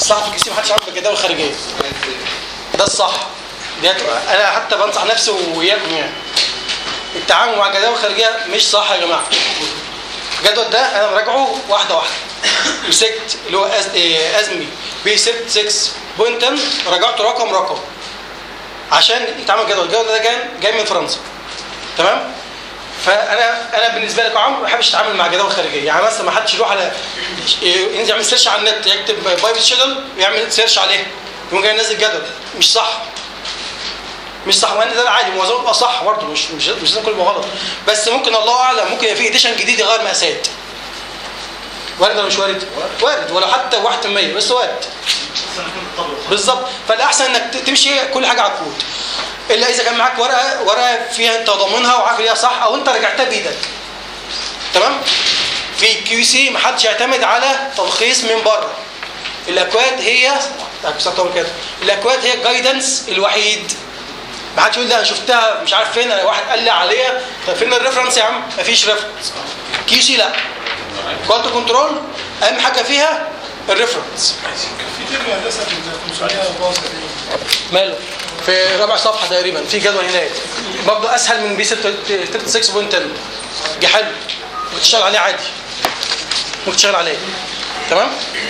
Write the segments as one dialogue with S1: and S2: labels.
S1: الصح في الكيسي محدش عامل بالجداول الخارجيه ده الصح ديت انا حتى بنصح نفسي واياكم يعني التعامل مع الجداول الخارجيه مش صح يا جماعه الجدول ده انا مراجعه واحده واحده مسكت اللي هو أز... إيه، ازمي بي 6 بوينت 10 راجعته رقم رقم عشان يتعمل جدول الجدول ده جاي جاي من فرنسا تمام فانا انا بالنسبه لي كعمر ما بحبش اتعامل مع جداول خارجيه يعني مثلا ما حدش يروح على إيه، ينزل يعمل سيرش على النت يكتب بايب شيدل ويعمل سيرش عليه يقوم جاي ينزل جدول مش صح مش صح وان ده عادي معظمه بيبقى صح برضه مش مش مش لازم كله يبقى غلط بس ممكن الله اعلم ممكن يبقى في اديشن جديد يغير مقاسات وارد ولا مش وارد؟ وارد ولو حتى 1% بس وارد بالظبط فالاحسن انك ت- تمشي كل حاجه على الكود الا اذا كان معاك ورقه ورقه فيها انت ضامنها وعارف ان هي صح او انت رجعتها بايدك تمام في كيو سي ما حدش يعتمد على تلخيص من بره الاكواد هي بس أطول كده الاكواد هي الجايدنس الوحيد ما حدش يقول ده انا شفتها مش عارف فين انا واحد قال لي عليها طب فين الريفرنس يا عم مفيش ريفرنس كيو سي لا كواليتي كنترول اهم حاجه فيها الريفرنس
S2: في ترم هندسه في ال 500 باص تقريبا
S1: ماله في رابع صفحه تقريبا في جدول هناك برضه اسهل من بي 36.10 دي حلو ممكن تشتغل عليه عادي ممكن تشتغل عليه تمام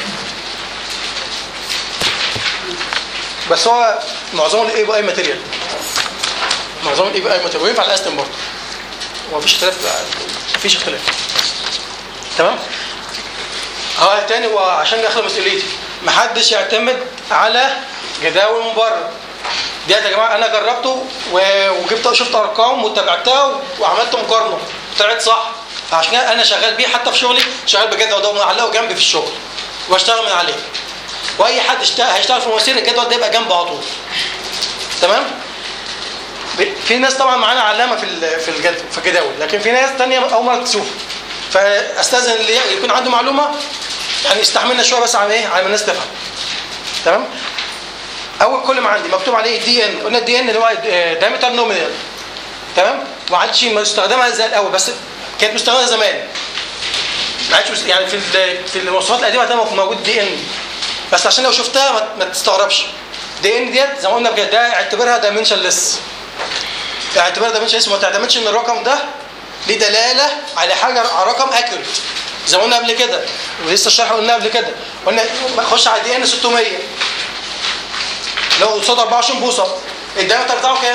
S1: بس هو معظمه الاي بي اي ماتيريال معظمه الاي بي اي ماتيريال وينفع الاستن برضه هو مفيش اختلاف مفيش اختلاف تمام اه تاني وعشان اخد مسؤوليتي محدش يعتمد على جداول من بره ديت يا جماعه انا جربته و- وجبت شفت ارقام وتابعتها وعملت مقارنه طلعت صح فعشان كده انا شغال بيه حتى في شغلي شغال بجدول ده ومعلقه جنبي في الشغل واشتغل من عليه واي حد اشتغل هيشتغل في مواسير الجدول ده يبقى جنبه على طول تمام ب- في ناس طبعا معانا علامه في ال- في الجدول في الجداول لكن في ناس تانية اول مره تشوف فاستاذن اللي يكون عنده معلومه يعني استحملنا شويه بس على ايه على ما الناس تفهم تمام اول كل ما عندي مكتوب عليه دي ان قلنا الدي ان اللي هو دايمتر نومينال تمام ما عادش مستخدمه زي الاول بس كانت مستخدمه زمان ما عادش مست- يعني في ال- في المواصفات القديمه هتلاقي موجود دي ان بس عشان لو شفتها ما- ما تستغربش دي ان ديت زي ما قلنا بجد ده اعتبرها دايمنشن ليس اعتبرها دايمنشن ليس ما تعتمدش ان الرقم ده ليه دلاله على حاجه على رقم اكيوريت زي ما قلنا قبل كده ولسه الشرح قلنا قبل كده قلنا خش على دي ان 600 لو قصاد 24 بوصه الدايمتر بتاعه كام؟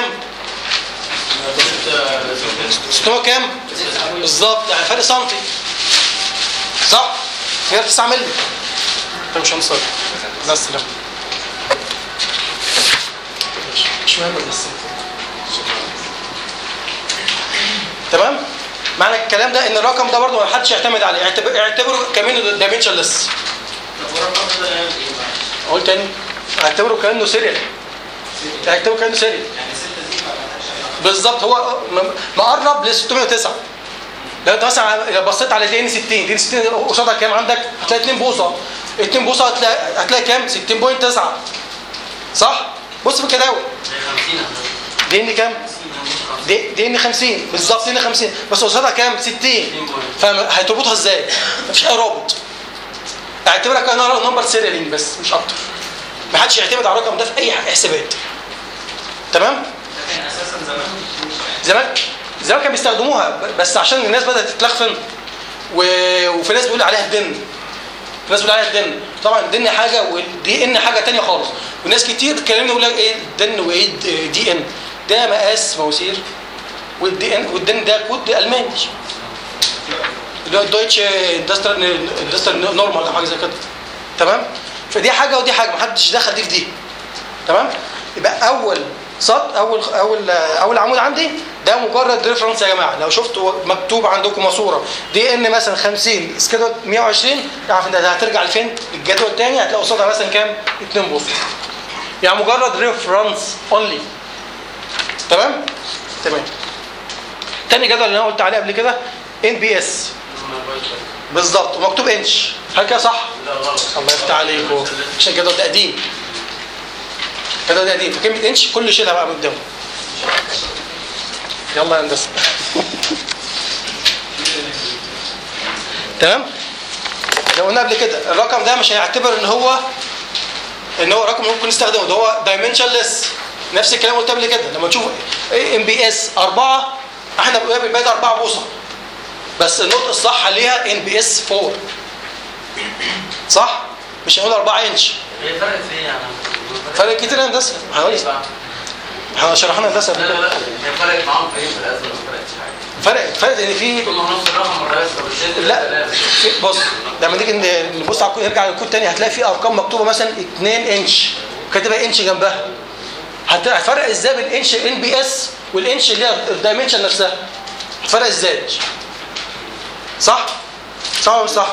S1: 600 كام؟ بالظبط يعني فرق سنتي صح؟ هي 9 مللي طب مش هنصلي لا السلام مش مهم بس تمام؟ معنى الكلام ده ان الرقم ده برضه ما حدش يعتمد عليه اعتبر- اعتبره كمان دايمنشن ليس اقول تاني اعتبره كانه سيريال اعتبره كانه سيريال بالظبط هو م- مقرب ل 609 لو انت مثلا لو بصيت على دي ان 60 دي ان 60 قصادها كام عندك هتلاقي 2 بوصه 2 بوصه هتلاقي هتلاقي كام 60.9 صح بص في الجداول دي ان كام دي دي ان 50 بالظبط دي ان 50 بس قصادها كام 60 فهتربطها ازاي مفيش اي رابط اعتبرها كانها نمبر سيريالينج بس مش اكتر ما حدش يعتمد على الرقم ده في اي حسابات تمام زمان زمان كانوا بيستخدموها ب- بس عشان الناس بدات تتلخفن و... وفي ناس بيقول عليها الدن في ناس بيقول عليها الدن طبعا الدن حاجه والدي ان حاجه تانية خالص وناس كتير تكلمني يقول لك ايه الدن وايه الد- دي ان ده مقاس مواسير والدي ان والدن ده كود الماني اللي هو الدويتش اندستريال اندستريال نورمال او حاجه زي كده تمام فدي حاجه ودي حاجه محدش دخل دي في دي تمام يبقى اول سط اول اول اول عمود عندي ده مجرد ريفرنس يا جماعه لو شفتوا مكتوب عندكم ماسوره دي ان مثلا 50 سكيدول 120 اعرف ان ده هترجع لفين الجدول الثاني هتلاقي قصادها مثلا كام 2 بوصه يعني مجرد ريفرنس اونلي تمام تمام تاني جدول اللي انا قلت عليه قبل كده ان بي اس بالظبط ومكتوب انش هل كده صح؟
S3: لا غلط
S1: الله يفتح عليكم عشان الجدول ده قديم الجدول ده قديم فكلمة انش كله شيلها بقى من قدامه يلا يا هندسة تمام؟ لو قلنا قبل كده الرقم ده مش هيعتبر ان هو ان هو رقم ممكن نستخدمه ده هو دايمنشنلس نفس الكلام قلت قبل كده لما تشوف ام بي اس 4 احنا بنقول بالباقي 4 بوصه بس النطق الصح ليها ان بي اس 4 صح مش هنقول 4 انش
S3: هي فرقت في ايه يعني؟
S1: فرق كتير هندسه حوالي احنا شرحنا هندسه
S3: لا
S1: قبل
S3: لا
S1: كده
S3: لا هي فرقت معاهم في ايه في الازمه ما فرقتش حاجه
S1: فرقت فرقت ان في
S3: كل ما نفس الرقم مره بس والشد
S1: لا في- بص لما نيجي ن- نبص على الكود نرجع للكود تاني هتلاقي في ارقام مكتوبه مثلا 2 انش كاتبه انش جنبها هت- هتفرق ازاي بين الانش ان بي اس والانش اللي هي الدايمنشن نفسها هتفرق ازاي صح صح ولا مش صح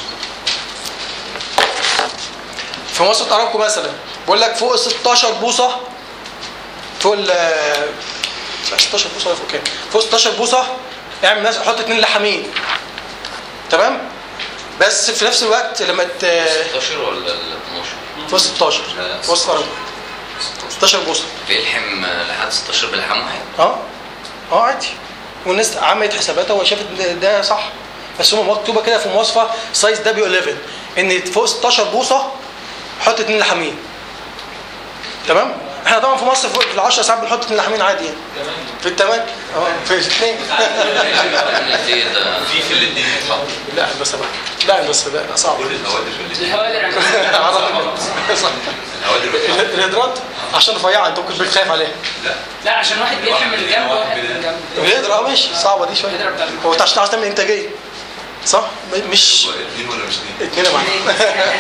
S1: في مصر ارامكو مثلا بقول لك فوق ال 16 بوصه فوق ال لا، 16 بوصه ولا فوق كام فوق 16 بوصه اعمل مثلا حط اتنين لحامين تمام بس في نفس الوقت لما ت...
S4: 16 ولا ال 12
S1: فوق 16
S4: لا.
S1: فوق 16 16 بوصه
S4: بيلحم لحد 16 بلحام واحد
S1: اه اه عادي والناس عملت حساباتها وشافت إن ده صح بس هم مكتوبه كده في مواصفه سايز دبليو 11 ان فوق 16 بوصه حط اتنين لحامين تمام احنا طبعا في مصر فوق في ال 10 ساعات بنحط اتنين لحامين عادي يعني في الثمان اه في الاثنين
S4: دي ده
S5: في في الاثنين يتحط
S1: لا بس بقى لا بس لا لا، صعب
S5: كل الهوادر في الاثنين
S1: صح.
S5: الهوادر بتتحط
S1: الهيدرات عشان رفيعه انت ممكن بتخاف عليها
S5: لا
S6: لا عشان واحد بيلحم من جنب وواحد من جنب
S1: الهيدرا اه ماشي صعبه دي شويه
S6: الهيدرا بتاع
S1: هو انت عشان عاوز تعمل انتاجيه صح م- مش
S5: هو اثنين ولا مش اثنين؟
S1: اتنين يا معلم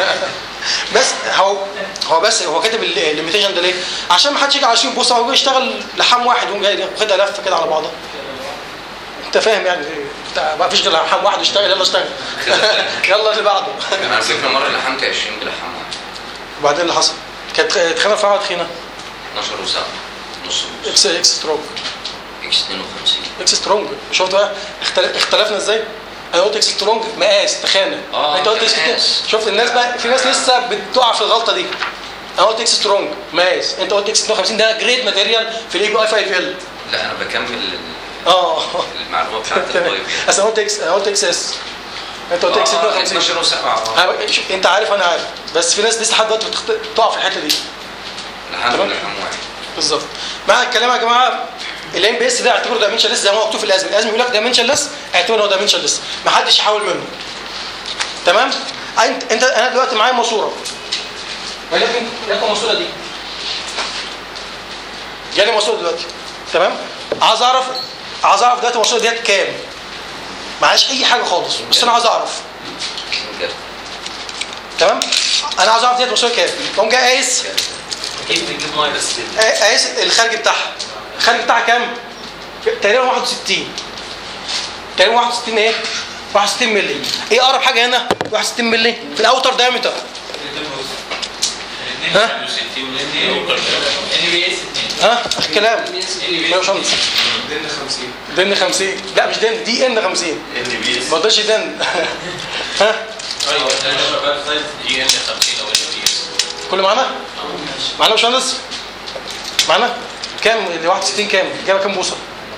S1: بس هو هو بس هو كاتب ال- الليميتيشن ده ليه؟ عشان ما حدش يجي على 20 بوصه هو يشتغل لحام واحد ويقوم جاي واخدها لفه كده على بعضها انت فاهم يعني بتاع- ما فيش غير لحام واحد اشتغل يلا اشتغل يلا اللي بعده
S4: كان على فكره مره لحمت 20 بلحام واحد
S1: وبعدين اللي حصل؟ كانت تخينه رفيعه ولا تخينه؟
S4: 12 وسبعة نص نص
S1: اكس اكس سترونج
S4: اكس 52
S1: اكس سترونج شفت بقى اختل- اختلفنا ازاي؟ انا قلت اكس سترونج مقاس تخانه
S4: آه،
S1: انت قلت اكس
S4: مقاس.
S1: شفت الناس بقى في ناس لسه بتقع في الغلطه دي انا قلت اكس سترونج مقاس انت قلت اكس 52 ده جريد ماتيريال في الاي بي اي 5 ال
S4: لا انا بكمل ال-
S1: اه
S4: المعلومه بتاعت
S1: تمام
S4: الطيب يعني
S1: بس انا قلت اكس انا قلت اكس اس انت قلت اكس
S4: آه،
S1: 52
S4: 12 وسبعة
S1: أنا- شوف، انت عارف انا عارف بس في ناس لسه لحد دلوقتي بتخت- بتقع في الحته دي
S4: لحد
S1: تمام.
S4: بلحام واحد
S1: بالظبط معنى الكلام يا جماعه الام بي اس ده اعتبره دايمنشن ليس زي ما هو مكتوب في الازمه الازمه بيقول لك دايمنشن ليس اعتبره ان هو دايمنشن ليس ما حدش يحاول منه تمام انت انت انا دلوقتي معايا ماسوره ولكن لكم الماسوره دي جالي ماسوره دلوقتي تمام عايز اعرف عايز اعرف دلوقتي الماسوره ديت كام معهاش اي حاجه خالص بس انا عايز اعرف
S4: بجد
S1: تمام انا عايز اعرف ديت ماسوره كام اقوم جاي قايس
S3: اكيد بتجيب ميه بس
S1: قايس الخارج بتاعها الخارج بتاعها كام تقريبا 61 تقريبا 61 ايه 61 مللي ايه اقرب حاجه هنا 61 مللي في الاوتر دايمتر ها
S6: ان بي اس
S1: ها الكلام يا باشمهندس
S2: دين 50
S1: دن 50 لا مش دن دي ان 50
S5: ان بي اس
S1: ما تقدرش دن ها
S3: ايوه ده شباب زي دي ان 50 او ان بي اس
S1: كله معانا معانا يا باشمهندس معانا كام اللي 61 كام جايبه كام بوصه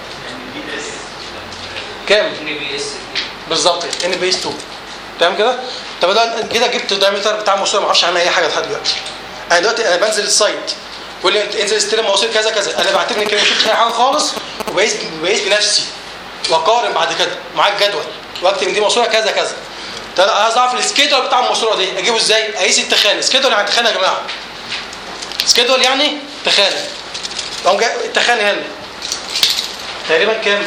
S1: كام
S6: ان بي اس
S1: بالظبط ان بي اس 2 تمام كده طب ده كده جبت الدايمتر بتاع الماسوره ما اعرفش عنها اي حاجه لحد دلوقتي انا دلوقتي انا بنزل السايت يقول لي انت انزل استلم مواسير كذا كذا انا بعتبر كده ما شفتش اي حاجه خالص وبقيس بقيس بنفسي واقارن بعد كده معاك جدول واكتب ان دي ماسوره كذا كذا طب انا عايز اعرف السكيدول بتاع الماسوره دي اجيبه ازاي؟ اقيس التخانه سكيدول يعني تخانه يا جماعه سكيدول يعني تخانه اقوم جاي التخانه هنا تقريبا كام؟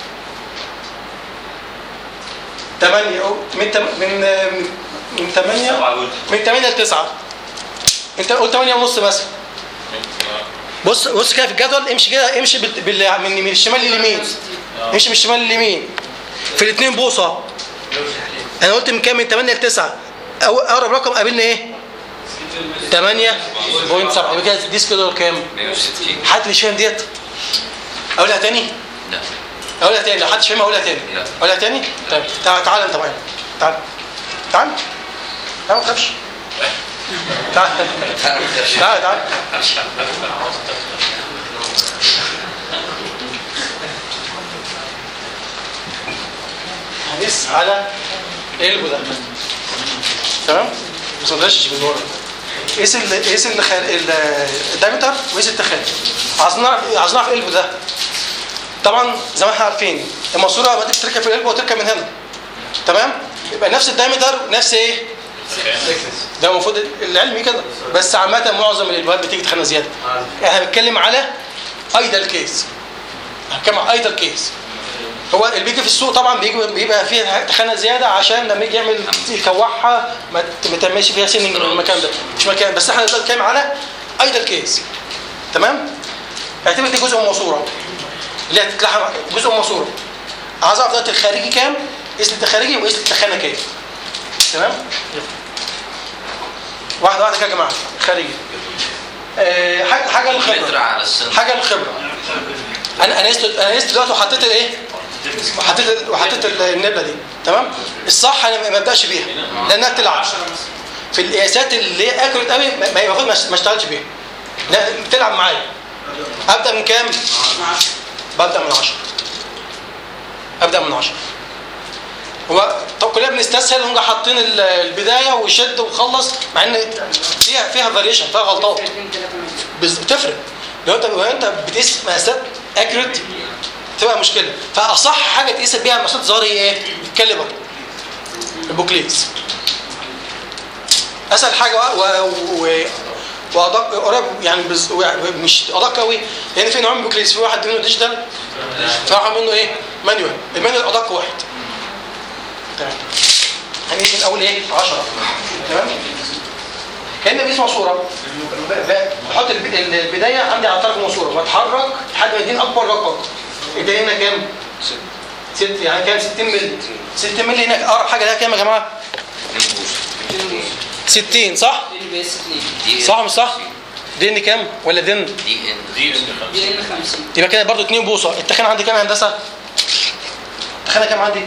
S1: 8 أو من تم... من من 8 من 8 ل 9 انت قلت 8 ونص مثلا بص بص كده في الجدول امشي كده امشي بال... بال... من من الشمال لليمين امشي من الشمال لليمين في الاثنين بوصه انا قلت من كام من 8 ل 9 أو اقرب رقم قابلني ايه 8.7 يبقى كده دي سكيدول كام
S4: 160
S1: حد مش فاهم ديت اقولها تاني
S4: لا
S1: اقولها تاني لو حدش فاهمها اقولها تاني
S4: لا.
S1: اقولها تاني طيب تعال تعال انت معايا تعال تعال تعال ما تخافش تعال تعال تعال هنقيس على قلبه ده تمام؟ بس ما تغشش من ورا قيس ال قيس الخ- ال- الدايمتر وقيس التخانه عايزين نعرف عايزين نعرف القلب ده طبعا زي ما احنا عارفين الماسوره لما تيجي تركب في القلب وتركب من هنا تمام يبقى نفس الدايمتر نفس ايه ده المفروض العلمي كده بس عامه معظم الالوهات بتيجي تخانه زياده احنا بنتكلم على ايدل كيس هنتكلم على ايدل كيس هو اللي بيجي في السوق طبعا بيجي بيبقى فيه تخانه زياده عشان لما يجي يعمل يكوعها ما ت- ما تعملش فيها سيننج من المكان ده مش مكان بس احنا دلوقتي بنتكلم على ايدل كيس تمام اعتبر دي جزء من الماسوره اللي هتتلحم جزء من الماسوره عايز اعرف دلوقتي الخارجي كام قيس الخارجي وقيس التخانه كام تمام واحده واحده كده يا جماعه خارجي آه، حاجه حاجه
S4: متر
S1: للخبره
S4: على السن
S1: حاجه للخبره انا انا قست انا قست دلوقتي وحطيت الايه وحطيت وحطيت النبله دي تمام الصح انا ما ابداش بيها لانها بتلعب في القياسات اللي هي اكوريت قوي ما ما- المفروض ما ما اشتغلش بيها لا بتلعب معايا ابدا من كام ببدا من 10 ابدا من 10 هو طب كلنا بنستسهل ونجي حاطين ال- البدايه وشد وخلص مع ان فيها فيها فاريشن فيها غلطات بس بتفرق لو انت لو انت بتقيس مقاسات اكيوريت تبقى مشكله فاصح حاجه تقيس بيها مقاسات صغيره هي ايه؟ الكاليبر البوكليس اسهل حاجه و... و... و... وادق قريب يعني بز... مش ادق قوي لان في نوع من البوكليس في واحد منه ديجيتال في واحد منه ايه؟ مانيوال المانيوال ادق واحد تمام هنيجي من اول ايه 10 تمام كان بيسمع صوره ب- ب- بحط الب- ال- البدايه عندي على طرف الماسوره واتحرك لحد ما يديني اكبر رقم ايديا هنا كام؟ ست يعني كام 60 مللي 60 مللي هنا اقرب حاجه لها كام يا جماعه؟ 60 صح؟
S6: دي بي اس 2
S4: دي
S1: صح مش صح؟ دن كام ولا دن؟
S4: دي ان
S3: دي ان
S6: دي ان 50
S1: يبقى كده برضو 2 بوصه التخانه عندي كام يا هندسه؟ التخانه كام عندي؟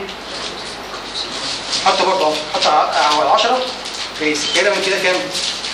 S1: حط برضه اهو حط على 10 كويس كده من كده كام؟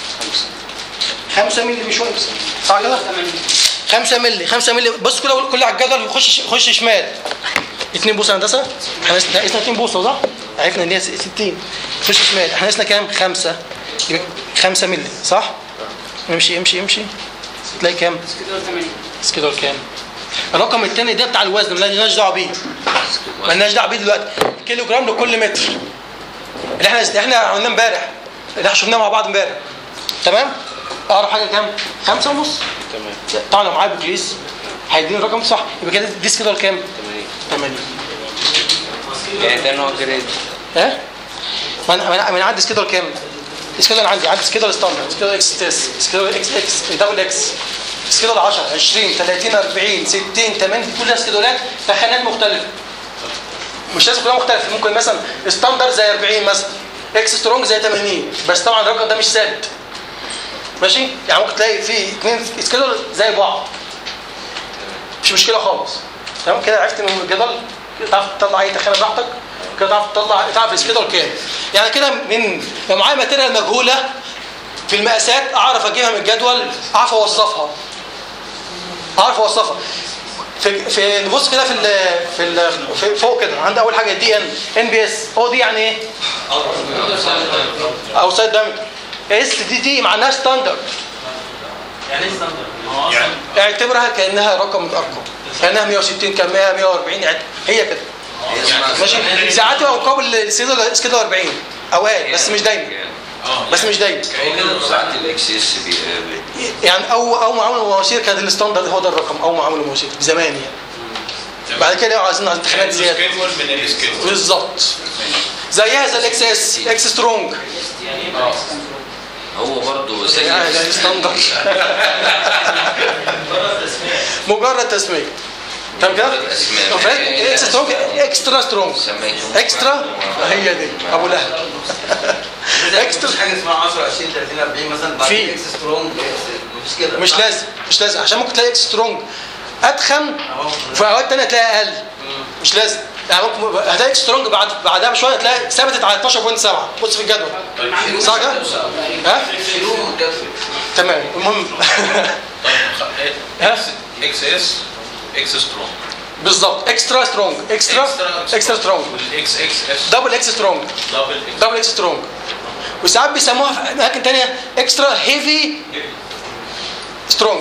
S1: 5 مللي بشويه صح كده؟ 5 مللي 5 مللي بص كده كل على الجدول يخش يخش شمال 2 بوصه هندسه احنا قسنا 2 بوصه صح؟ عرفنا ان هي 60 خش شمال احنا قسنا كام؟ 5 يبقى 5 مللي صح؟ امشي امشي امشي تلاقي كام؟
S6: كده 80
S1: سكيدول كام؟ الرقم الثاني ده بتاع الوزن مالناش دعوه بيه مالناش دعوه بيه دلوقتي كيلو جرام لكل متر اللي احنا احنا عملناه امبارح اللي احنا شفناه مع بعض امبارح تمام؟ اقرب حاجه كام؟ خمسة ونص تمام طبعا لو معايا بوكليس هيديني الرقم صح يبقى كده دي سكيدول كام؟ 80
S7: يعني ده نوع جريد
S1: ها؟ ما انا ما انا- ما انا عندي سكيدول كام؟ سكيدول عندي عندي سكيدول ستاندرد سكيدول اكس اس سكيدول اكس اكس دبل اكس سكيدول 10 20 30 40 60 80 دي كلها سكيدولات تخانات مختلفه مش لازم كلها مختلفه ممكن مثلا ستاندرد زي 40 مثلا اكس سترونج زي 80 بس طبعا الرقم ده مش ثابت ماشي يعني ممكن تلاقي في اثنين سكيدول زي بعض مش مشكله خالص تمام كده عرفت من الجدول كده تعرف تطلع اي تخانه براحتك كده تعرف تطلع تعرف السكيدول كام يعني كده من لو معايا ماتيريال مجهوله في المقاسات اعرف اجيبها من الجدول اعرف اوصفها اعرف اوصفها في في نبص كده في ال في, ال في فوق كده عندي اول حاجه دي ان ان بي اس هو دي يعني ايه؟ اوتسايد دايمتر اس دي دي معناها ستاندرد
S6: يعني ايه ستاندرد؟
S3: يعني
S1: اعتبرها كانها رقم من الارقام كانها 160 كان 100 140 اعت- هي كده ماشي ساعات يبقى مقابل السكيدول سكيدول 40 اوقات بس مش دايما بس مش دايما
S4: ساعات الاكس اس بي
S1: يعني او او معامل المواسير كانت الستاندرد هو ده الرقم او معامل المواسير زمان يعني بعد كده عايزين امتحانات زياده
S3: سكيدول من السكيدول
S1: بالظبط زيها زي الاكس اس اكس سترونج
S4: هو برضه زي
S1: يعني ده ستاندرد مجرد تسميه فاهم كده؟
S4: مجرد أسماء.
S1: طب فاهم؟ اكس سترونج اكسترا سترونج
S4: سميتهم
S1: اكسترا هي دي ابو لهب اكسترا
S8: مفيش حاجه اسمها 10 20 30 40 مثلا بعد
S1: في.
S8: اكس سترونج اكس مفيش كده
S1: مش لازم مش لازم عشان ممكن تلاقي اكس سترونج اتخن وفي اوقات تانية تلاقي اقل مش لازم يعني ممكن هتلاقي اكس سترونج بعد بعدها بشويه تلاقي ثبتت على 12.7 بص في الجدول صح كده؟ ها؟
S8: شيلوه من الجدول
S1: تمام المهم
S3: طيب اكس اكس اس اكس سترونج
S1: بالظبط اكسترا سترونج اكسترا اكسترا سترونج
S3: والاكس اكس اس
S1: دبل اكس سترونج
S3: دبل اكس
S1: دبل اكس سترونج وساعات بيسموها في اماكن تانية اكسترا هيفي سترونج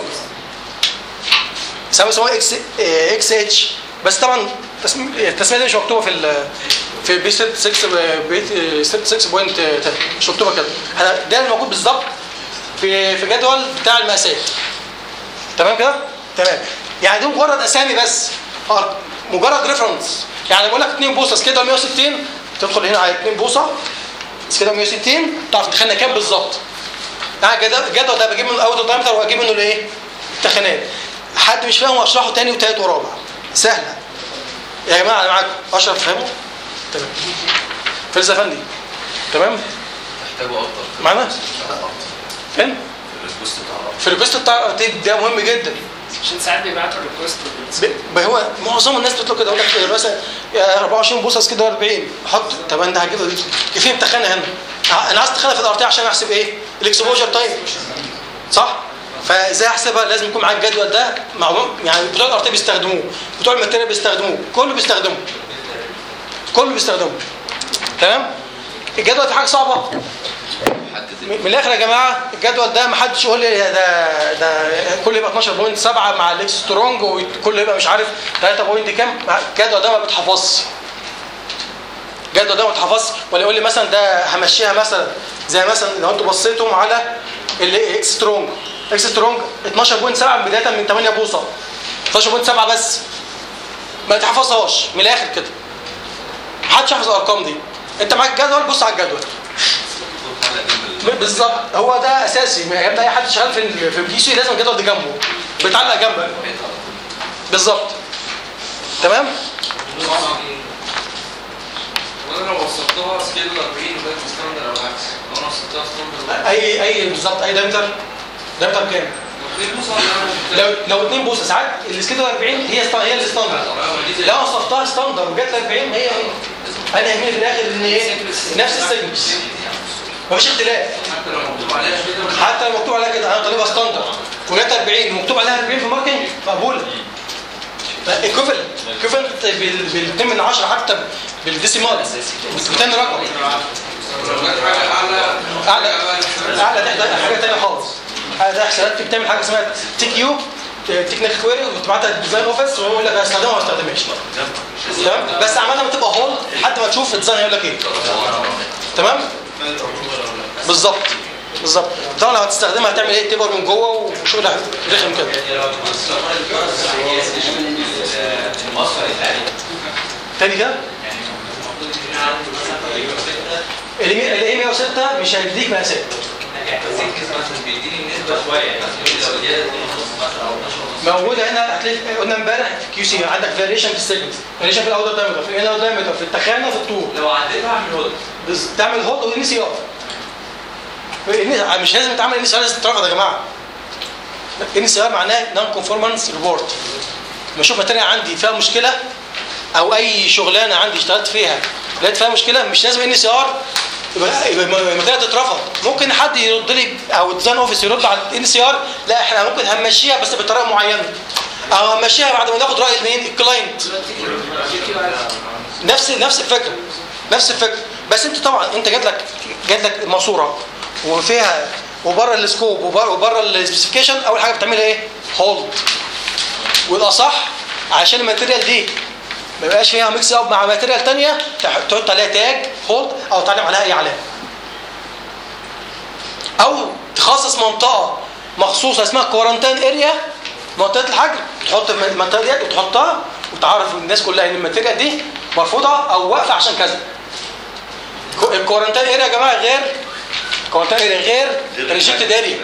S1: ساعات بيسموها اكس اكس اتش بس طبعا التسمية التسمية دي مش مكتوبة في ال في بي 6 6 بي 6 بوينت مش مكتوبة كده احنا ده اللي موجود بالظبط في في جدول بتاع المقاسات تمام كده؟ تمام يعني دي مجرد اسامي بس آه، مجرد ريفرنس يعني بقول لك 2 بوصه سكيدول 160 تدخل هنا على 2 بوصه سكيدول 160 تعرف تخانه كام بالظبط يعني الجدول الجدول ده بجيب منه الاوتو دايمتر واجيب منه الايه؟ التخانات حد مش فاهم اشرحه تاني وتالت ورابع سهله يا جماعه انا معاكم اشرف فهمه تمام فلسفه فندي تمام
S5: محتاجه افضل
S1: معانا فين
S5: الريكوست بتاع
S1: في الريكوست بتاع التيب ده مهم جدا
S6: عشان ساعات بيبعتوا ريكوست
S1: ب- هو معظم الناس بتطلب كده يقول لك مثلا يا 24 بوصه كده 40 حط طب انا هجيب في امتحان هنا ع- انا عايز اتخانق في الارتي عشان احسب ايه الاكسبوجر تايم صح فازاي احسبها لازم يكون معاك الجدول ده معلوم يعني بتوع الارتي بيستخدموه بتوع الماتيريال بيستخدموه كله بيستخدمه كله بيستخدمه تمام الجدول في حاجه صعبه
S4: حدد
S1: من من الاخر يا جماعه الجدول ده ما حدش يقول لي ده ده كله يبقى 12.7 مع الاكس سترونج وكله يبقى مش عارف 3 بوينت كام الجدول ده ما بيتحفظش الجدول ده ما بيتحفظش ولا يقول لي مثلا ده همشيها مثلا زي مثلا لو انتوا بصيتم على الاكس سترونج اكس سترونج 12.7 بدايه من 8 بوصه 12.7 بس ما تحفظهاش من الاخر كده محدش يحفظ الارقام دي انت معاك جدول بص على الجدول بالظبط هو ده اساسي ما يبقى اي حد شغال في ال- في البي سي لازم الجدول ده جنبه بيتعلق جنبه بالظبط تمام
S3: وانا لو وصلتها سكيل 40 يبقى ستاندر او العكس لو انا وصلتها ستاندر
S1: اي اي بالظبط اي دايمتر دايمتر كام لو لو 2 بوصه ساعات السكيدول 40 هي ست- هي الستاندر لو وصفتها ستاندر وجت ل 40 هي هي انا يهمني في الاخر ان ايه نفس السيجنس مفيش اختلاف
S3: حتى لو مكتوب عليها كده
S1: حتى لو مكتوب عليها كده انا طالبها ستاندر وجت 40 ومكتوب عليها 40 في الماركينج مقبوله ايكوفلنت ايكوفلنت بال 2 من 10 حتى بالديسيمال بتاني رقم
S3: حاجه اعلى
S1: اعلى اعلى ده ده حاجه ثانيه خالص اعلى ده حسابات بتعمل حاجه اسمها تي كيو تكنيك كويري وتبعتها الديزاين اوفيس ويقول لك هستخدمها ولا ما استخدمهاش تمام بس عمالها بتبقى هول لحد ما تشوف الديزاين هيقول لك ايه تمام بالظبط بالظبط طبعا لو هتستخدمها هتعمل ايه تبر من جوه وشغل رخم كده تاني كده الاي 106 مش هيديك مقاسات موجوده هنا هتلاقي قلنا امبارح في كيو سي عندك فاريشن في السيجنال فاريشن في الاوتر دايمتر في الانر دايمتر في التخانه في الطول
S3: لو عديتها اعمل هولد
S1: بس تعمل هولد وان سي ار مش لازم تعمل ان سي ار لازم تترفض يا جماعه ان سي ار معناه نون كونفورمانس ريبورت لما اشوف ماتيريال عندي فيها مشكله او اي شغلانه عندي اشتغلت فيها لقيت فيها مشكله مش لازم ان سي ار يبقى يبقى الماتيريال تترفض ممكن حد يرد لي او الديزاين اوفيس يرد على الان سي ار لا احنا ممكن هنمشيها بس بطريقه معينه او هنمشيها بعد ما ناخد راي مين الكلاينت نفس نفس الفكره نفس الفكره بس انت طبعا انت جات لك جات لك ماسوره وفيها وبره السكوب وبره, وبره السبيسيفيكيشن اول حاجه بتعملها ايه؟ هولد والاصح عشان الماتيريال دي ما يبقاش فيها ميكس اب مع ماتيريال ثانيه تحط عليها تاج هولد او تعلم عليها اي علامه او تخصص منطقه مخصوصه اسمها كورنتين اريا منطقه الحجر تحط المنطقه ديت وتحطها وتعرف الناس كلها ان الماتيريال دي مرفوضه او واقفه عشان كذا الكورنتين اريا يا جماعه غير كورنتين اريا غير ريجكتد اريا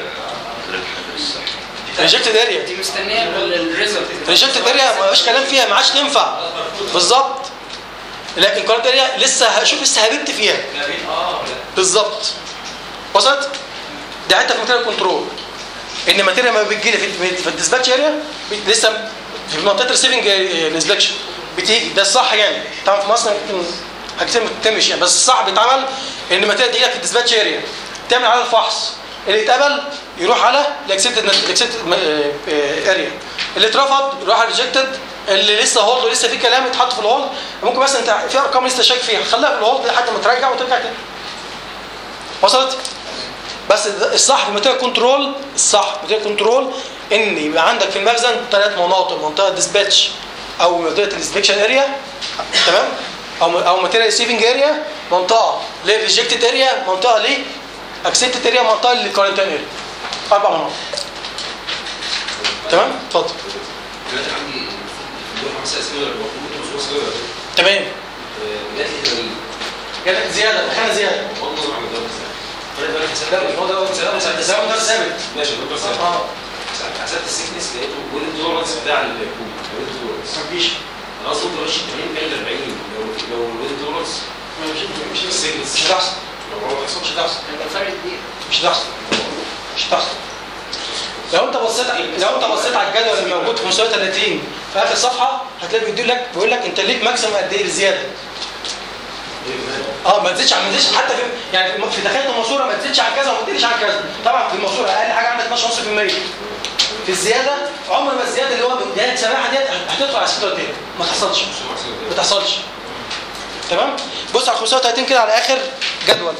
S1: ريجكتد اريا
S6: دي مستنيه الريزلت
S1: ريجكتد اريا ما فيش كلام فيها ما عادش تنفع بالظبط لكن كورنتين اريا لسه هشوف لسه هبت فيها بالظبط وصلت ده حته في ماتيريال كنترول ان الماتيريال ما بتجي لي في في الديسباتش اريا لسه في منطقه الريسيفنج انسبكشن بتيجي ده الصح يعني طبعا في مصر ممكن حاجات كتير ما بتتمش يعني بس الصح بيتعمل ان الماتيريال تيجي لك في الديسباتش اريا تعمل على الفحص اللي اتقبل يروح على الاكسبتد الاكسبتد اريا اللي اترفض يروح على الريجكتد اللي لسه هولد ولسه في كلام يتحط في الهولد ممكن مثلا انت في ارقام لسه شاك فيها خليها في الهولد لحد ما ترجع وترجع تاني وصلت بس ده- الصح في الماتيريال كنترول الصح في الماتيريال كنترول ان يبقى عندك في المخزن ثلاث مناطق منطقه ديسباتش او منطقه الانسبكشن اريا تمام او او ماتيريال ريسيفنج اريا منطقه للريجكتد اريا منطقه ل اكسبتد اريا منطقه للكورنتين اريا اربع مناطق تمام اتفضل
S5: دلوقتي عندي اللوحه مثلا اسمها المفروض مش صغيره
S1: تمام
S5: جات لي 80
S1: جالك زياده دخلنا زياده
S5: والله نظر على الدرجه فانا دلوقتي حسبت
S1: لا هو ده
S5: حسبت حسبت
S1: التساوي ده ثابت
S5: ماشي دكتور سامي
S1: اه
S5: حسبت السيكنس لقيته ويل تولرنس بتاع الكوب ويل تولرنس
S1: مفيش
S5: انا اصلا كنت ماشي 80 باين 40 لو لو الويل تولرنس
S1: مش
S5: السيكنس
S1: مش هتحصل
S5: لو هو ما يحصلش
S1: مش هتحصل
S6: هيبقى فرق كبير
S1: مش هتحصل مش هتحصل لو انت بصيت لو انت بصيت على الجدول اللي موجود في 530 في اخر صفحه هتلاقي بيدي لك بيقول لك انت ليك ماكسيمم قد ايه بالزياده اه ما تزيدش عن ما تزيدش حتى في يعني في في دخلت الماسوره ما تزيدش عن كذا وما تقلش عن كذا طبعا في الماسوره اقل حاجه عندك 12.5% في الزياده عمر ما الزياده اللي هو بدايه سماحه ديت هتطلع على 36 ما تحصلش ما تحصلش تمام بص على 35 كده على اخر جدول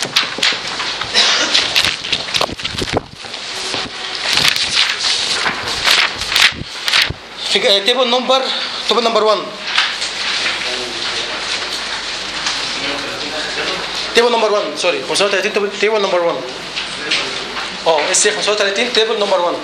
S1: في تيبل نمبر تيبل نمبر 1 تيبل نمبر 1 سوري 35 تيبل- تيبل نمبر 1 اه اس 35 تيبل نمبر 1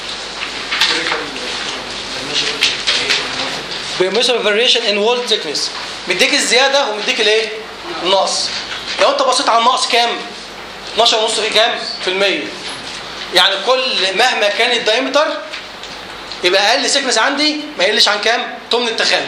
S1: بيمثل فاريشن ان وول ثيكنس مديك الزياده ومديك الايه النقص لو انت بصيت على النقص كام 12 ونص في كام في المية يعني كل مهما كان الدايمتر يبقى اقل سيكنس عندي ما يقلش عن كام تمن التخان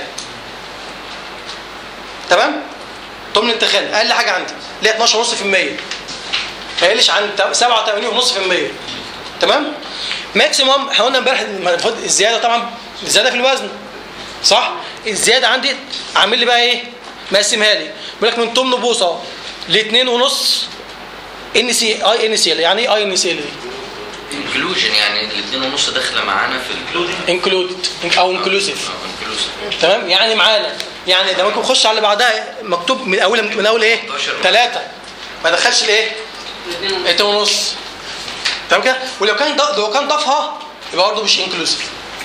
S1: تمام تمن التخان اقل حاجه عندي اللي هي 12 ونص في المية ما يقلش عن 87 ونص في المية تمام ماكسيموم احنا قلنا امبارح المفروض الزياده طبعا الزياده في الوزن صح الزياده عندي عامل لي بقى ايه مقسمها لي بيقول لك من تمن بوصه ل 2 ونص ان سي اي ان سي ال يعني ايه اي ان سي ال دي
S4: انكلوجن يعني الاثنين ونص داخله معانا في الانكلودنج
S1: انكلود او انكلوسيف
S4: انكلوسيف
S1: تمام يعني معانا يعني ده ممكن نخش على اللي بعدها مكتوب من اول من اول ايه
S4: 11
S1: ثلاثة ما دخلش الايه
S6: الاثنين
S1: اتنين ونص تمام كده ولو كان ض- لو كان ضافها يبقى برضه مش انكلوسيف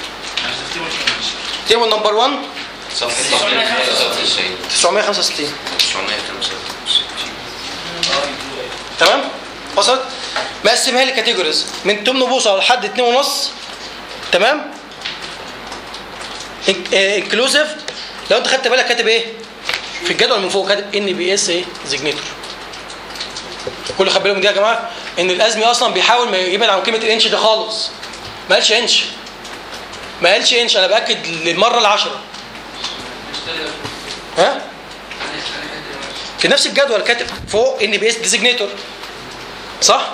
S1: تيبل نمبر 1
S4: صفحه 995
S1: 965
S4: 965
S1: تمام وصلت مقسمها لي كاتيجوريز من 8 بوصه لحد 2 ونص تمام انكلوسيف لو انت خدت بالك كاتب ايه في الجدول من فوق كاتب ان بي اس ايه ديزيجنيتور كل خد باله من دي يا جماعه ان الازمي اصلا بيحاول ما يبعد عن قيمه الانش ده خالص ما قالش انش ما قالش انش انا باكد للمره العشره ها في نفس الجدول كاتب فوق ان بي اس ديزيجنيتور صح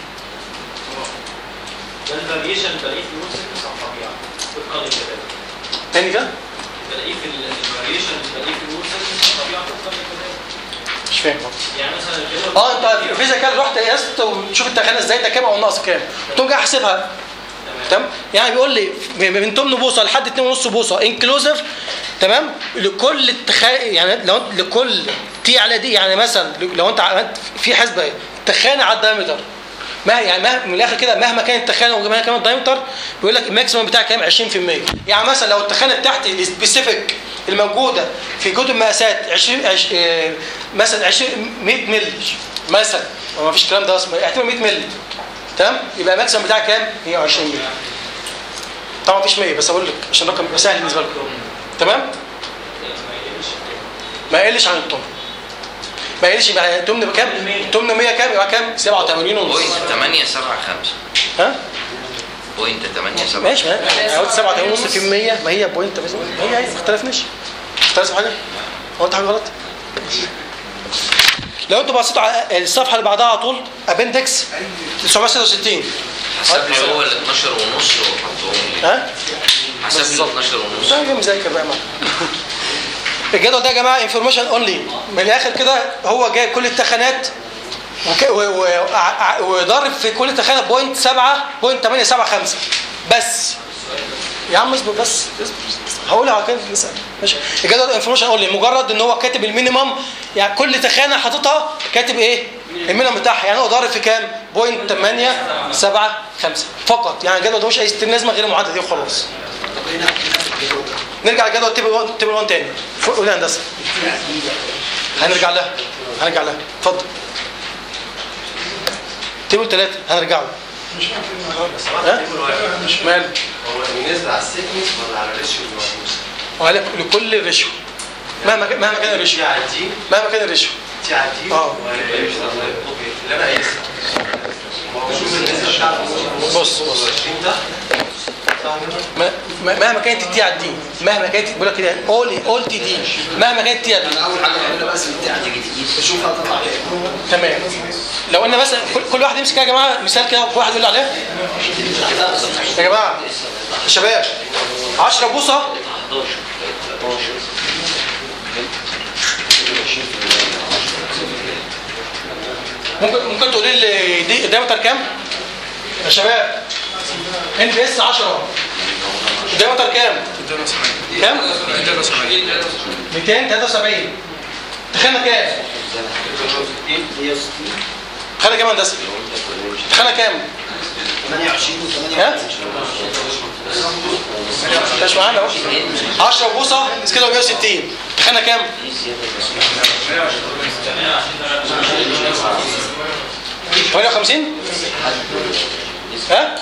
S9: ده الفاريشن بلاقيه في نص التسع طبيعة طبقا للكتاب
S1: تاني كده
S9: بلاقيه في الفاريشن بلاقيه في نص التسع طبيعة طبقا للكتاب
S1: مش فاهم
S9: يعني مثلا الجدول
S1: اه انت في الفيزياء كده رحت قيست وتشوف التخانه ازاي ده كام او النقص كام تقوم جاي احسبها تمام يعني بيقول لي من 8 بوصه لحد 2.5 بوصه انكلوزيف تمام لكل التخ... يعني لو لكل تي على دي يعني مثلا لو انت عملت في حسبه ايه تخانه على الدايمتر ما يعني ما من الاخر كده مهما كانت التخانه ومهما كان الدايمتر بيقول لك الماكسيمم بتاعك كام 20% يعني مثلا لو التخانه بتاعتي السبيسيفيك الموجوده في كتب مقاسات 20 عش... اه مثلا 20 100 مللي مثلا ما فيش الكلام ده اصلا اعتبر 100 مللي تمام يبقى الماكسيمم بتاعك كام 120 مللي طبعا مفيش 100 بس اقول لك عشان الرقم يبقى سهل بالنسبه لكم تمام ما يقلش عن الطن ما يقلش يبقى تمن بكام تمن 100 كام يبقى كام 87 ونص
S4: بوينت 875
S1: ها
S4: بوينت 875
S1: ماشي ما انا قلت 87 ونص في المية ما هي بوينت بس هي هي ما اختلفناش اختلف في حاجه هو انت حاجه غلط لو انتوا بصيتوا على الصفحه اللي بعدها على طول ابندكس 966
S4: حسب لي هو ال 12 ونص وحطهم لي
S1: ها
S4: حسب لي ال 12 ونص
S1: ده جاي مذاكر بقى معاك الجدول ده يا جماعه انفورميشن اونلي من الاخر كده هو جايب كل التخانات وك- و- و- ع- وضارب في كل تخانه بوينت 7 بوينت 875 بس يا عم اصبر بس اصبر. هقولها على كده نسال ماشي الجدول انفورميشن اونلي مجرد ان هو كاتب المينيمم يعني كل تخانه حاططها كاتب ايه المينيمم بتاعها يعني هو ضارب في كام؟ بوينت 8 7 5 فقط يعني الجدول ده مش اي ستين لازمه غير المعادله دي وخلاص نرجع لجدول تيبل 1 تيبل 1 تاني فوق قول يا هندسه هنرجع لها هنرجع لها اتفضل تيبل 3 هنرجع له
S2: مش فاهم
S1: ها؟ ماله
S5: هو بالنسبه على السيكنس ولا على الريشيو اللي موجود؟
S1: وقال لك لكل ريشيو مهما كان- مهما كان الريشيو
S5: تي على دي
S1: مهما كان الريشيو
S5: تي على دي
S1: اه.
S5: ولا ايه؟ اوكي اللي انا قايسها هو بشوف النسبه بتاعت
S1: بص بص
S5: 20 ده
S1: ما- ما- مهما كانت التي على الدي مهما كانت بقول لك كده اول اول تي دي مهما كانت التي على الدي
S8: اول حاجه بعملها بس بتاع بشوف هتطلع ايه
S1: تمام لو قلنا مثلا كل, كل واحد يمسك كده يا جماعه مثال كده كل واحد يقول لي عليه يا جماعه يا شباب 10 بوصه ممكن ممكن تقولي لي دي الدايمتر كام؟ يا شباب ان بي اس 10 الدايمتر كام؟ كام؟ 273 تخانه كام؟ تخانه كام يا هندسه؟ تخانه كام؟
S8: 28
S1: ها؟ مش معانا اهو 10 بوصه كده 160 تخانه كام؟ ثمانية وخمسين؟ ها؟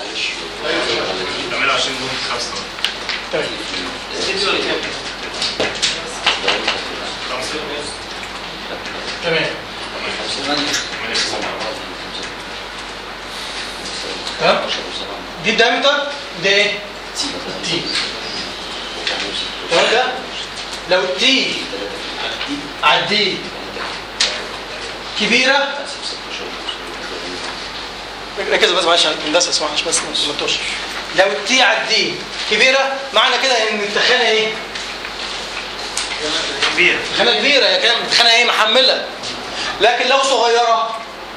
S10: 28 بوم 5
S1: تمام تمام تمام دي الدايمتر ده ايه؟ تي تمام ده لو التي على الدي كبيره ركز بس معلش هندسه اسمع عشان بس ما تتوش لو التي على الدي كبيره معنى كده ان التخانه ايه؟
S10: كبير
S1: تخانه كبيره يا كام تخانه ايه محمله لكن لو صغيره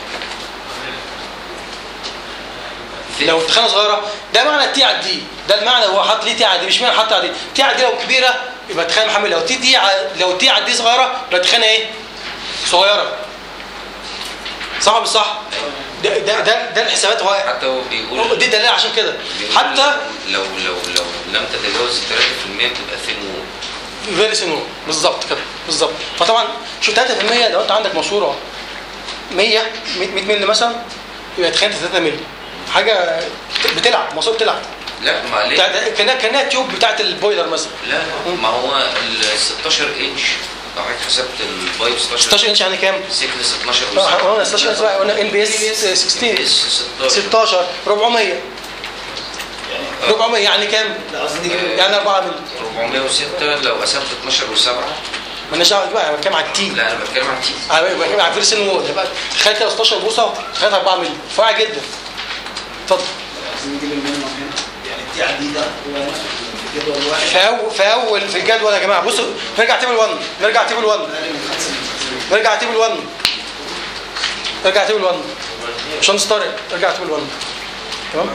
S1: لو التخانه صغيره ده معنى التي على الدي ده المعنى هو حاط ليه تي على دي مش معنى حط على دي تي على دي لو كبيره يبقى تخانه محمله لو تي دي على- لو تي على دي صغيره يبقى تخانه ايه صغيره صح مش صح ده ده ده, ده الحسابات هو
S4: حتى هو بيقول
S1: دي دليل عشان كده
S4: بيقول
S1: حتى
S4: لو لو لو لم تتجاوز 3% بتبقى ثين وول
S1: فيري سنو بالظبط كده بالظبط فطبعا شوف 3% لو انت عندك ماسوره 100 100 100 مللي مثلا يبقى تخيل 3 مللي حاجه بتلعب ماسوره بتلعب
S4: لا ما ليه؟
S1: بتاعت- كانها كانها تيوب بتاعت البويلر مثلا
S4: لا ما هو ال 16 انش لو حضرتك حسبت البايب 16
S1: 16 انش يعني كام؟
S4: سيكنس 12
S1: اه
S4: و
S1: قلنا 16 انش بقى قلنا ان بي اس 16
S4: اس 16
S1: 16 400 400 يعني كام؟ يعني 4 مللي
S4: 406 لو قسمت 12 و7
S1: مالناش دعوه بقى انا بتكلم على التي
S4: لا انا بتكلم عن تي
S1: انا بتكلم على فيري سن وول يبقى تخيل كده 16 بوصه تخيل 4 مللي رفيع جدا اتفضل
S8: عايزين نجيب المينيمم هنا يعني دي عدي ده هو في جدول واحد
S1: في اول في اول في الجدول يا جماعه بصوا نرجع تيبل 1 نرجع تيبل 1
S8: اقل من 5
S1: نرجع تيبل 1 نرجع تيبل 1 باشمهندس طارق ارجع تيبل 1 تمام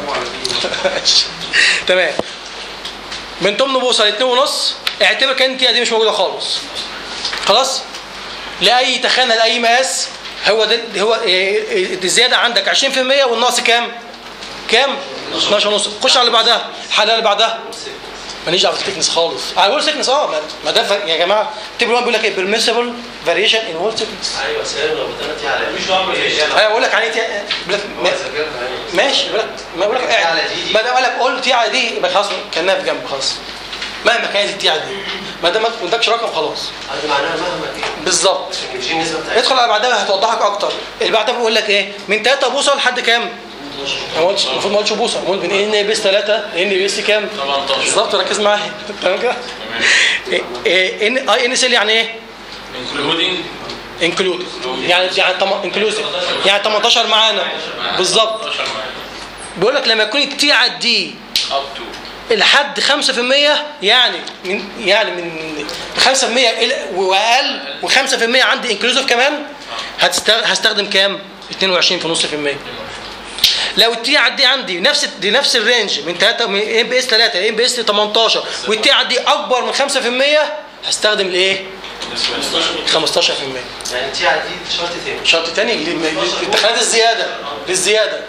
S1: تمام من 8 بوصه ل 2 ونص اعتبر كان التي دي مش موجوده خالص خلاص لاي تخانه لاي مقاس هو ده هو إيه، إيه، الزياده عندك 20% والنقص كام؟ كام؟ 12 ونص خش على اللي بعدها الحاله اللي بعدها ماليش دعوه بالتكنس خالص على وول سيكنس اه ما- ما ده ف- يا جماعه تيبل 1 بيقول لك ايه بيرميسبل فاريشن ان وول سيكنس
S5: ايوه سالم لو بتانا تي على
S10: مش دعوه بالرجاله
S1: انا بقول لك يعني تي- بيقول لك ما- ماشي بيقول لك ما بقول لك
S5: تي على
S1: قاعد
S5: دي دي.
S1: ما دام قال لك قول تي على دي يبقى خلاص كانها في جنب خلاص مهما كانت التي على دي ما دام ما ادكش رقم خلاص
S5: هذا معناها مهما كان
S1: بالظبط
S5: دي النسبه بتاعتها
S1: ادخل على بعدها هتوضحك اكتر اللي بعدها بيقول لك ايه من 3 بوصه لحد كام أنا ما قلتش المفروض ما قلتش بوصه قلت من ان بيس 3 ان بيس كام
S10: 18
S1: بالظبط ركز معايا تمام كده إيه، ان اي ان سيل يعني ايه
S10: انكلودينج
S1: انكلود يعني يعني انكلوزيف يعني 18 معانا بالظبط
S10: 18 معايا
S1: بيقول لك لما يكون التي على الدي
S10: اب تو
S1: لحد 5% يعني من يعني من 5% إلى- واقل و5% عندي انكلوزيف كمان هتست- هستخدم كام 22.5% لو التي عدي عندي نفس دي نفس الرينج من 3 من ام بي اس 3 ام بي اس 18 والتي عدي اكبر من 5% هستخدم الايه 15%
S8: يعني تي على دي شرط تاني
S1: شرط تاني لل- للدخلات الزياده للزياده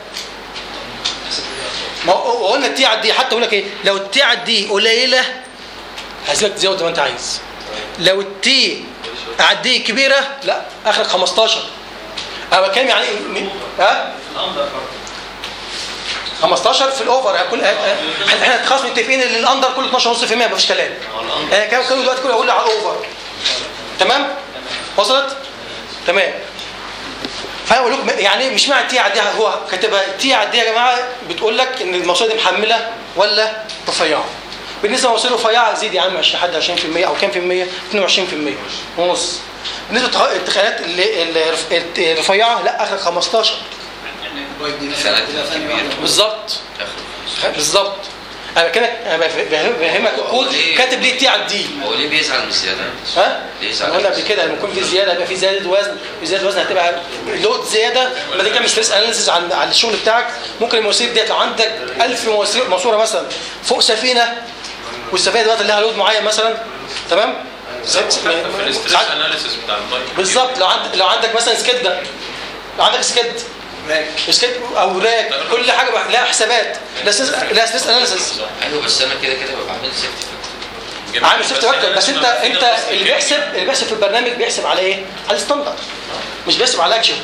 S1: ما هو قلنا التي على دي حتى اقول لك ايه لو التي على دي قليله هسيبك تزود زي ما انت عايز لو التي على دي كبيره لا اخرك 15 انا بتكلم يعني م- ها 15 في الاوفر كل احنا خلاص متفقين ان الاندر كله 12.5% مفيش كلام انا كان كل دلوقتي كله اقول على الاوفر تمام وصلت تمام فانا بقول لكم يعني إيه مش معنى التي على دي هو كاتبها التي على دي يا جماعه بتقول لك ان المواسير دي محمله ولا رفيعه بالنسبه للمواسير الرفيعه زيد يا عم 20 حد 20% او كام في الميه 22% ونص بالنسبه للتخيلات اللي- اللي الرف- الرفيعه لا اخر 15
S4: سنة كبيرة
S1: بالظبط
S4: آخر
S1: بالظبط انا كده انا بفهم- بفهمك الكود كاتب ليه تي على الدي
S4: هو ليه بيزعل من الزيادة؟
S1: ها؟
S4: ليه يزعل؟
S1: قلنا قبل كده لما يكون في زياده يبقى في زياده وزن في زياده وزن هتبقى لود زياده لما تيجي تعمل ستريس اناليسيس عن على الشغل بتاعك ممكن المواسير ديت لو عندك 1000 مواسير ماسوره مثلا فوق سفينه والسفينه دلوقتي لها لود معين مثلا تمام؟
S10: حتى في الاستريس
S1: ساعات-
S10: اناليسيس بتاع الميه
S1: بالظبط لو عندك لو عندك مثلا سكيد لو عندك سكيد سكيد او راك كل حاجه بقى لها حسابات لها ستريس لها ستريس اناليسيس
S4: ايوه بس انا كده كده ببقى عامل سيفتي
S1: عامل سيفت فاكتور بس انت انت اللي بيحسب اللي بيحسب في البرنامج بيحسب على ايه؟ على الستاندرد مش بيحسب على الاكشن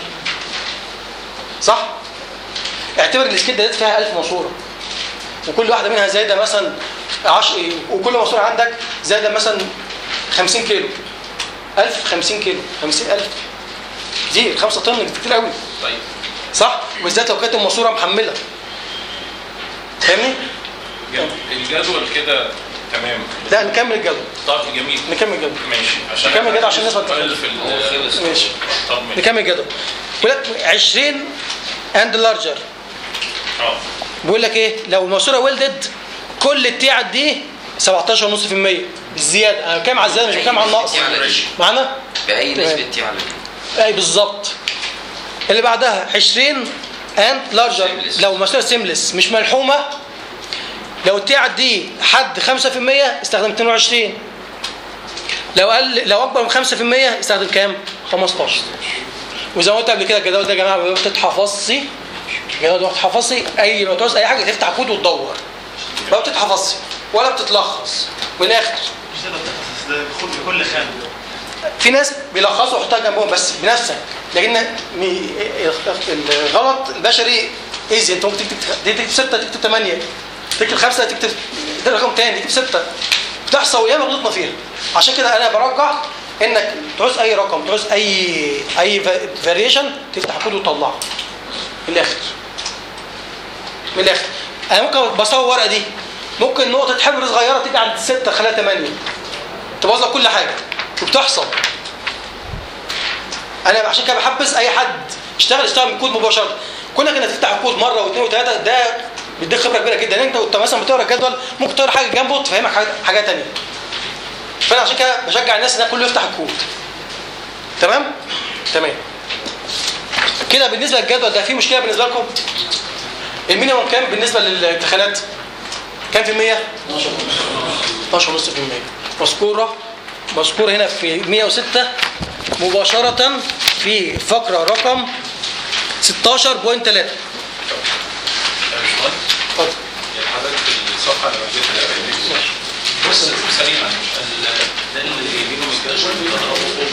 S1: صح؟ اعتبر السكيد ديت فيها 1000 ماسوره وكل واحده منها زايده مثلا 10 وكل ماسوره عندك زايده مثلا 50 كيلو 1000 50 كيلو 50000 دي 5 طن كتير قوي
S10: طيب
S1: صح؟ وبالذات لو كانت الماسوره محمله فاهمني؟
S10: جم- الجدول كده تمام
S1: لا نكمل الجدول
S10: طب جميل
S1: نكمل الجدول
S10: ماشي عشان
S1: نكمل كده عشان الناس ما
S10: السؤال في ال-
S4: خلص
S1: ماشي
S10: طب ماشي
S1: نكمل الجدول بيقول لك 20 اند لارجر
S10: اه
S1: بيقول لك ايه لو الماسوره ويلدد كل التيعه دي 17.5% الزياده انا بتكلم على الزياده مش بتكلم على النقص
S4: تي على دي
S1: معانا
S4: بأي
S1: تمام.
S4: نسبة تي على دي
S1: اي بالظبط اللي بعدها 20 اند لارجر
S4: Seamless.
S1: لو ماسوره سيملس مش ملحومه لو التيعه دي حد 5% استخدم 22 لو قل لو اكبر من 5% استخدم كام 15 وزي ما قلت قبل كده الجدول ده يا جماعه ما بتتحفظي الجدول ده بتتحفظي اي ما تعوز اي حاجه تفتح كود وتدور ما بتتحفظي ولا بتتلخص من الاخر
S2: كل خانه
S1: في ناس بيلخصوا ويحطها جنبهم بس بنفسك لكن مي- الغلط البشري ايزي انت ممكن تكتب دي تكتب 6 تكتب 8 تكتب 5 تكتب ده رقم تاني تكتب 6 بتحصل وياما غلطنا فيها عشان كده انا برجح انك تعوز اي رقم تعوز اي اي فاريشن تفتح كود وتطلعه من الاخر من الاخر انا ممكن بصور الورقه دي ممكن نقطه حبر صغيره تيجي عند 6 خليها 8 تبوظ لك كل حاجه وبتحصل انا عشان كده بحبس اي حد يشتغل يشتغل بالكود مباشره كونك انك تفتح الكود مره واثنين وثلاثه ده بيديك خبره كبيره جدا انت وانت مثلا بتقرا الجدول ممكن تقرا حاجه جنبه تفهمك حاجه حاجه ثانيه فانا عشان كده بشجع الناس ان كله يفتح الكود تمام تمام كده بالنسبه للجدول ده في مشكله بالنسبه لكم المينيموم كام بالنسبه للامتحانات كام في المية 12.5% مذكوره مذكوره هنا في 106 مباشره في فقره رقم 16.3 اتفضل
S10: يعني حضرتك الصفحه اللي موجوده بص سريعا ال- ده اللي جايبينه من الجدول بيضربوا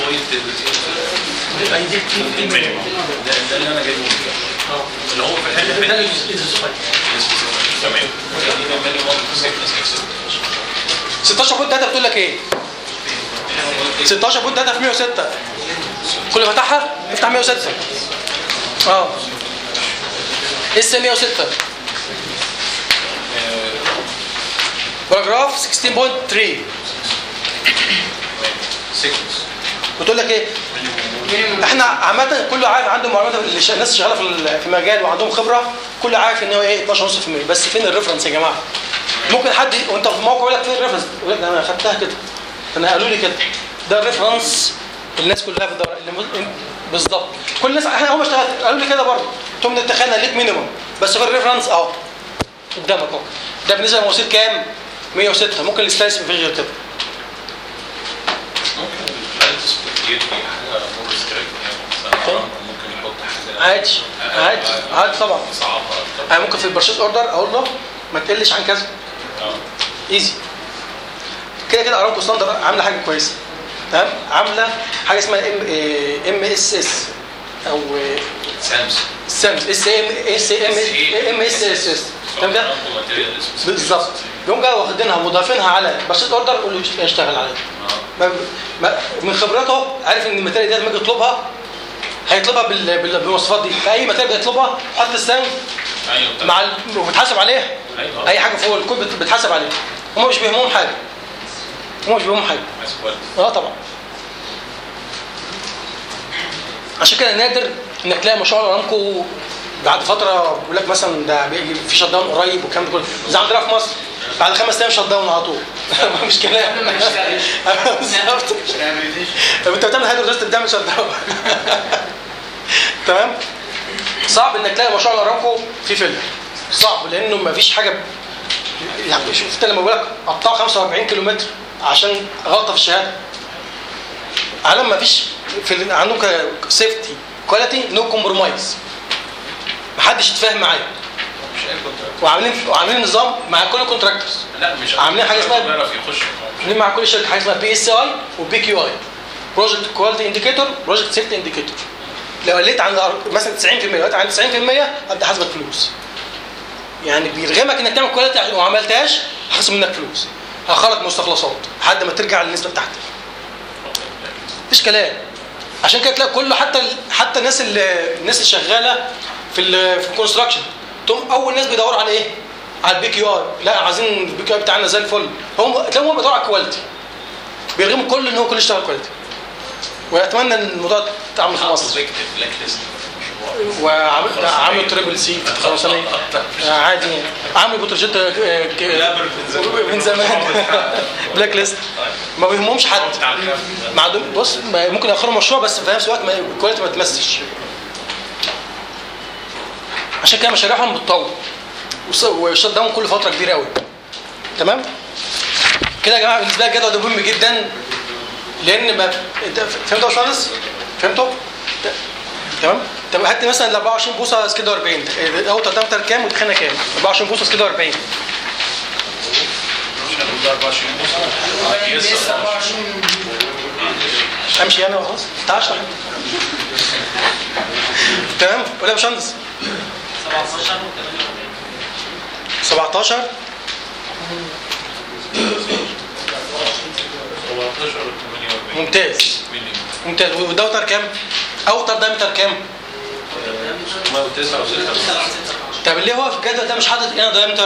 S10: 4.0 المينيموم ده ده اللي انا جايبه من الجدول اللي هو في الحته الثانيه تمام دي ده مينيموم سيكنس اكسبت
S1: 16.3 بتقول لك ايه 16.3 في 106 كل ما فتحها افتح 106 اه اس 106 باراجراف 16.3
S10: سيكنس
S1: بتقول لك ايه احنا عامه كله عارف عنده معلومات اللي ش- الناس شغاله في ال- في المجال وعندهم خبره كله عارف ان هو ايه 12.5% بس فين الريفرنس يا جماعه ممكن حد وانت في موقع يقول لك فين الريفرنس يقول لك ده انا خدتها كده انا قالوا لي كده ده الريفرنس الناس كلها في الدوره اللي م- بالظبط كل الناس احنا اول ما اشتغلت قالوا لي كده برضه قلت لهم اتخذنا ليك مينيمم بس في الريفرنس اهو قدامك اهو ده بالنسبه للمواسير كام 106 ممكن السلايس مفيش غير كده
S10: ممكن يدي حاجه مور ريستريكت يعني مثلا
S1: طيب.
S10: ممكن يحط حاجه
S1: عادي عادي عادي طبعا
S10: صعبه اكتر
S1: انا ممكن في البرشيز اوردر اقول له ما تقلش عن كذا
S10: اه
S1: ايزي كده كده ارامكو ستاندر عامله حاجه كويسه تمام عامله حاجه اسمها ام ام اس اس او
S10: سامس
S1: سامس اس ام اس ام ام اس اس اس تمام ده بالظبط يقوم جاي واخدينها مضافينها على برشيز اوردر يقول له اشتغل عليها ما ما من خبرته عارف ان الماتيريال دي لما يجي يطلبها هيطلبها بال- بال- بالمواصفات دي فاي ماتيريال بيطلبها حط السهم
S10: ايوه بتاع-
S1: مع ال... وبتحاسب عليها
S10: ايوه
S1: اي حاجه فوق الكود بت- بتحاسب عليها هم مش بيهمهم حاجه هم مش بيهمهم حاجه
S10: عايز كواليتي.
S1: اه طبعا عشان كده نادر انك تلاقي مشروع ارامكو بعد فتره بيقول لك مثلا ده بيجي في شت داون قريب والكلام ده كله زي عندنا في مصر بعد خمس ايام شت داون على طول مش كلام
S6: ما يشتغلش.
S1: بالظبط طب انت بتعمل هيدرو تيست بتعمل شت داون تمام صعب انك تلاقي مشروع ارامكو في فيلم صعب لانه ما فيش حاجه يعني شفت لما بقول لك قطعوا 45 كيلو متر عشان غلطه في الشهاده عالم ما فيش في ال- عندهم سيفتي كواليتي نو كومبرومايز محدش يتفاهم معايا
S10: مش اي كونتراكت
S1: وعاملين وعاملين نظام مع كل الكونتراكتورز
S10: لا مش
S1: عاملين حاجة اسمها-
S10: بيعرف يخش
S1: عاملين مع كل شركه حاجه اسمها بي اس اي وبي كيو اي بروجكت كواليتي انديكيتور بروجكت سيفتي انديكيتور لو قلت عن الأر- مثلا 90% لو قلت عن 90% ابدا حاسبك فلوس يعني بيرغمك انك تعمل كواليتي عشان- وما عملتهاش هخصم منك فلوس هخرج مستخلصات لحد ما ترجع للنسبه بتاعتك مفيش كلام عشان كده تلاقي كله حتى ال- حتى الناس اللي الناس اللي شغاله في ال في الكونستراكشن تقوم اول ناس بيدوروا على ايه؟ على البي كيو ار لا عايزين البي كيو ار بتاعنا زي الفل هم تلاقيهم هم بيدوروا على الكواليتي بيرغموا كل ان هو كله يشتغل كواليتي واتمنى ان الموضوع ده يتعمل في مصر
S10: بيكتب بلاك ليست
S1: وعملوا تريبل سي في الخرسانيه عادي يعني عملوا بتروجيت آه، ك-
S10: لابر
S1: من زمان بلاك ليست ما بيهمهمش حد
S10: بتاع الكلام ده.
S1: معدوم بص ما- ممكن ياخروا مشروع بس في نفس الوقت ما الكواليتي ما تمسش عشان كده مشاريعهم بتطول وص- والشت داون كل فتره كبيره قوي تمام كده يا جماعه بالنسبه لي الجدول ده مهم جدا لان ما انت فهمتوا يا باشمهندس؟ فهمتوا؟ ت- تمام؟ طب هات لي مثلا ال 24 بوصه سكيدو 40 الاوتر دامتر كام والتخانه كام؟ 24 بوصه سكيدو 40
S10: مش هنقول ده 24 بوصه يس
S6: لسه 24
S1: امشي انا وخلاص تعال اشرح تمام ولا يا باشمهندس
S9: 17 و
S1: 17
S10: 17 و 48
S1: ممتاز
S10: ملي
S1: ممتاز والدوتر كام؟ اوتر دامتر كام؟
S10: 9 و 6
S1: طب ليه هو في الجدول ده مش حاطط هنا دايمتر؟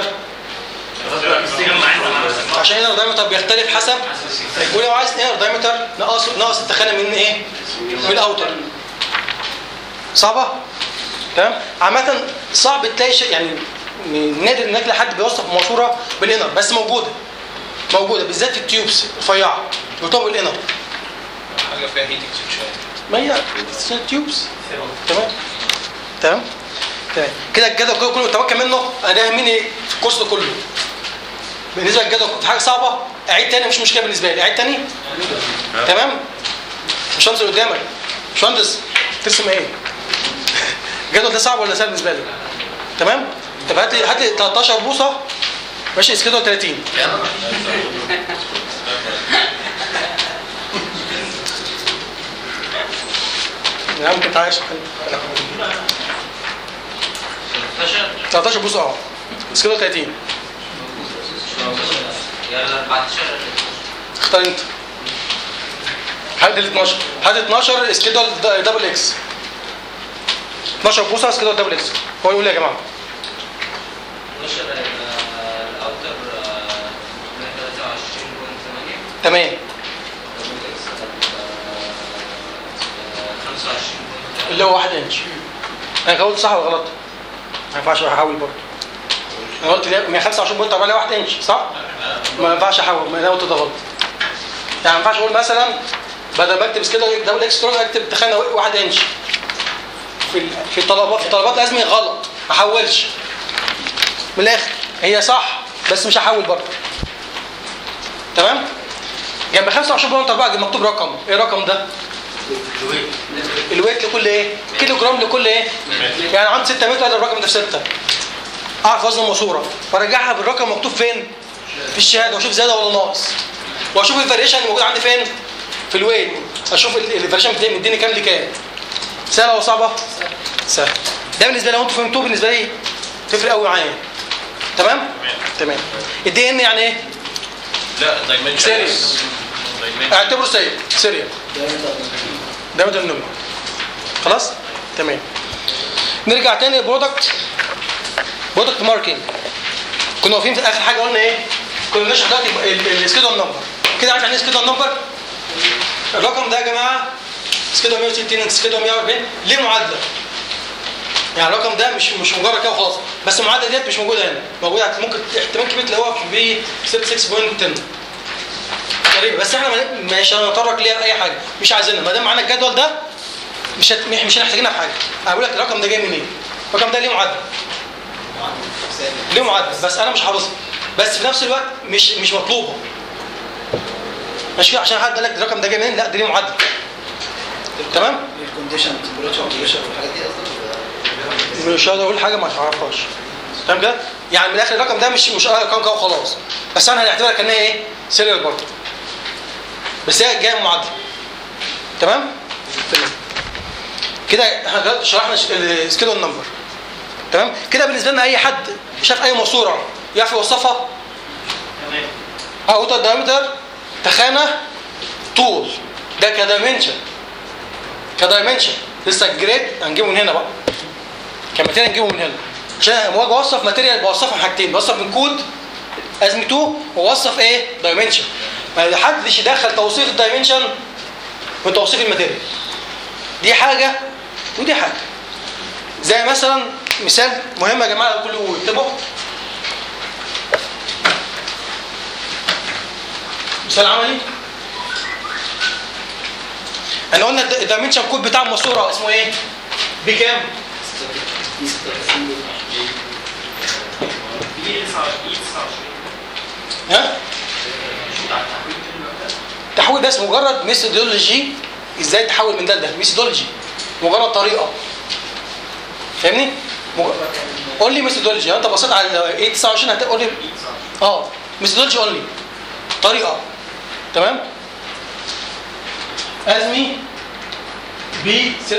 S1: عشان هنا الدايمتر بيختلف حسب ولو عايز هنا الدايمتر نقص نقص التخانه من ايه؟ من الاوتر صعبه؟ تمام؟ عامة صعب تلاقي شيء يعني نادر انك تلاقي حد بيوصف ماسوره بالانر بس موجوده موجوده بالذات في التيوبس رفيعه بتوع بالانر
S10: حاجه فيها هيت اكسشن
S1: ما هي تيوبس تمام تمام تمام كده الجدول كله كله متمكن منه انا يهمني في الكورس ده كله بالنسبه للجدول في حاجه صعبه اعيد تاني مش مشكله بالنسبه لي اعيد تاني تمام باشمهندس اللي قدامك باشمهندس ترسم ايه الجدول ده صعب ولا سهل بالنسبه لي تمام طب هات لي هات لي 13 بوصه ماشي سكيدول 30 يا عم كنت عايش 13 بوصه اه سكيدول 30
S9: يعني 14
S1: اختار انت هات ال 12 هات 12 سكيدول دبل اكس 12 بوصه سكيدول دبل اكس هو يقول لي يا جماعه
S9: 12 هيبقى الاوتر 23.8
S1: تمام اللي هو 1 انش انا قلت صح ولا غلط؟ ما ينفعش احاول برضه انا قلت ليه 125 بوينت 4 1 انش صح؟ ما ينفعش احاول ما انا قلت ده غلط يعني ما ينفعش اقول مثلا بدل ما اكتب كده دبل اكس سترونج اكتب تخانه 1 انش في ال- في الطلبات في طلبات لازم غلط ما احولش من الاخر هي صح بس مش هحول برضه تمام؟ جنب 25 بوينت 4 مكتوب رقم ايه الرقم ده؟ الويت لكل ايه كيلو جرام لكل ايه يعني عندي 6 متر ادي الرقم ده في 6 اعرف وزن الماسوره وارجعها بالرقم مكتوب فين في الشهاده واشوف زياده ولا ناقص واشوف الفاريشن اللي موجود عندي فين في الويت اشوف ال- الفاريشن بتاعي مديني كام لكام سهله ولا صعبه سهله ده بالنسبه لي لو انتوا فهمتوه بالنسبه لي تفرق قوي معايا تمام تمام الدي ان يعني ايه
S10: لا دايمنشن
S1: سيريال. اعتبره سيء سيريال ده مدى النمو خلاص تمام نرجع تاني للبرودكت برودكت ماركينج كنا واقفين في اخر حاجه قلنا ايه كنا بنشرح دلوقتي السكيدول نمبر كده عارف يعني ايه سكيدول نمبر الرقم ده يا جماعه سكيدول 160 سكيدول 140 ليه معادله يعني الرقم ده مش مش مجرد كده وخلاص بس المعادله ديت مش موجوده هنا موجوده ممكن احتمال كبير تلاقوها في 6.10 تقريبا بس احنا ما- مش هنتطرق ليها باي حاجه مش عايزينها ما دام معانا الجدول ده مش هت... مش مش هنحتاجينها في حاجه انا بقول لك الرقم ده جاي منين الرقم ده ليه معادله ليه معادله بس انا مش حافظها بس في نفس الوقت مش مش مطلوبه مش كده عشان حد قال لك الرقم ده جاي منين لا ده ليه معادله تمام
S8: الكونديشن تمبريتشر بريشر والحاجات دي قصدك
S1: مش هقدر اقول حاجه ما تعرفهاش تمام كده يعني من الاخر الرقم ده مش مش ارقام كده وخلاص بس انا هنعتبرها كانها ايه سيريال برضه بس هي جايه معادله تمام تمام كده احنا دلوقتي شرحنا السكيدول نمبر تمام كده بالنسبه لنا اي حد شاف اي ماسوره يعرف يوصفها
S9: تمام
S1: اه اوتر دايمتر تخانه طول ده كدايمنشن كدايمنشن لسه الجريد هنجيبه من هنا بقى كماتيريال نجيبه من هنا عشان لما اجي اوصف ماتيريال بوصفها حاجتين بوصف من كود ازمته واوصف ايه دايمنشن ما حدش يدخل توصيف الدايمنشن من توصيف الماتيريال دي حاجه ودي حاجه زي مثلا مثال مهم يا جماعه الكل يكتبه مثال عملي احنا قلنا الد- الدايمنشن كود بتاع الماسوره اسمه ايه بكام
S8: دي 36
S9: دي 29 29
S1: ها التحويل ده اسمه مجرد ميثودولوجي ازاي تحول من ده لده ميثودولوجي مجرد طريقه فاهمني مج- قول لي ميثودولوجي انت بصيت على ايه 29 هتقول لي اه ميثودولوجي اونلي طريقه تمام ازمي ب 6.10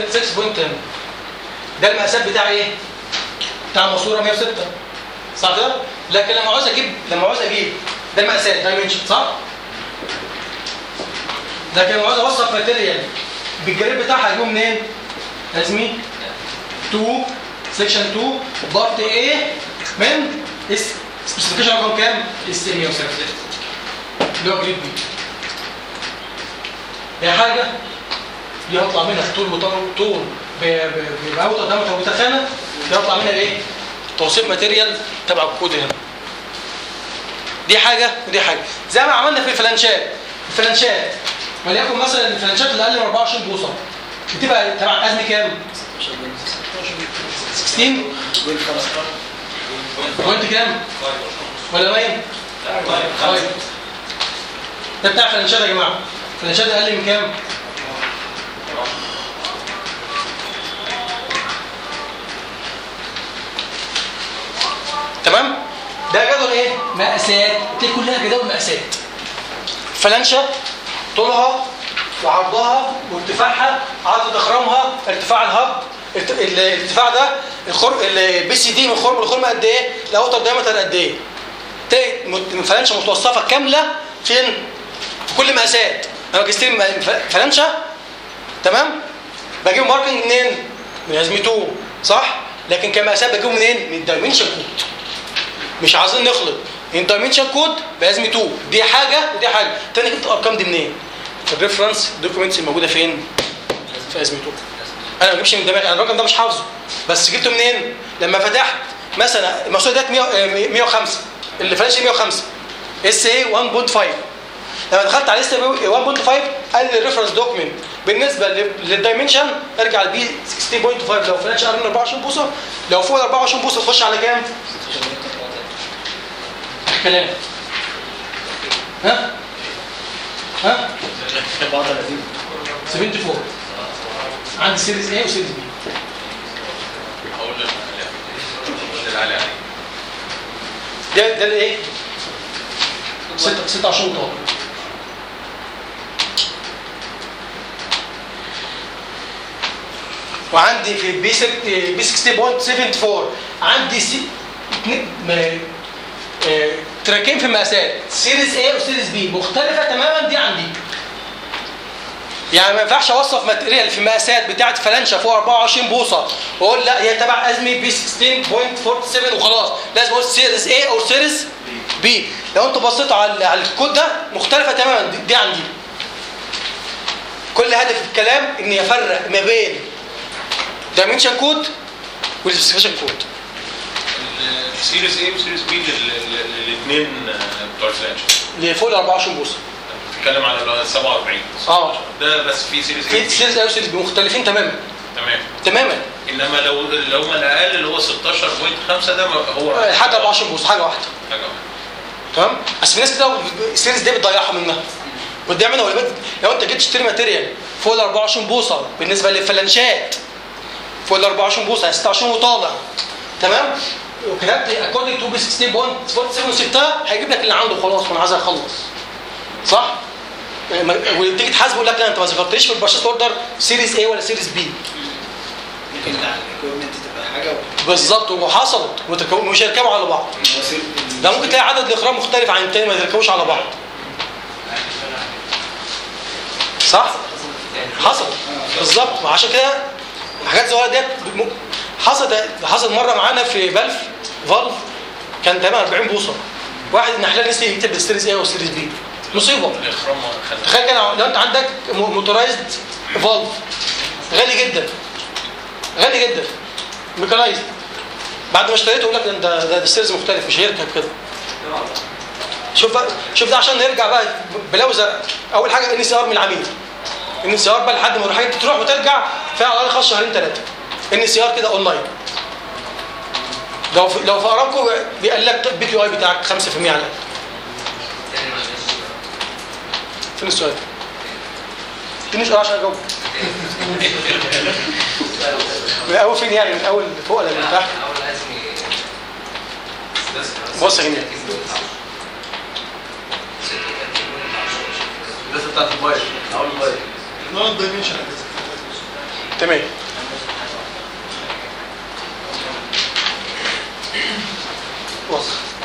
S1: ده المقاسات بتاع ايه بتاع ماسوره 106 صح كده لكن لما عاوز اجيب لما عاوز اجيب ده المقاسات دايمنشن صح لكن لما عاوز اوصف ماتيريال بالجريد بتاعها هجيبه منين ازمي 2 سيكشن 2 بارت A من اس سبيسيفيكيشن رقم كام؟ اس 106 اللي هو جريد بي دي حاجه دي هطلع منها طول وطول طول باوتر دايمتر وتخانه دي هطلع منها ايه؟ توصيف ماتيريال تبع الكود هنا دي حاجه ودي حاجه زي ما عملنا في الفلانشات الفلانشات وليكن مثلا الفلانشات اللي اقل من 24 بوصه بتبقى تبع ازمه كام؟ 16 بوينت كام؟ ولا باين؟ طيب ده بتاع فلانشات يا جماعه فلانشات اقل من كام؟ تمام؟ ده جدول ايه؟ مقاسات دي كلها جداول مقاسات فلانشة طولها وعرضها وارتفاعها عرض ضخامها ارتفاع الهب ارت- ال- الارتفاع ده الخرم البي سي دي من خرم لخرم قد ايه؟ الاوتر دايمتر قد ايه؟ تلاقي مت- فلانشة متوصفة كاملة فين؟ في كل مقاسات انا جستين م- ف- فلانشة تمام؟ بجيب ماركنج منين؟ من ازمته صح؟ لكن كمقاسات بجيبه منين؟ من الدايمنشن كود مش عايزين نخلط الدايمنشن كود بازمه 2 دي حاجه ودي حاجه تاني جبت الارقام دي منين الريفرنس دوكيومنتس الموجوده فين في ازمه 2 انا ما بجيبش من دماغي انا الرقم ده مش حافظه بس جبته منين لما فتحت مثلا المقصود ديت 100 آه، 105 اللي فلاش 105 اس اي 1.5 لما دخلت على اس 1.5 قال لي الريفرنس دوكيمنت بالنسبه لل- للدايمنشن ارجع لبي 60.5 لو فلاش اقل من 24 بوصه لو فوق ال 24 بوصه تخش على كام؟ كلام ها ها
S8: 34
S1: 74 عندي سيريز A وسيريز B
S10: هقول لك هقول للعلي عليه
S1: ده ده الايه؟ 26 طالب وعندي في بي سك- بي 60.74 عندي سي اتنين- م- آه، تراكين في المقاسات سيريز A وسيريز B مختلفة تماما دي عن دي يعني ما ينفعش اوصف ماتريال في مقاسات بتاعت فلانشا فوق 24 بوصه واقول لا هي تبع ازمي بي 16.47 وخلاص لازم اقول سيريز A او سيريز B لو انتوا بصيتوا على على الكود ده مختلفه تماما دي, دي عن دي كل هدف الكلام ان يفرق ما بين دايمنشن كود والسبيسيفيكيشن كود
S10: السيريس ايه وسيريس بي الاثنين بتوع الفلانش
S1: اللي فوق ال 24 بوصه
S10: بتتكلم على ال 47
S1: اه
S10: ده بس في سيريس
S1: في
S10: ايه
S1: سيريز A وسيريز B مختلفين تماما
S10: تمام
S1: تماما
S10: انما لو لو ما الاقل اللي هو 16.5 ده ما- هو
S1: حاجه 24 بوصه حاجه واحده
S10: حاجه واحدة.
S1: تمام بس في ناس كده السيريز دي بتضيعها منها بتضيع منها ولا بد- لو انت جيت تشتري ماتيريال فوق ال 24 بوصه بالنسبه للفلانشات فوق ال 24 بوصه يعني 26 وطالع تمام وكتبت اكوردنج تو بي 16.47 وسبتها هيجيب لك اللي عنده خلاص وانا عايز اخلص صح؟ ما- وتيجي تحاسبه يقول لك لا انت ما ذكرتليش في البرشيس اوردر سيريز A ولا سيريز B
S8: ممكن على الاكويبمنت تبقى حاجه
S1: بالظبط وحصلت وتركبوا- ومش هيركبوا على بعض
S8: وسيل
S1: ده ممكن تلاقي عدد الاخرام مختلف عن التاني ما يركبوش على بعض صح حصل بالظبط وعشان كده حاجات صغيره ديت م- حصل حصل مره معانا في فالف فالف كان تقريبا 40 بوصه واحد من احلال نسي يكتب السيريز ايه والسيريز بي مصيبه
S10: الاخرام خلي
S1: تخيل كده لو انت عندك موتورايزد فالف غالي جدا غالي جدا ميكانايزد بعد ما اشتريته يقول لك ده ده, ده السيريز مختلف مش هيركب كده شوف بقى شوف ده عشان نرجع بقى بلوزه اول حاجه ان سي ار من العميل ان سي ار بقى لحد ما الحاجات تروح وترجع فيها على الاقل خلاص شهرين ثلاثه ان سي ار كده اونلاين لو في لو في ارامكو بيقول لك البي كيو اي بتاعك 5% على الاقل فين السؤال؟ اديني سؤال عشان اجاوب من اول فين يعني من اول فوق ولا من تحت؟
S3: اول ازمي
S1: بص يا جميل
S5: الناس بتاعت الموبايل اول موبايل
S2: نون دايمنشن
S1: تمام بص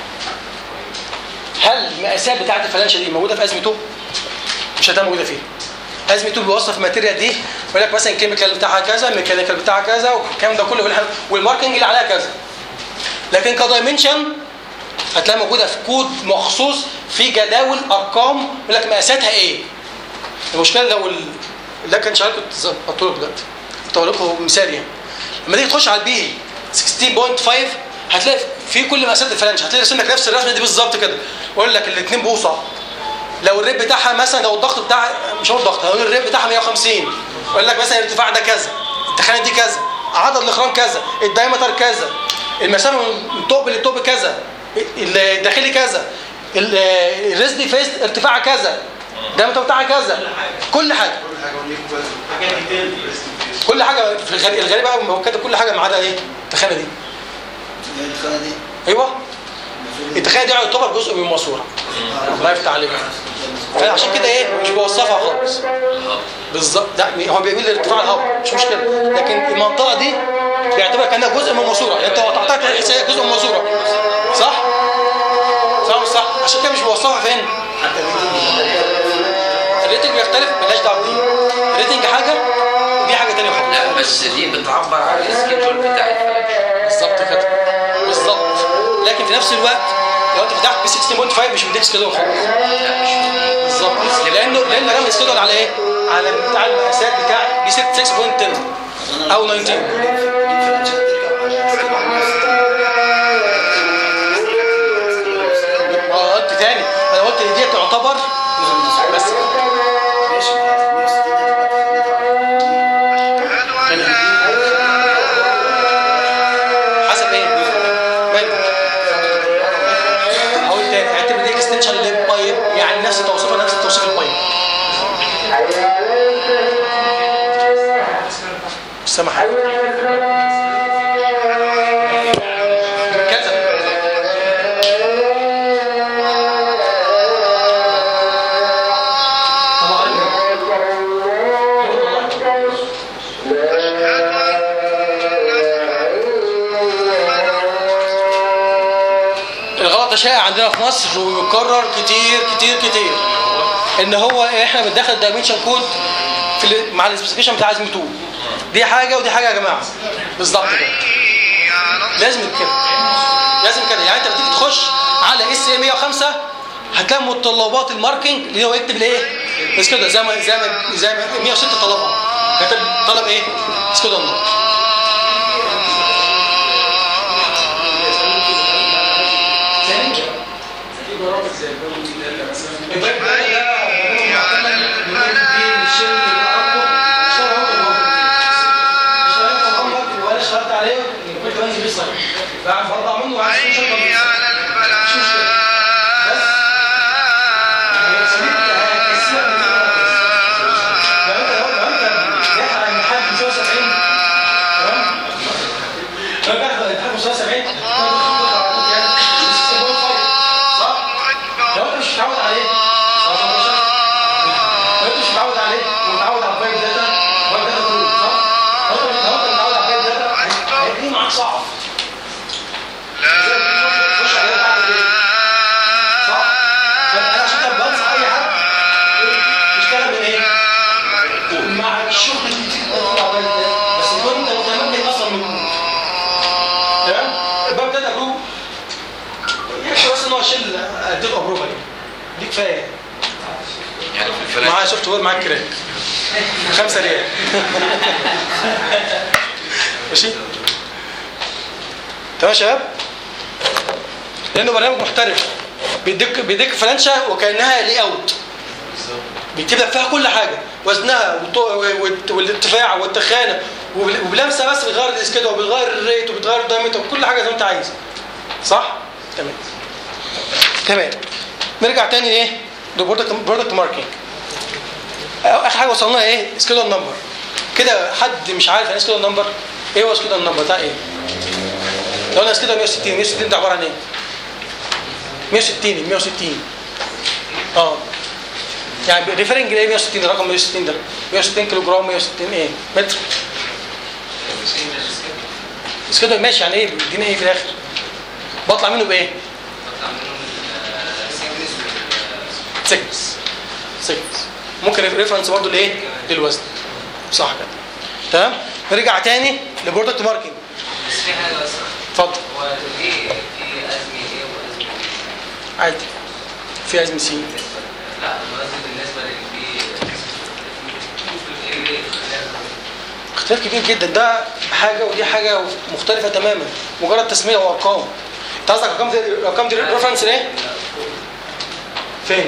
S1: هل المقاسات بتاعت الفلانشه دي موجوده في ازمه 2 مش هتبقى موجوده فيه ازمه 2 بيوصف الماتيريال دي يقول لك مثلا الكيميكال بتاعها كذا الميكانيكال بتاعها كذا والكلام ده كله والح- والماركنج اللي عليها كذا لكن كدايمنشن هتلاقيها موجوده في كود مخصوص في جداول ارقام يقول لك مقاساتها ايه المشكله لو ال... ده كان شغال كنت ظبطته لك دلوقتي كنت اقول لكم مثال يعني لما تيجي تخش على البي 16.5 هتلاقي في كل مقاسات الفلانش هتلاقي رسم لك نفس الرسمه دي بالظبط كده يقول لك الاثنين بوصه لو الريت بتاعها مثلا لو الضغط بتاعها مش هو الضغط لو الريت بتاعها 150 يقول لك مثلا الارتفاع ده كذا التخانه دي كذا عدد الاخرام كذا الدايمتر كذا المسافه من توب للتوب كذا الداخلي كذا ال- الريزدي فيس ارتفاعها كذا الدايمتر بتاعها كذا كل حاجه
S2: حاجه ديتيل
S1: كل حاجه في الغريب الغريب قوي هو كاتب كل حاجه ما عدا ايه التخانه دي
S8: هي الخانه دي
S1: ايوه
S8: المفروض
S1: التخانه دي يعتبر جزء من الماسوره الله يفتح عليك فعشان كده ايه مش بوصفها خالص بالظبط لا هو بيقول لي ارتفاع الهواء مش مشكله لكن المنطقه دي بيعتبر كانها جزء من الماسوره يعني انت لو قطعتها تحس هي جزء من الماسوره صح؟ صح ولا صح؟ عشان كده مش بوصفها فين؟ الريتنج بيختلف مالهاش دعوه بدي الريتنج حاجه ودي حاجه ثانيه خالص
S4: لا بس دي بتعبر عن السكيدجول بتاع الفلانش
S1: بالظبط كده بالظبط لكن في نفس الوقت لو انت فتحت ب 16.5 مش مديك سكيدول خالص
S4: لا مش
S1: بالظبط لانه لان رامي سكيدول على ايه؟ على بتاع المقاسات بتاع ب 6.10 او 19 ما قلت تاني انا قلت ان دي تعتبر بس
S8: ماشي 160
S1: حسب ايه؟ ماله؟ هقول تاني اعتبر دي اكستنشن للبايب يعني نفس توصيفها نفس توصيف البايب سامع حاجه كذا الغلط ده شائع عندنا في مصر ويكرر كتير كتير كتير ان هو احنا بندخل الدايمنشن كود في ال- مع السبيسيفيكيشن بتاع ازمه 2 دي حاجه ودي حاجه يا جماعه بالظبط كده لازم كده لازم كده يعني انت بتيجي تخش على اس 105 هتلاقي متطلبات الماركينج اللي هو يكتب الايه؟ بس كده زي ما زي ما زي ما 106 طلبها كتب طلب ايه؟ بس كده النور بعد برضع منه وعايز مش مش مشكله بس هي سميت السيره لو انت لو لو انت داخل على امتحان 75 تمام لو داخل على امتحان 75 صح؟ لو انت مش متعود عليه صح ولا مش؟ لو انت مش متعود عليه ومتعود على الفايل داتا فايل داتا جروب صح؟ لو انت لو انت متعود على الفايل داتا هيبقى معاك صعب خش عليها بعد ايه؟ صح؟ فانا عشان كده بنصح اي حد يشتغل من ايه؟ مع الشغل الكتير اللي هو عمال ده بس يكون انت متمكن اصلا من تمام؟ الباب ده جروب يكفي بس ان هو يشيل اديك ابروفه دي كفايه
S4: يعني في الفلاح
S1: معايا سوفت وير معاك كراك خمسة ريال ماشي تمام يا شباب لانه برنامج محترف بيديك بيديك فلانشة وكانها لي اوت بيكتب لك فيها كل حاجه وزنها والط- والت- والارتفاع والتخانه وبال- وبلمسه بس بتغير الاسكيد وبتغير الريت وبتغير الدايمتر وكل حاجه زي ما انت عايز صح؟ تمام تمام نرجع تاني ايه؟ لبرودكت برودكت ماركينج اخر حاجه وصلنا لها ايه؟ سكيدول نمبر كده حد مش عارف يعني سكيدول نمبر ايه هو سكيدول نمبر بتاع ايه؟ لو انا سكيدول 160 160 ده عباره عن ايه؟ 160 160 اه يعني ريفرنج لايه 160 رقم 160 ده 160 كيلو جرام 160 ايه متر بس كده ماشي يعني ايه بيدينا ايه في الاخر بطلع منه بايه
S3: بطلع منهم السيكنس
S1: سيكنس سيكنس ممكن ريفرنس برضه لايه للوزن صح كده تمام نرجع تاني لبرودكت ماركينج
S3: بس في حاجه بس
S1: اتفضل
S3: هو ليه في ازمه ايه وازمه B؟
S1: عادي في ازمه سي
S3: لا الوزن بالنسبه للبي ايه
S1: اختلاف كبير جدا ده حاجه ودي حاجه مختلفه تماما مجرد تسميه وارقام انت قصدك ارقام دي ارقام دي ريفرنس ليه؟ فين؟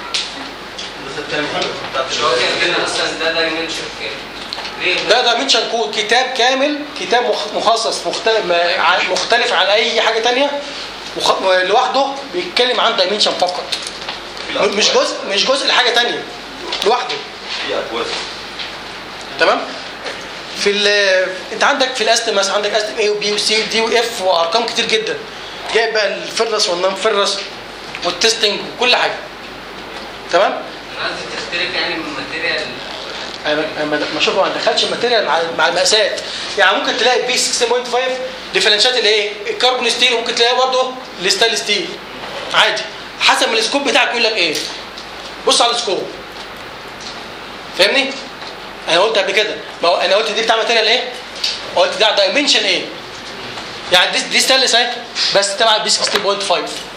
S3: مش هو كان كده اصلا ده دايمنشن كام ليه
S1: ده دايمنشن كود كتاب كامل كتاب مخ- مخصص مختلف ما- ع- مختلف عن اي حاجه تانية وخ- لوحده بيتكلم عن دايمنشن فقط م- مش جزء مش جزء لحاجه تانية لوحده
S5: في اكواد
S1: تمام في ال انت عندك في الاستم مثلا عندك استم اي وبي وسي ودي واف وارقام كتير جدا جايب بقى الفرس والنون فرس والتستنج وكل حاجه تمام
S3: انا قصدي تختلف يعني من الماتيريال
S1: انا أنا ما ما اشوف ما دخلش الماتيريال مع مع المقاسات يعني ممكن تلاقي بي 16.5 ديفرنشات الايه الكربون ستيل وممكن تلاقيها برضه الستايل ستيل عادي حسب ما السكوب بتاعك يقول لك ايه بص على السكوب فاهمني انا قلت قبل كده ما هو انا قلت دي بتاع ماتيريال ايه قلت ده دايمنشن ايه يعني دي دي ستانلس اهي بس تبع بي 16.5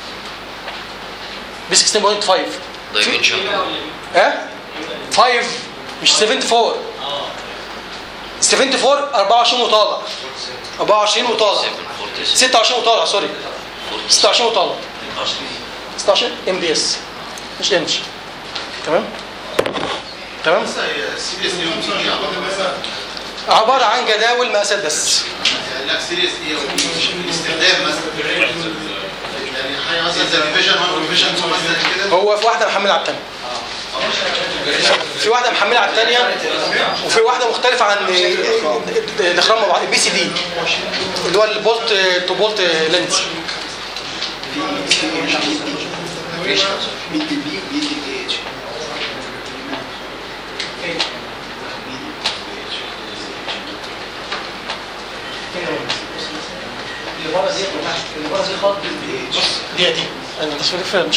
S1: بي 16.5
S4: دايمنشن
S1: ها 5 مش 74 74 24 وطالع 24 وطالع 26 وطالع سوري 26 وطالع 26 ام بي اس مش انش تمام تمام
S2: سيريس ايه وبي عباره
S1: عباره عن جداول مقاسات بس
S2: لا سيريس ايه وبي الاستخدام مثلا يعني حاجه مثلا زي الفيجن 1 والفيجن 2 مثلا كده
S1: هو في واحده محمله على الثانيه في واحده محمله على الثانيه وفي واحده مختلفه عن الاخرام مع بعض البي سي دي اللي هو البولت تو بولت لينز
S8: بي تي بي بي تي تي اتش
S1: اللي بره دي اللي بره دي خالص دي دي انا تصوير فرنش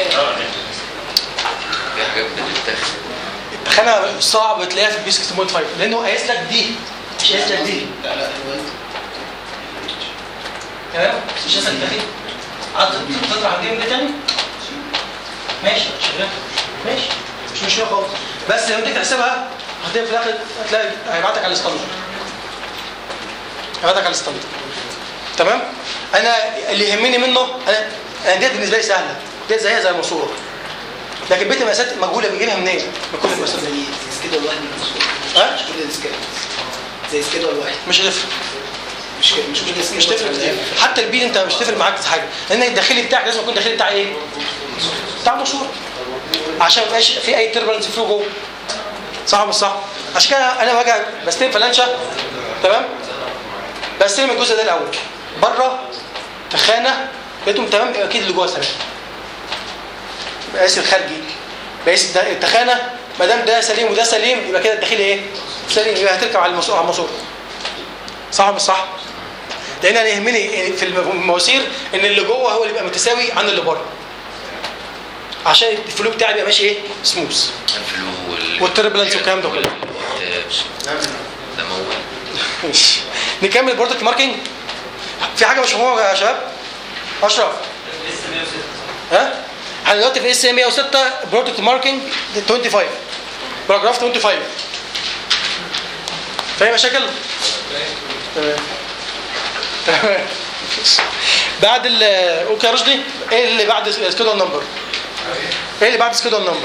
S4: في حاجات بتتاخد
S1: التخانه صعب تلاقيها في البي 6.5 لانه قايس لك دي مش قايس لك دي
S8: لا لا هو
S1: تمام مش قايس لك دي عايز تطلع دي من تاني ماشي شغال ماشي مش مشكله خالص بس لو انت تحسبها هتلاقي في الاخر هتلاقي هيبعتك على الستاندرد هيبعتك على الستاندرد تمام انا اللي يهمني منه انا انا ديت بالنسبه لي سهله ديت زيها زي الماسوره لكن بيت المقاسات مجهوله بيجيبها منين؟ من كل المقاسات
S8: زي
S1: دي
S8: زي سكيدول واحد مش
S1: ها؟
S8: مش كل السكيدول زي سكيدول واحد
S1: مش هتفرق
S8: مش كده- مش كل
S1: مش
S8: السكيدول
S1: تفرق كتير حتى البيل انت مش تفرق معاك في حاجه لان الداخلي بتاعك لازم يكون الداخلي بتاع ايه؟ بتاع ماسوره عشان ما يبقاش في اي تربلنس فيه جوه صح ولا مش صح؟ عشان كده انا باجي بستلم فلانشه تمام؟ بستلم الجزء ده الاول بره تخانه لقيتهم تمام يبقى اكيد اللي جوه سليم بقيس الخارجي بقيس الد- التخانه ما دام ده سليم وده سليم يبقى كده الداخلي ايه؟ سليم يبقى هتركب على الماسوره على الماسوره صح ولا مش صح؟ لان انا يهمني في المواسير ان اللي جوه هو اللي يبقى متساوي عن اللي بره عشان الفلو بتاعي يبقى ماشي ايه؟ سموث
S4: الفلو وال
S1: والتربلنس والكلام ده كله.
S4: والتابس. ده موال
S1: ماشي نكمل برودكت ماركينج في حاجه مش مهمه يا شباب اشرف ها احنا دلوقتي في اس 106 برودكت ماركينج 25 باراجراف 25 فاهم مشاكل تمام تمام بعد ال اوكي يا رشدي ايه اللي بعد سكيدول نمبر ايه اللي بعد سكيدول نمبر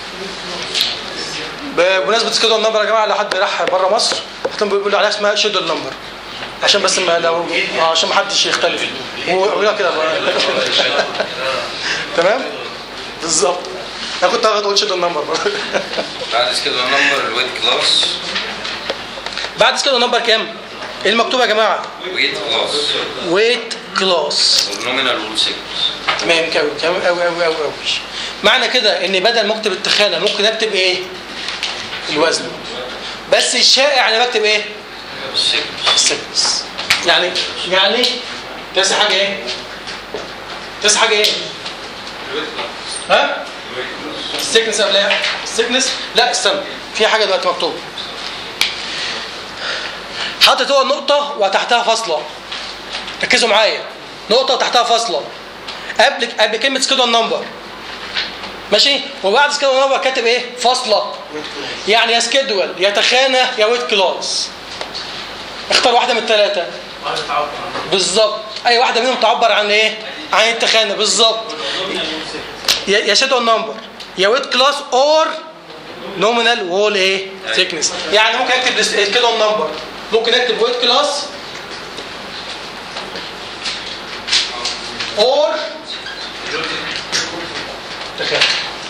S1: بمناسبه سكيدول نمبر يا جماعه لو حد راح بره مصر هتلاقيهم بيقولوا عليها اسمها شيدول نمبر عشان بس ما لو آه، عشان ما حدش يختلف ويقولها كده بقى. تمام بالظبط انا كنت هاخد اقول شيدول نمبر برضه.
S4: بعد كده نمبر الويت كلاس
S1: بعد سكيدول نمبر كام ايه المكتوب يا جماعه
S4: ويت كلاس
S1: ويت كلاس
S4: والنومينال وول سيكونس
S1: تمام قوي قوي قوي قوي قوي قوي معنى كده ان بدل ما اكتب التخانه ممكن اكتب ايه الوزن بس الشائع انا بكتب ايه
S4: سيكونس
S1: السكنس يعني يعني تنسى حاجه ايه تنسى حاجه ايه ها السكنس قبلها السكنس لا استنى في حاجه دلوقتي مكتوب حاطط هو النقطه وتحتها فاصله ركزوا معايا نقطه وتحتها فاصله قبل قبل كلمه سكيدول نمبر ماشي وبعد سكيدول نمبر كاتب ايه فاصله يعني يا سكيدول يا تخانه يا ويت كلاس اختار واحده من الثلاثه بالظبط اي واحده منهم تعبر عن ايه عن التخانه بالظبط يا يا شادو نمبر يا ويت كلاس اور نومينال وول ايه ثيكنس يعني ممكن اكتب كده نمبر ممكن اكتب ويت كلاس اور تخانه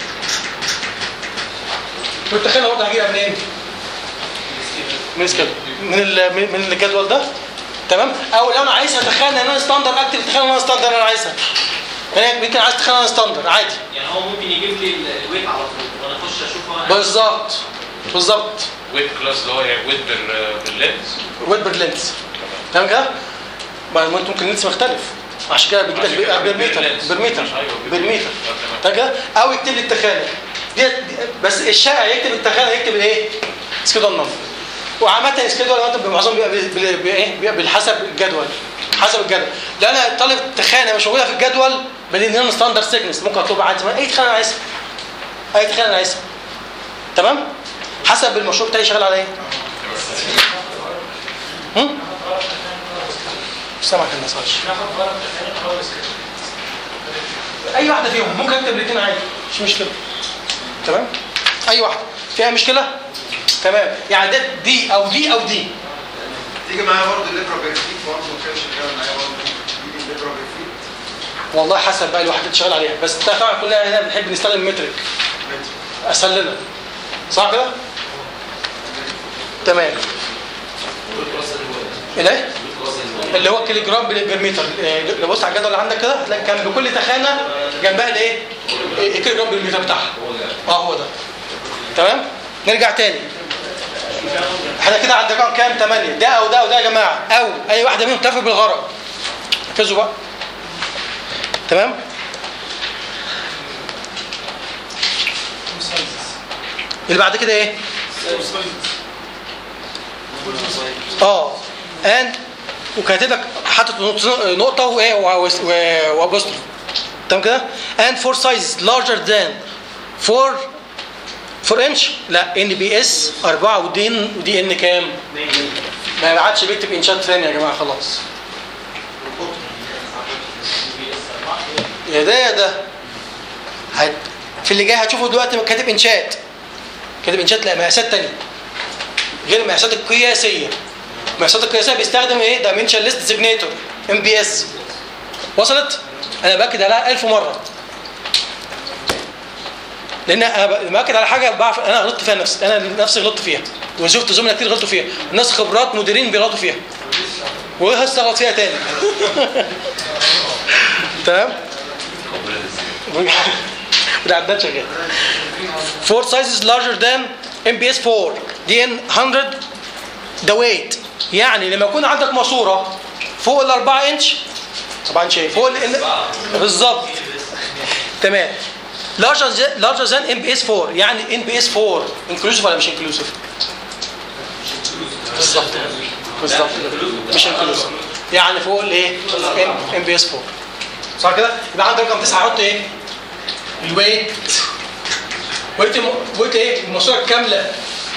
S1: والتخانه برضه هجيبها منين؟ من السكيدول من ال- من من الجدول ده تمام او لو انا عايزها تخانه انا ستاندر اكتب تخانه انا ستاندر انا عايزها يعني يمكن عايز تخانه انا ستاندر عادي
S9: يعني هو ممكن يجيب لي ال- الويت على طول وانا اخش اشوف هو
S1: بالظبط بالظبط
S10: ويت كلاس اللي هو ويت باللينز
S1: ويت برلينز تمام كده؟ ما ما انت ممكن اللينس مختلف عشان كده بيجيب
S10: عشان كده
S1: لك بالمتر
S10: باللينس.
S1: بالمتر
S10: أيوة،
S1: بالمتر
S10: تمام.
S1: تمام كده؟ او يكتب لي التخانه ديت دي- بس الشائع يكتب التخانه يكتب الايه؟ سكيدول نمبر وعامة السكيدول انت معظم بيبقى بال- بال- بايه؟ بيبقى بالحسب الجدول حسب الجدول لو انا طالب تخانه مش موجوده في الجدول بدين انا ستاندرد سيكنس ممكن اطلبها عادي اي تخانه انا عايزها اي تخانه انا عايزها تمام؟ حسب المشروع بتاعي شغال على ايه؟ هم؟ مش سامعك الناس معلش اي واحده فيهم ممكن اكتب الاثنين عادي مش مشكله تمام اي واحده فيها مشكله تمام يعني ده دي او دي او دي
S11: تيجي معايا برضه الليبروجرافيك برضه ما كانش شغال معايا برضه تيجي الليبروجرافيك
S1: والله حسب بقى الواحد اللي شغال عليها بس طبعا كلنا هنا بنحب نستخدم مترك اسهل لنا صح كده تمام الايه اللي هو كيلو جرام بير متر إيه، لو بص على الجدول اللي عندك كده هتلاقي كان بكل تخانه جنبها الايه إيه، كيلو جرام بير متر بتاعها اه هو ده تمام نرجع تاني احنا كده عند رقم كام 8 ده او ده او ده يا جماعه او اي واحده منهم تفرق بالغرض ركزوا بقى تمام اللي بعد كده ايه اه and وكاتب لك حاطط نقطة- نقطة وايه وابوستروف تمام كده and for sizes larger than 4 4 انش لا ان بي اس 4 ودي ان ودي ان كام؟ ما عادش بيكتب انشات ثانيه يا جماعه خلاص يا ده يا ده هت... في اللي جاي هتشوفوا دلوقتي كاتب انشات كاتب انشات لا مقاسات تانية غير المقاسات القياسيه المقاسات القياسيه بيستخدم ايه دايمنشن ليست ديزيجنيتور ام بي اس وصلت انا باكد عليها 1000 مره لان انا ب- باكد على حاجه بعرف انا غلطت فيها نفسي انا نفسي غلطت فيها وشفت زملاء كتير غلطوا فيها الناس خبرات مديرين بيغلطوا فيها وهستغلط فيها تاني تمام والعداد شغال four sizes larger than MBS 4 دي ان 100 ده ويت يعني لما يكون عندك ماسوره فوق ال 4 انش 4 انش ايه فوق ال بالظبط تمام larger than larger than MBS 4 يعني MBS 4 انكلوسيف ولا مش انكلوسيف بالظبط بالظبط مش انكلوسيف يعني فوق الايه ام بي اس 4 صح كده يبقى عندك رقم 9 حط ايه الويت ويت الم- ويت ايه الماسوره الكامله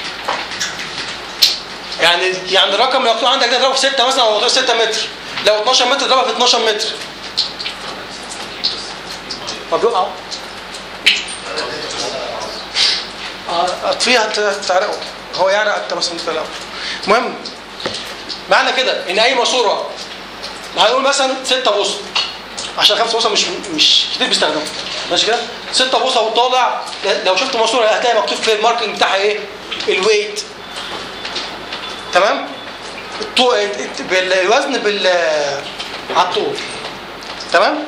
S1: يعني يعني الرقم اللي مكتوب عندك ده اضربه في 6 مثلا او 6 متر لو 12 متر اضربها في 12 متر طب يقع اه اطفيها تعرقه هو يعرق انت بس انت لا المهم معنى كده ان اي ماسوره هنقول مثلا 6 بوصه عشان 5 بوصه مش مش كتير بيستخدموا ماشي كده 6 بوصه وطالع لو شفت ماسوره هتلاقي مكتوب في الماركنج بتاعها ايه الويت تمام الطو... بال- الوزن بال على الطول تمام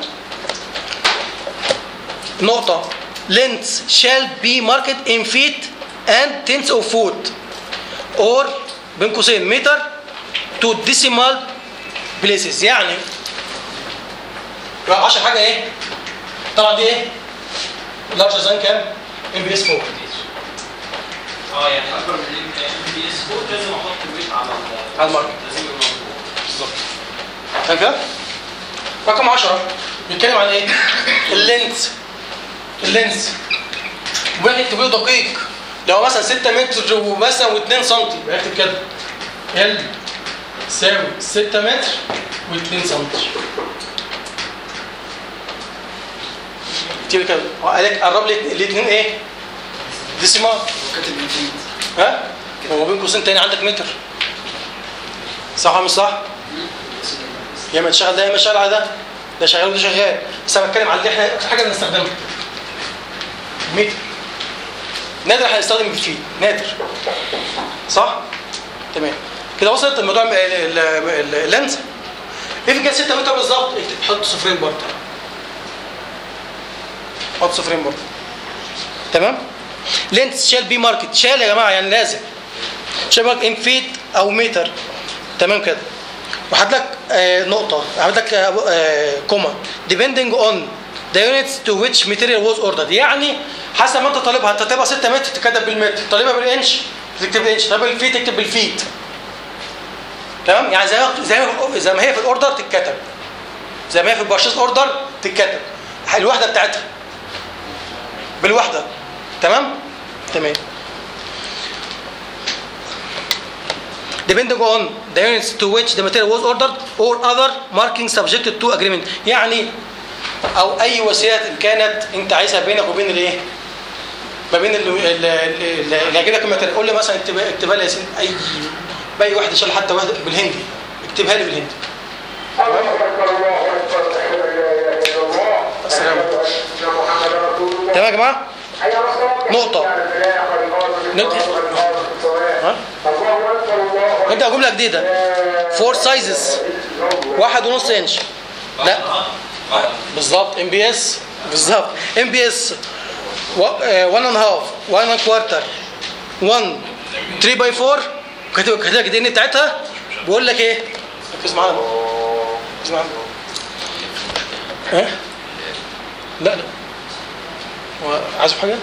S1: نقطة length shall be marked in feet and tenths of foot or بين قوسين متر to decimal places يعني يبقى 10 حاجة ايه؟ طبعا دي ايه؟ لارج زان كام؟ ام بي اس 4
S9: اه يعني اكبر من ام بي اس 4 لازم احط الويت على ال-
S1: على الماركت
S9: لازم يبقى مظبوط.
S1: بالظبط فاهم كده؟ رقم 10 بيتكلم عن ايه؟ اللينس اللينس واحد تبقى دقيق لو مثلا 6 متر ومثلا و2 سم يبقى اكتب كده ال تساوي 6 متر و2 سم اكتب كده قال لك قرب لي الاثنين ايه؟ ديسيمال
S8: كاتب الفيت
S1: ها؟ هو بين قوسين تاني عندك متر صح ولا مش صح؟ يا اما تشغل ده يا اما تشغل على ده ده شغال وده شغال بس انا بتكلم على اللي احنا اكتر حاجه بنستخدمها متر نادر احنا هنستخدم الفيت نادر صح؟ تمام كده وصلت الموضوع ال- ال- ال- اللينز ايه في كده 6 متر بالظبط اكتب حط صفرين برضه حط صفرين برضه تمام لينس شال بي ماركت شال يا جماعه يعني لازم شال ماركت ان فيت او متر تمام كده وحط لك آه نقطه حط لك آه آه كوما depending on the units to which material was ordered يعني حسب ما انت طالبها انت طالبها 6 متر تكتب بالمتر طالبها بالانش تكتب بالانش طالبها بالفيت تكتب بالفيت تمام يعني زي ما زي ما زي ما هي في الاوردر تتكتب زي ما هي في البرشيز اوردر تتكتب الوحده بتاعتها بالوحده تمام تمام depending on the units to which the material was ordered or other marking subjected to agreement يعني او اي وسيله إن كانت انت عايزها بينك وبين الايه ما بين ال- ال- ال- اللي هيجي لك الماتيريال قول لي مثلا اكتبها اكتبها لي يا سيدي اي باي واحده ان شاء الله حتى واحده بالهندي اكتبها لي بالهندي السلام تمام يا جماعه نقطة نبدأ ها؟ نبدأ جملة جديدة فور سايزز واحد ونص انش لا بالظبط ام بي اس بالظبط ام بي اس 1 اند هاف 1 اند كوارتر 1 3 باي 4 كاتب كاتب لك الدي ان بتاعتها بيقول لك ايه؟ ركز معانا ركز معانا ها؟ لا لا هو عايزه حاجه؟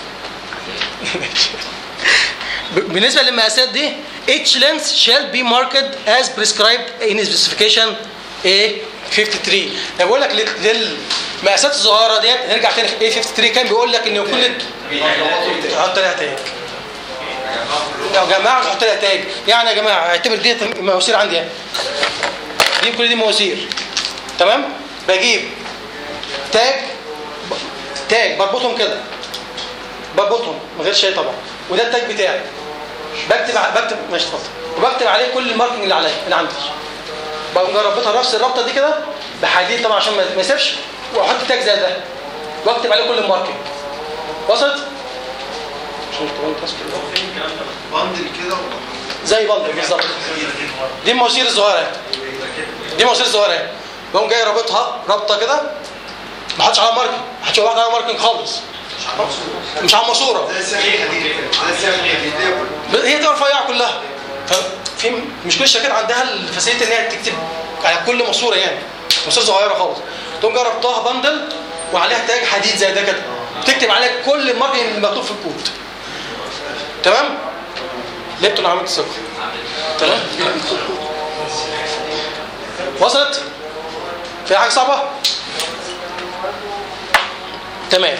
S1: ب- بالنسبه للمقاسات دي each length shall be marked as prescribed in specification A 53 انا بقول لك لل- للمقاسات الصغيره ديت نرجع تاني في A 53 كان بيقول لك ان كل حط لها تاج يا جماعه حط لها تاج يعني يا جماعه اعتبر ديت مواسير عندي اهي دي كل دي مواسير تمام بجيب تاج تاج بربطهم كده بربطهم من غير شيء طبعا وده التاج بتاعي بكتب ع- بكتب ماشي اتفضل وبكتب عليه كل الماركنج اللي عليا اللي عندي بقوم جاي رابطها نفس الرابطه دي كده بحديد طبعا عشان ما ما يسيبش واحط تاج زي ده واكتب عليه كل الماركنج وصلت؟ عشان تبان الناس كلها.
S11: بندل كده ولا
S1: زي بندل بالظبط دي المواسير الصغيره دي المواسير الصغيره بقوم جاي رابطها رابطه كده ما حطش على ماركنج ما حطش واحد على ماركنج خالص مش على الماسوره
S11: زي سامي حديد كده زي سامي حديد كده
S1: هي دي رفيعه كلها ففي مش كل الشركات عندها الفاسيلتي ان هي تكتب على كل ماسوره يعني ماسوره صغيره خالص تقوم جاي ربطها بندل وعليها تاج حديد زي ده كده تكتب عليها كل الماركتنج اللي مكتوب في الكود تمام ليبتون عملت الثقه تمام وصلت في حاجه صعبه تمام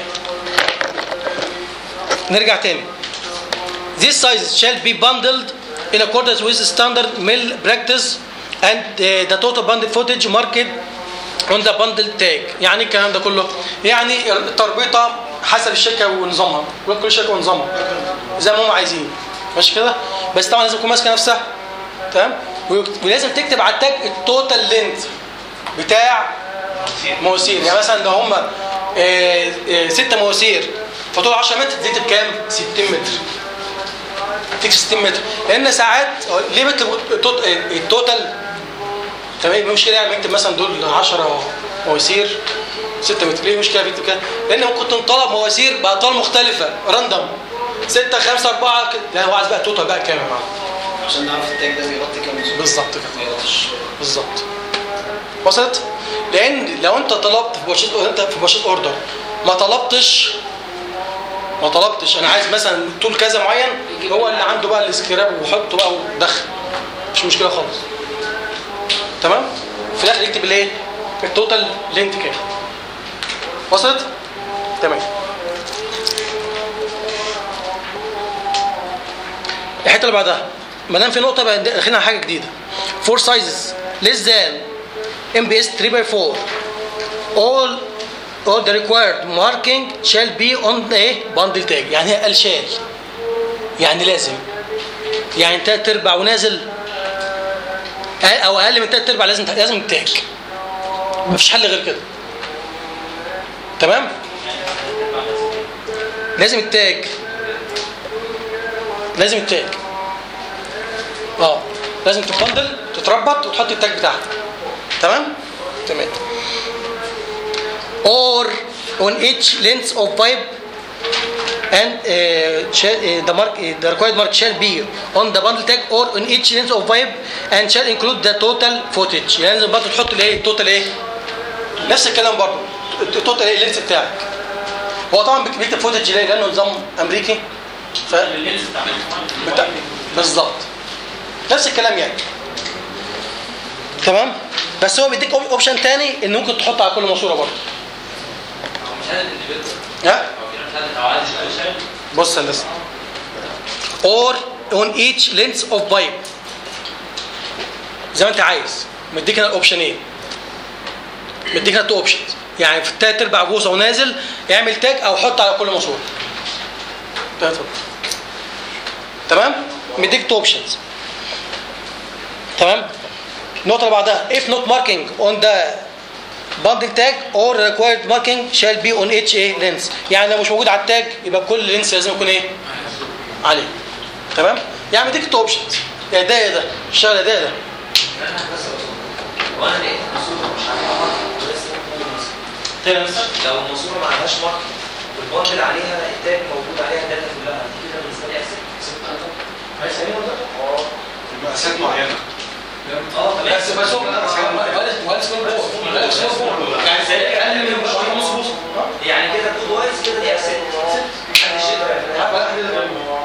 S1: نرجع تاني These sizes shall be bundled in accordance with standard mill practice and uh, the total bundle footage marked on the bundle tag. يعني إيه الكلام ده كله يعني التربيطه حسب الشركه ونظامها كل شركه ونظامها زي ما هم عايزين ماشي كده بس طبعا لازم تكون ماسكه نفسها تمام ولازم تكتب على التاج التوتال لينث بتاع مواسير يعني مثلا لو هم ستة مواسير فطول 10 متر تكتب كام 60 متر تكتب 60 متر لان ساعات ليه بكتب التوت- التوتال تمام ايه المشكله يعني بكتب مثلا دول 10 مواسير 6 متر ليه المشكله بكتب كده لان ممكن تنطلب مواسير باطوال مختلفه راندوم 6 5 4 كده لا هو عايز بقى التوتال بقى كام يا معلم
S8: عشان نعرف التاج ده بيغطي كام مسؤول
S1: بالظبط كده
S8: ما يغطيش
S1: بالظبط وصلت لان لو انت طلبت في باشيت انت في باشيت اوردر ما طلبتش ما طلبتش انا عايز مثلا طول كذا معين هو اللي عنده بقى الاسكراب وحطه بقى ودخل مش مشكله خالص تمام في الاخر يكتب الايه التوتال لينت كام وصلت تمام الحته اللي بعدها ما دام في نقطه بقى داخلين على حاجه جديده فور سايزز less than MBS 3 by 4 all all the required marking shall be on the bundle tag يعني هي قال شال يعني لازم يعني تلات ارباع ونازل أقل- او اقل من تلات ارباع لازم لازم التاج مفيش حل غير كده تمام لازم التاج لازم التاج اه لازم تبندل تتربط وتحط التاج بتاعها تمام تمام or on each length of pipe and uh, shall, uh, the mark uh, the required mark shall be on the bundle tag or on each length of pipe and shall include the total footage يعني لازم برضه تحط الايه التوتال ايه نفس الكلام برضه التوتال ايه اللينس بتاعك هو طبعا بيك- بيكتب فوتج ليه لانه نظام امريكي ف
S9: اللينس بتاع
S1: بتاع بالظبط نفس الكلام يعني تمام بس هو بيديك أوب- اوبشن تاني ان ممكن تحط على كل ماسوره برضه
S9: مش هذا الانديفيدوال
S1: ها
S9: او في ناس هذا عوادي شويه
S1: بص يا هندسه or on each length of pipe زي ما انت عايز مديك هنا الاوبشنين مديك هنا تو اوبشنز يعني في التلات ارباع بوصه ونازل اعمل تاج او حط على كل ماسوره ده اتفضل. تمام مديك تو اوبشنز تمام النقطه اللي بعدها if not marking on the bundle tag or required marking shall be on each a lens يعني لو مش موجود على التاج يبقى كل لينس لازم يكون ايه عليه تمام يعني بديك تو اوبشنز يا ده يا ده اشتغل يا ده يا ده
S5: وانا لقيت الماسوره مش عليها مارك
S1: تاني بس.
S5: لو الماسوره ما عليهاش مارك والباندل عليها التاج موجود عليها الداتا كلها كده بالنسبه لي احسن
S11: مقاسات معينه
S5: اه تمام
S9: بس بس هو ولا اسمه بول ولا اسمه بول يعني زي اقل من شويه نص بوصه
S5: يعني كده تو وايز كده دي احسن محدش يقدر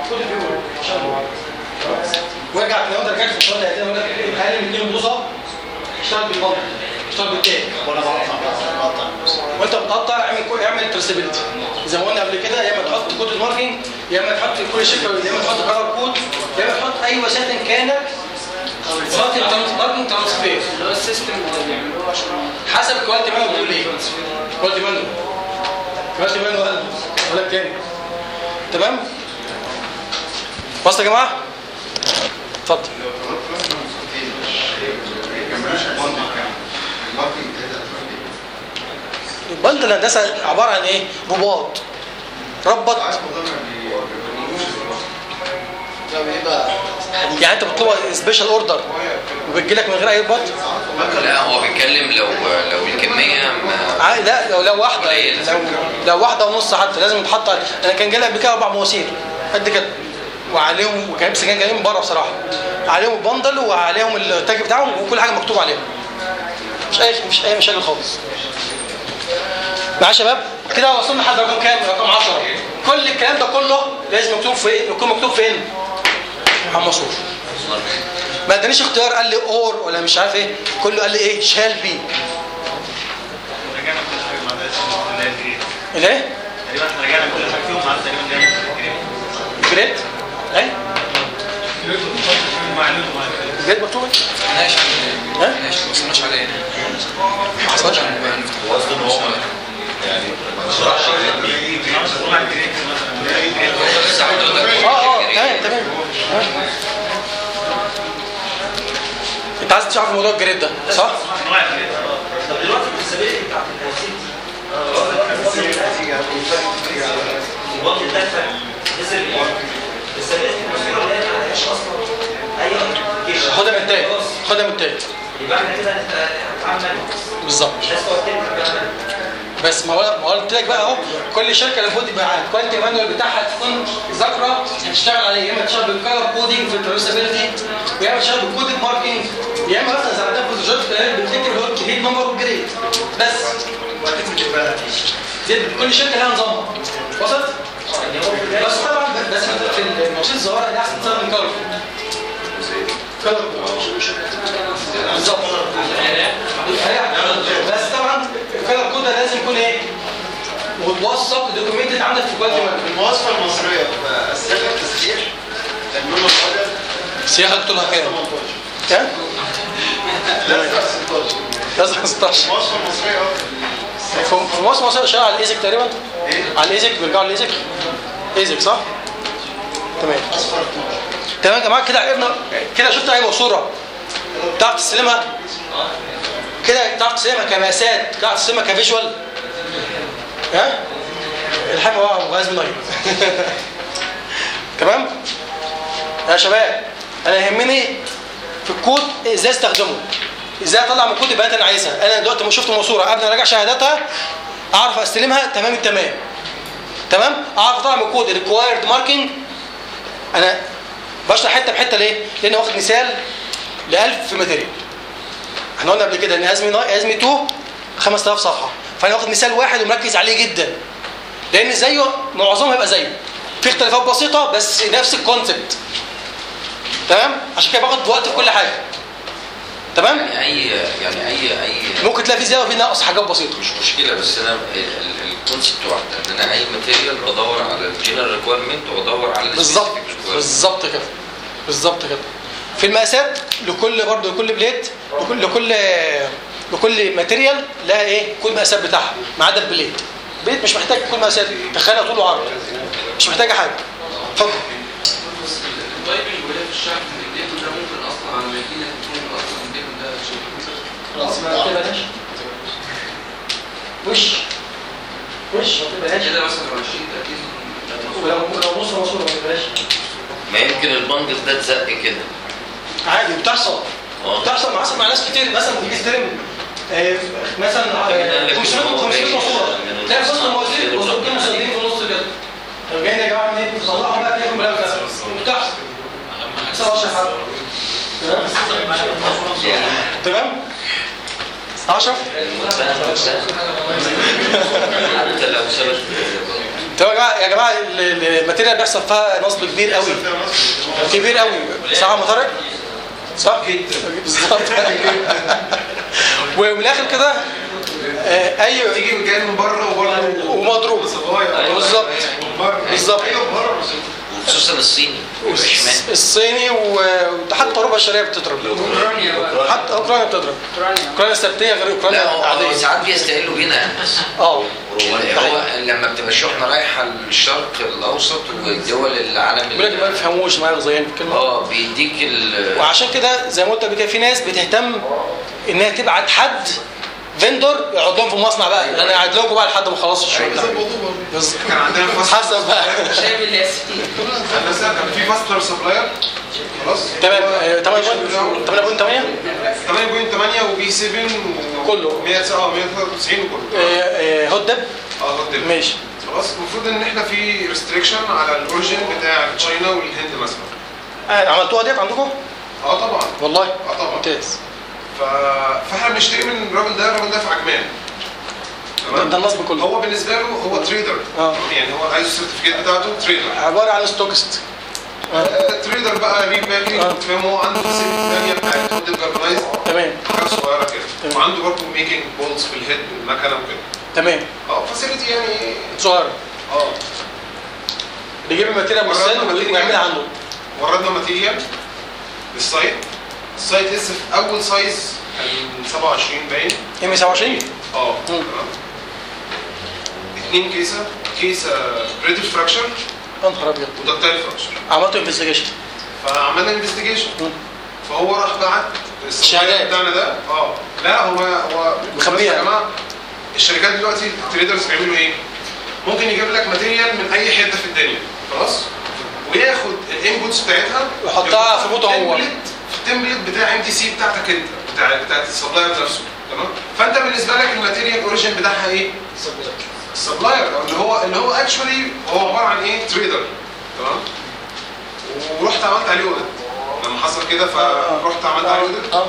S1: وارجع لو انت رجعت في الشغل هتلاقي يقول لك اقل من 2 بوصه اشتغل بالبندل اشتغل بالتاج
S8: وانا بقطع بقطع
S1: وانت بتقطع اعمل كو- اعمل ترسبيلتي زي ما قلنا قبل كده يا اما تحط كود الماركينج يا اما تحط كل شركه يا اما تحط كلر كود يا اما تحط اي وسيله كانت ماركينج ترانس- ماركينج ترانسفير
S6: اللي هو السيستم اللي بيعملوه عشان
S1: حسب الكواليتي مانو بيقول ايه كواليتي مانو كواليتي مانو قال اقول لك تاني تمام وصل يا جماعه اتفضل
S11: لو طلبت مثلا نسختين ما يكملوش البندل كامل الماركتنج بتاعتها هتبقى ايه؟
S1: البندل الهندسه عباره عن ايه رباط ربط
S11: عارف والله ما بي- ما بيكملوش الماركتنج.
S8: ده بيبقى
S1: يعني انت بتطلبها سبيشال اوردر وبتجي لك من غير اي رباط
S4: لا هو بيتكلم لو لو الكميه ما
S1: ع- لا لو لو واحده
S4: قليل.
S1: لو لو واحده ونص حتى لازم تحط على- انا كان جالي قبل كده اربع مواسير قد كده وعليهم وكان بس كان جايين من بره بصراحه عليهم البندل وعليهم التاج بتاعهم وكل حاجه مكتوب عليهم مش اي مش اي مشاكل خالص معايا يا شباب كده وصلنا لحد رقم كام رقم 10 كل الكلام ده كله لازم مكتوب فين يكون مكتوب فين محمد مصروف ما ادانيش اختيار قال لي اور ولا مش عارف ايه كله قال لي ايه شال بي
S10: رجعنا كل حاجه مع ده اللي هي الجريد
S1: الايه
S10: تقريبا احنا رجعنا كل حاجه فيهم مع تقريبا جاي الجريد
S1: جريد ايه
S10: معلوم
S1: جريد مكتوب ايه
S4: ماشي
S1: ها
S4: ماشي ما وصلناش عليه
S1: ما حصلش
S4: هو قصده ان هو يعني
S1: اه اه تمام تمام تمام. انت عايز تعرف موضوع الجريد ده صح؟
S5: طب دلوقتي الديسابيلتي بتاعت التوصيل دي الباندل ده الفرق نزل الديسابيلتي الماسوره اللي هي ما عليهاش اصلا اي ابلكيشن
S1: خدها من التاني خدها من التاني
S5: يبقى احنا كده هنتعامل
S1: بالظبط
S5: الناس تقعد تكتب بقى
S1: بس ما هو ما قلت لك بقى اهو كل شركه لابد يبقى على الكواليتي مانوال بتاعها تكون ذاكره هتشتغل عليه يا اما تشتغل بالكالر كودينج في التريسابيلتي يا اما تشتغل بالكودد ماركينج يا اما مثلا زي عندنا في البروجكت بتكتب اللي هو الجريد نمبر والجريد بس دي كل شركه لها نظامها وصلت؟ بس طبعا بس في المواسير الصغيره دي احسن تستخدم كالر كالر بالظبط بس طبعا الكالر كود ده لازم يكون ايه؟ متوثق دوكيومنتد عندك في كواليتي مانوال
S11: المواصفه المصريه في اسئله التسليح اللون الابيض
S1: سياحه دكتور كام؟
S11: 18
S1: كام؟
S11: لازم 16
S1: لازم 16
S11: المواصفه المصريه اه
S1: في مصر مصر شغال على الايزك تقريبا
S11: ايه؟
S1: على الايزك بيرجعوا للايزك ايزك صح؟ تمام
S11: اصفر 12
S1: تمام يا جماعه كده عرفنا كده شفت اي صوره تعرف تستلمها كده تعرف تستلمها كمقاسات تعرف تستلمها كفيجوال ها الحاجه واقعه غاز من تمام يا شباب انا يهمني في الكود ازاي استخدمه ازاي اطلع من الكود البيانات اللي انا عايزها انا دلوقتي ما شفت ماسوره قبل ما اراجع شهاداتها اعرف استلمها تمام التمام تمام اعرف اطلع من الكود الريكوايرد ماركينج انا بشرح حته بحته ليه؟ لان واخد مثال ل 1000 ماتيريال. احنا قلنا قبل كده ان ازمي نا- ازمي 2 5000 صفحه فانا واخد مثال واحد ومركز عليه جدا لان زيه معظمه هيبقى زيه في اختلافات بسيطه بس نفس الكونسبت تمام عشان كده باخد وقت في كل حاجه تمام
S4: يعني اي يعني اي اي
S1: ممكن تلاقي في زياده وفي نقص حاجات بسيطه
S4: مش مشكله بس انا الكونسيبت واحده ان انا اي ماتيريال بدور على الجنرال ريكويرمنت وبدور على
S1: بالظبط
S4: السبيسيفيك requirement.
S1: بالظبط كده بالظبط كده في المقاسات لكل برضه لكل بليت لكل لكل لكل ماتيريال لها ايه كل مقاسات بتاعها ما عدا البليت بليت مش محتاج كل مقاسات تخيلها طول وعرض مش محتاجه حاجه اتفضل
S3: التايبنج وهي في الشعب في الديتو ده ممكن اصلا على ما يجي لك تكون اصلا الديتو ده شيء
S8: خلاص بقى.
S1: وش وش ما تبقاش
S3: كده مثلا 20 30
S1: ولو لو نص مصورة ما تبقاش
S4: ما يمكن البنجل ده اتزق كده
S1: عادي بتحصل
S4: اه
S1: بتحصل مع مع ناس كتير مثلا تيجي تستلم آه، مثلا آه، 500 500 ماسوره تلاقي في وسط الموازين وصوتين مسدين في النص كده طب جايين يا جماعه منين؟ تصلحوا بقى تلاقيهم بلاغ بتحصل بتحصل عشان حد تمام؟ اشرف
S4: حتى لو ثبت
S1: طب يا جماعه يا جماعه ال- ال- الماتيريال بيحصل فيها نصب كبير قوي كبير قوي صح يا أبو طارق؟ صح؟ بالظبط ومن الاخر كده آه، اي
S11: تيجي من جاي من بره وبرضه
S1: ومضروب بالظبط بالظبط
S11: ايوه بره بس
S4: وخصوصا الصيني والشمال
S1: الصيني وحتى اوروبا الشرقيه بتضرب حتى اوكرانيا بتضرب اوكرانيا السبتيه غير
S4: لا
S1: اوكرانيا
S4: هو- هو
S1: العاديه
S4: ساعات بيستقلوا بينا يعني بس
S1: اه
S4: هو لما بتبقى الشحنه رايحه للشرق الاوسط والدول العالم
S1: بيقول لك ما بيفهموش معايا غزيان في الكلمه
S4: اه بيديك ال
S1: وعشان كده زي ما قلت قبل كده في ناس بتهتم انها تبعت حد فيندور يقعد لهم في المصنع بقى انا قاعد لكم بقى لحد ما خلصوا الشغل بتاعي. بالظبط.
S11: كان عندنا فاست
S1: حسب بقى
S6: شايف اللي اسفتي
S11: مثلا كان في فاستر سبلاير خلاص
S1: تمام آه، 8.8
S11: 8.8 وبي 7
S1: كله.
S11: 100 اه 193 وكله
S1: آه، آه، هوت دب
S11: اه هو ده.
S1: ماشي
S11: خلاص المفروض ان احنا في ريستريكشن على الاوريجن بتاع تشاينا والهند مثلا
S1: آه، عملتوها ديت عندكم
S11: اه طبعا
S1: والله
S11: اه طبعا
S1: ممتاز
S11: ف... فاحنا بنشتري من الراجل ده الراجل ده في عجمان
S1: ده النصب كله
S11: هو بالنسبه له هو تريدر
S1: اه.
S11: يعني هو عايز السيرتيفيكيت بتاعته تريدر
S1: عباره عن ستوكست
S11: آه، تريدر بقى ريباكينج
S1: اه.
S11: فاهم هو عنده السيل الثانيه بتاعت هود جاربنايز
S1: تمام
S11: حاجه صغيره كده
S1: تمام.
S11: وعنده برضه ميكنج بولز في الهيد والمكنه وكده
S1: تمام
S11: اه فاسيلتي يعني
S1: صغيره
S11: اه
S1: بيجيب الماتيريال من
S11: وردنا
S1: الصين
S11: ماتيريال.
S1: ويعملها عنده
S11: وردنا ماتيريال للسايت السايت لسه في اول سايز كان 27 باين
S1: ام 27
S11: اه
S1: مم.
S11: تمام اتنين كيسه كيسه بريدش فراكشر
S1: يا نهار ابيض
S11: ودكتايل فراكشر
S1: عملتوا انفستيجيشن
S11: فعملنا انفستيجيشن فهو راح بعت السبلاير
S1: شهادات.
S11: بتاعنا ده اه لا هو هو
S1: مخبيها.
S11: بص يا جماعه الشركات دلوقتي التريدرز بيعملوا ايه؟ ممكن يجيب لك ماتيريال من اي حته في الدنيا خلاص وياخد الانبوتس بتاعتها
S1: ويحطها في بوته هو.
S11: في التمبلت بتاع ام تي سي بتاعتك انت بتاع بتاعت السبلاير نفسه تمام فانت بالنسبه لك الماتيريال اوريجين بتاعها ايه؟ السبلاير اللي هو اللي هو اكشولي هو عباره عن ايه؟ تريدر تمام ورحت عملت عليه اوديت لما حصل كده فرحت عملت عليه اوديت
S1: اه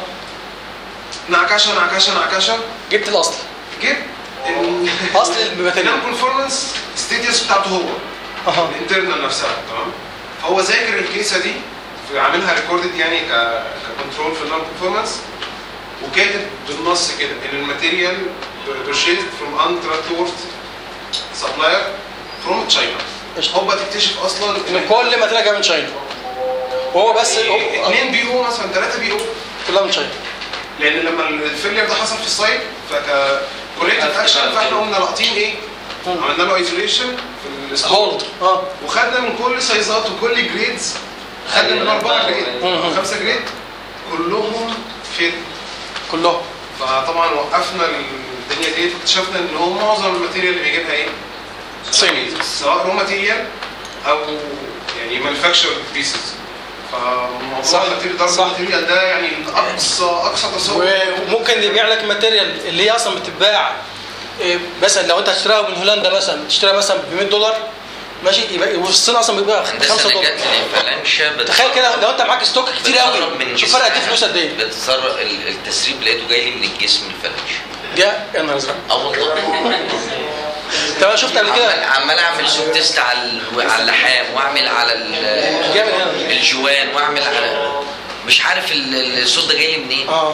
S11: نعكشه نعكشه نعكشه
S1: جبت الاصل
S11: جبت ال-
S1: أصل الماتيريال.
S11: النون كونفورمانس ستيتس بتاعته هو
S1: اها
S11: الانترنال نفسها تمام فهو ذاكر الكيسه دي عاملها ريكوردد يعني ك ككنترول في النون كونفورمانس وكاتب بالنص كده ان الماتيريال purchased from untransport supplier from China
S1: قشطة.
S11: هوبا تكتشف اصلا
S1: ان كل ماتيريال جايه من تشاينا وهو بس هو-
S11: اثنين بي او مثلا ثلاثه بي او
S1: كلها من تشاينا
S11: لان لما الفيلير ده حصل في السايت فك كوريكتيف اكشن فاحنا قمنا لاقطين ايه؟ عملنا له ايزوليشن في الستور
S1: هولد اه
S11: وخدنا من كل سايزات وكل جريدز خدنا من اربعه جريد
S1: مم.
S11: خمسه جريد كلهم فين
S1: كلهم
S11: فطبعا وقفنا الدنيا دي فاكتشفنا ان هو معظم الماتيريال اللي بيجيبها ايه؟
S1: صيني
S11: سواء رو ماتيريال او يعني مانيفاكتشر بيسز فموضوع
S1: صح.
S11: الماتيريال ضرب
S1: صح.
S11: الماتيريال ده يعني اقصى اقصى تصور
S1: وممكن اللي يبيع لك ماتيريال اللي هي اصلا بتتباع إيه، مثلا لو انت هتشتريها من هولندا مثلا تشتريها مثلا ب 100 دولار ماشي يبقى وفي الصين اصلا بيتباع ب 5
S4: هندسه انا
S1: دولار
S4: جات لي الفلانشا بت-
S1: تخيل كده لو انت معاك ستوك كتير قوي
S4: بتسرب من
S1: شوف فرق قد ايه
S4: جسمها.
S1: فلوس قد ايه
S4: بتسرب ال- التسريب لقيته جاي لي من الجسم الفلانشا
S1: دي يا نهار ازرق
S4: اه والله
S1: طب انا شفت قبل
S4: عمال
S1: كده
S4: عمال اعمل سوق تيست على ال- على اللحام واعمل على ال-
S1: جامد هنا
S4: الجوان واعمل على مش عارف ال- الصوت ده جاي لي منين
S1: اه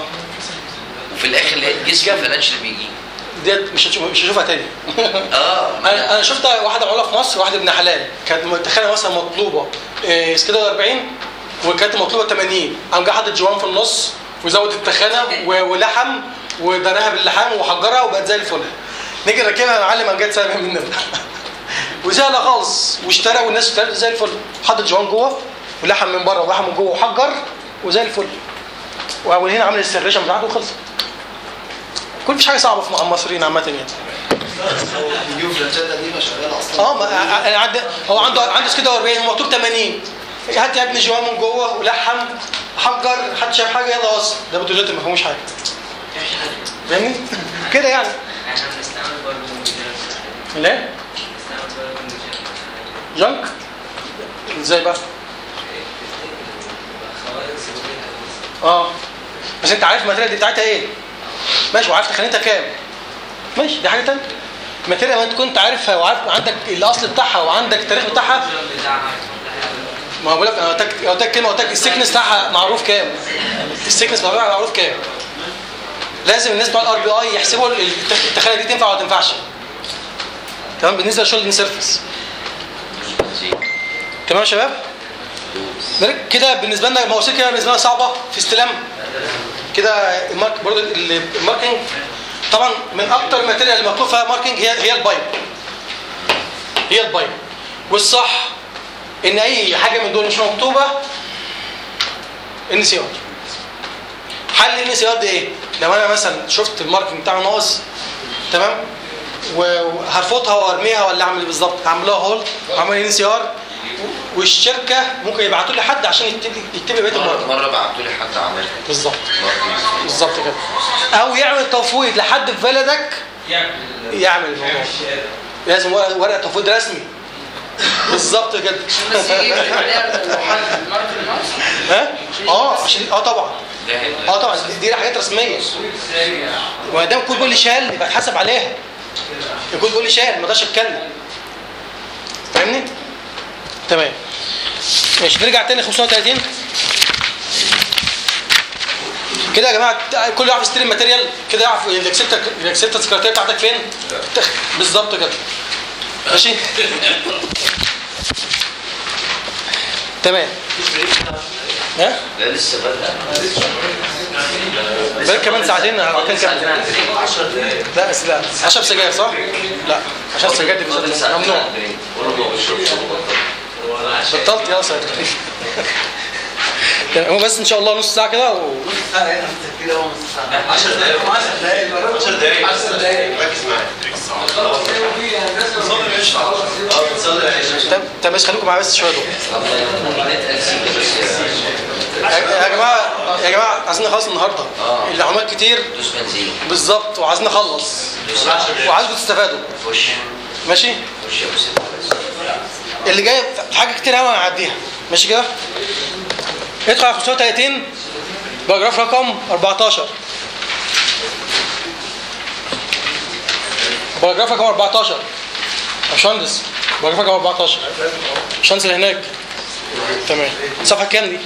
S4: وفي الاخر لقيت جسم
S1: جامد.
S4: الفلانش اللي بيجي
S1: ديت مش هتشوف- مش هشوفها تاني
S4: اه ما
S1: انا
S4: أنا-
S1: انا شفت واحده عملها في مصر واحده ابن حلال كانت متخيله مثلا مطلوبه إيه، سكيدر 40 وكانت مطلوبه 80 قام جه حاطط جوان في النص وزود التخانه و- ولحم ودراها باللحام وحجرها وبقت زي الفل نيجي نركبها يا معلم قام جت سايبها مننا وسهله خالص واشترى والناس اشترت زي الفل حاطط جوان جوه ولحم من بره ولحم من جوه وحجر وزي الفل وهنا عامل السريشن بتاعته وخلصت كل مش حاجه صعبه في مع المصريين عامه يعني
S8: بيجيبوا فلانشات قديمه شغاله اصلا
S1: اه ما انا عندي هو عنده عنده سكيدة 40 هو مكتوب 80 هات يا ابني جواه من جوه ولحم حجر حد شاف حاجه يلا وصل ده بتقول ما فيهوش حاجه فاهمني كده يعني
S6: احنا بنستعمل برضه موديلات
S1: لا
S6: بنستعمل برضه موديلات
S1: جنك ازاي بقى
S6: خوارق سوداء
S1: اه بس انت عارف الماتيريال دي بتاعتها ايه ماشي وعارف تخانتها كام ماشي دي حاجه ثانيه الماتيريال ما انت كنت عارفها وعارف عندك الاصل بتاعها وعندك التاريخ بتاعها
S6: الفيجن بتاعها
S1: ما هو بقول لك انا قلت لك قلت لك كلمه قلت لك السيكنس بتاعها معروف كام السيكنس بتاعها معروف كام لازم الناس بتوع الار بي اي يحسبوا التخ- التخانه دي تنفع ولا ما تنفعش تمام بالنسبه للشولدنج سيرفيس تمام يا شباب نرك- كده بالنسبه لنا المواسير كده بالنسبه لنا صعبه في استلام كده المارك برضه ال- الماركينج طبعا من اكتر الماتيريال اللي مطلوب فيها ماركينج هي هي البايب هي البايب والصح ان اي حاجه من دول مش مكتوبه ان سي ار حل ان سي ار ده ايه لو انا مثلا شفت الماركينج بتاعه ناقص تمام وهرفضها وارميها ولا اعمل ايه بالظبط اعمل لها هولد واعمل ان سي ار والشركه ممكن يبعتوا لي حد عشان يكتب يكتب لي بقيه
S4: مرة
S1: الماركينج
S4: مرة بعتوا لي حد عملها
S1: بالظبط
S4: مرة
S1: بالظبط كده او يعمل تفويض لحد في بلدك
S9: يعمل
S1: يعمل الموضوع لازم ورقه ورقة تفويض رسمي بالظبط كده
S6: بس يجيب عليها المحل المارك الناقص
S1: ها اه عشان اه طبعا
S4: ده
S1: اه طبعا دي, دي حاجات رسميه وما دام الكود بيقول لي شال يبقى اتحاسب عليها الكود بيقول لي شال ما اقدرش اتكلم فاهمني تمام ماشي نرجع تاني 530 كده يا جماعه كل يعرف يستلم ماتيريال كده يعرف الاكسبتنس كرايتيريا بتاعتك فين بالظبط كده ماشي تمام ها
S4: لا لسه بدأ
S1: بقى كمان ساعتين كان كام لا بس لا 10 سجاير صح؟ لا 10 سجاير دي بالذات ممنوع بطلت يا سيد تمام هو بس ان شاء الله نص ساعه كده و...
S8: 10 دقايق 10 دقايق 10 دقايق ركز معايا اه بتصلي العشاء
S1: طب طب بس خليكم معايا بس شويه دول
S4: نتقل سيكا بس
S1: يا يا جماعه يا جماعه عايزين نخلص النهارده
S4: آه.
S1: العمال كتير
S4: دوس بنزين
S1: بالظبط وعايزين نخلص
S4: دوس
S1: وعايزكم تستفادوا
S4: خش
S1: ماشي
S4: خش يا ابو ستة بس
S1: اللي جاي في حاجه كتير قوي هنعديها ماشي كده ادخل على 530 باراجراف رقم 14 باراجراف رقم 14 يا باشمهندس باراجراف رقم 14 الشمس اللي هناك تمام صفحه كام دي؟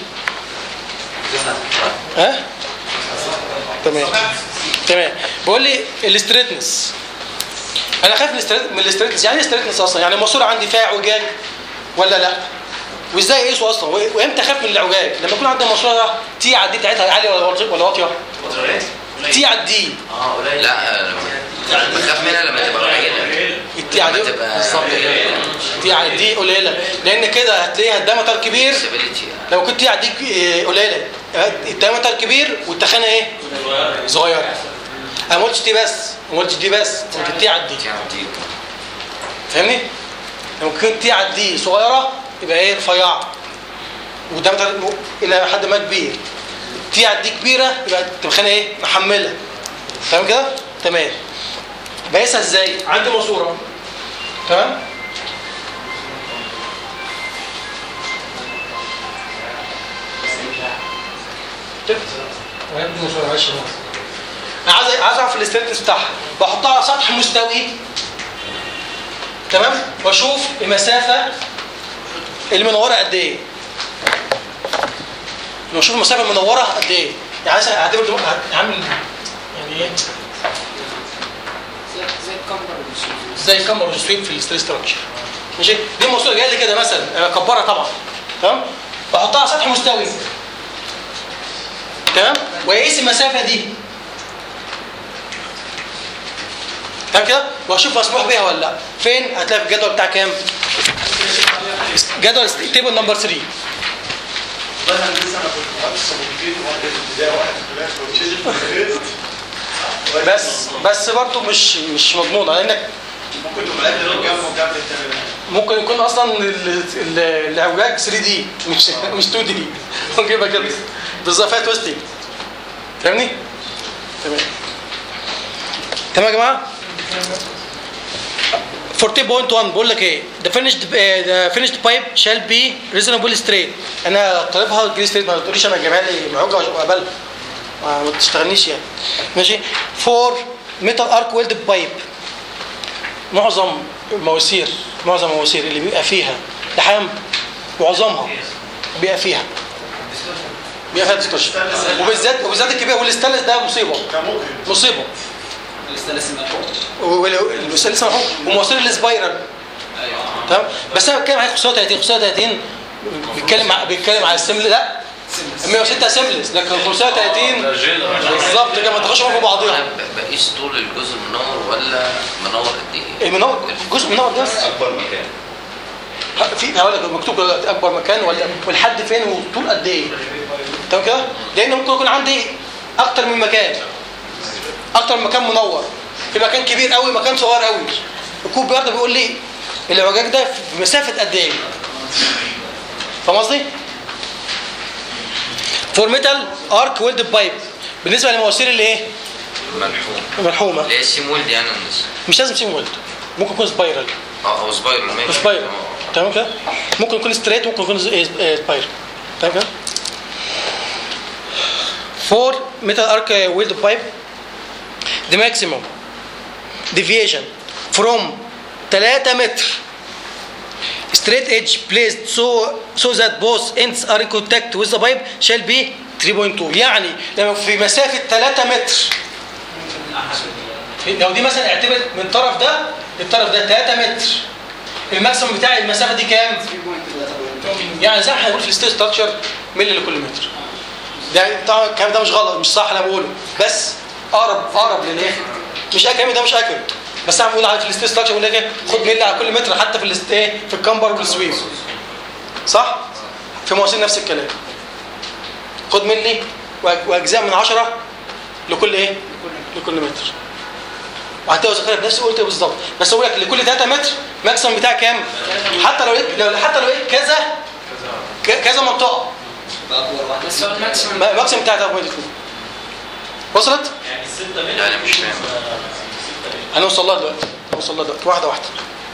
S1: ها؟ تمام تمام بقول لي الاستريتنس انا خايف من الاستريت- من الاستريتنس يعني ايه الاستريتنس اصلا يعني الماسوره عندي فيها اعوجاج ولا لا وازاي اقيسه اصلا و- وامتى اخاف من الاعوجاج لما يكون عندي ماسوره تي على الدي بتاعتها عاليه ولا واطية- ولا واطيه تي على الدي
S4: اه قليل لا لما بخاف منها لما تبقى قليلة
S1: التي على
S4: لما
S1: دي
S4: تبقى
S1: بالظبط كده تي على الدي قليله لان كده هتلاقيها الدايمتر كبير
S4: disability يعني.
S1: لو كنت تي على الدي قليله الدايمتر كبير والتخانه ايه صغيره انا ما قلتش دي بس ما قلتش دي بس قلت تي على الدي
S4: يعني دي
S1: فاهمني؟ لو كنت تي على الدي صغيره يبقى ايه رفيعه وده مثلا الى حد ما كبير تي على الدي كبيره يبقى تبقى ايه محمله تمام كده؟ تمام بقيسها ازاي؟ عندي ماسوره تمام؟ عندي ماسوره معلش انا عايز عايز اعرف الاستريتنس بتاعها بحطها على سطح مستوي تمام واشوف المسافه المنوره قد ايه لو اشوف المسافه المنوره قد ايه يعني مثلا هعتبر دلوقتي هعمل يعني ايه
S6: زي زي الكاميرا والسويف.
S1: زي كاميرا سويب في الستري ستراكشر ماشي دي الماسوره جايه لي كده مثلا أنا اكبرها طبعا تمام بحطها على سطح مستوي تمام واقيس المسافه دي تمام كده واشوف مسموح بيها ولا لا فين هتلاقي في الجدول بتاع كام جدول تيبل نمبر 3
S2: والله هندسه انا كنت بحفظ صمودين واحد في الابتدائي وواحد في الاخر وتشيل في الخير
S1: بس بس برضه مش مش مضمونه لانك
S8: ممكن تبقى قد لو جنبه وجنب التاني
S1: ممكن يكون اصلا ال- ال- الاعوجاج 3 دي مش مش 2 دي ممكن يبقى كده بالظبط فيها تويستنج فاهمني؟ تمام تمام يا جماعه 40.1 بقول لك ايه the finished uh, the finished pipe shall be reasonable straight انا طالبها جري ستريت ما تقوليش انا جايبها لي معوجه واقبلها ما ما تشتغلنيش يعني ماشي فور ميتال ارك ويلد بايب معظم المواسير معظم المواسير اللي بيبقى فيها لحام معظمها بيبقى فيها بيبقى فيها ديستورشن وبالذات وبالذات الكبير والستانلس ده مصيبه مصيبه
S6: الاستانلس الملحوم
S1: والستانلس محروق ومواسير السبايرال تمام بس انا بتكلم على 35 35 بيتكلم ع- بيتكلم على السمل لا 106 سملس لكن 35 بالظبط كده ما تخش في بعضيها
S4: انا ب- بقيس طول الجزء المنور ولا منور قد ايه؟
S1: المنور جزء منور ده بس
S8: اكبر مكان
S1: في هقول لك مكتوب كده اكبر مكان ولا والحد فين والطول قد ايه تمام كده لان ممكن يكون عندي اكتر من مكان اكتر من مكان منور في مكان كبير قوي مكان صغير قوي الكوب برضه بيقول لي العجاج ده في مسافه قد ايه فاهم قصدي فور ميتال ارك ويلد بايب بالنسبه للمواسير اللي ايه
S4: ملحوم
S1: الملحومه
S4: اللي هي سيم ويلد يعني الناس
S1: مش لازم سيم ويلد ممكن يكون سبايرال
S4: اه هو سبايرال ماشي
S1: سبايرال
S4: آه.
S1: تمام كده ممكن يكون ستريت ممكن يكون سبايرال تمام كده فور ميتال ارك ويلد بايب the maximum deviation from 3 متر straight edge placed so so that both ends are in contact with the pipe shall be 3.2 يعني لو في مسافة 3 متر لو دي مثلا اعتبر من الطرف ده للطرف ده 3 متر الماكسيموم بتاع المسافة دي كام؟ يعني زي ما احنا بنقول في الستيج ستراكشر ملي لكل متر ده طبعا الكلام ده مش غلط مش صح انا بقوله بس اقرب اقرب للايه؟ مش الكلام ده مش اكيوريت بس انا بقول على في الستيج ستراكشر بقول لك ايه خد ملي على كل متر حتى في الاست ايه في الكامبر والسويب صح؟ في مواسير نفس الكلام خد ملي وأج- واجزاء من 10 لكل ايه؟ لكل متر وهتلاقي ذكرها بنفس قلت بالظبط بس اقول لك لكل 3 متر ماكسيمم بتاع كام؟ حتى لو لقيت لو حتى لو لقيت كذا ك- كذا منطقه
S6: بس هو الماكسيمم
S1: ما- الماكسيمم بتاع 3.2 وصلت؟
S9: يعني الستة متر
S4: يعني مش فاهم
S1: هنوصل لها دلوقتي هنوصل لها دلوقتي واحده واحده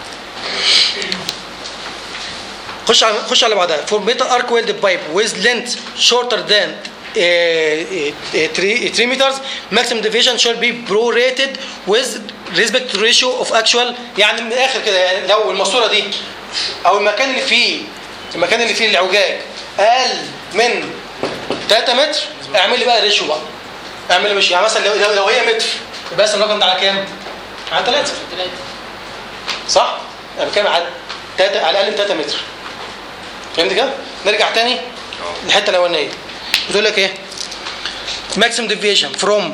S1: خش على خش على اللي بعدها for metal arc welded pipe with length shorter than uh, 3 3 meters maximum deviation shall be prorated with respect to ratio of actual يعني من الاخر كده يعني لو الماسوره دي او المكان اللي فيه المكان اللي فيه العوجاج اقل من 3 متر اعمل لي بقى ريشيو بقى اعمل لي مش يعني مثلا لو, لو- لو هي متر يبقى مثلا الرقم ده على كام؟ على 3
S6: ثلاثة
S1: صح؟ انا بتكلم على تلاتة على الاقل من 3 متر فهمت كده؟ نرجع تاني الحته الاولانيه بتقول لك ايه؟ maximum deviation from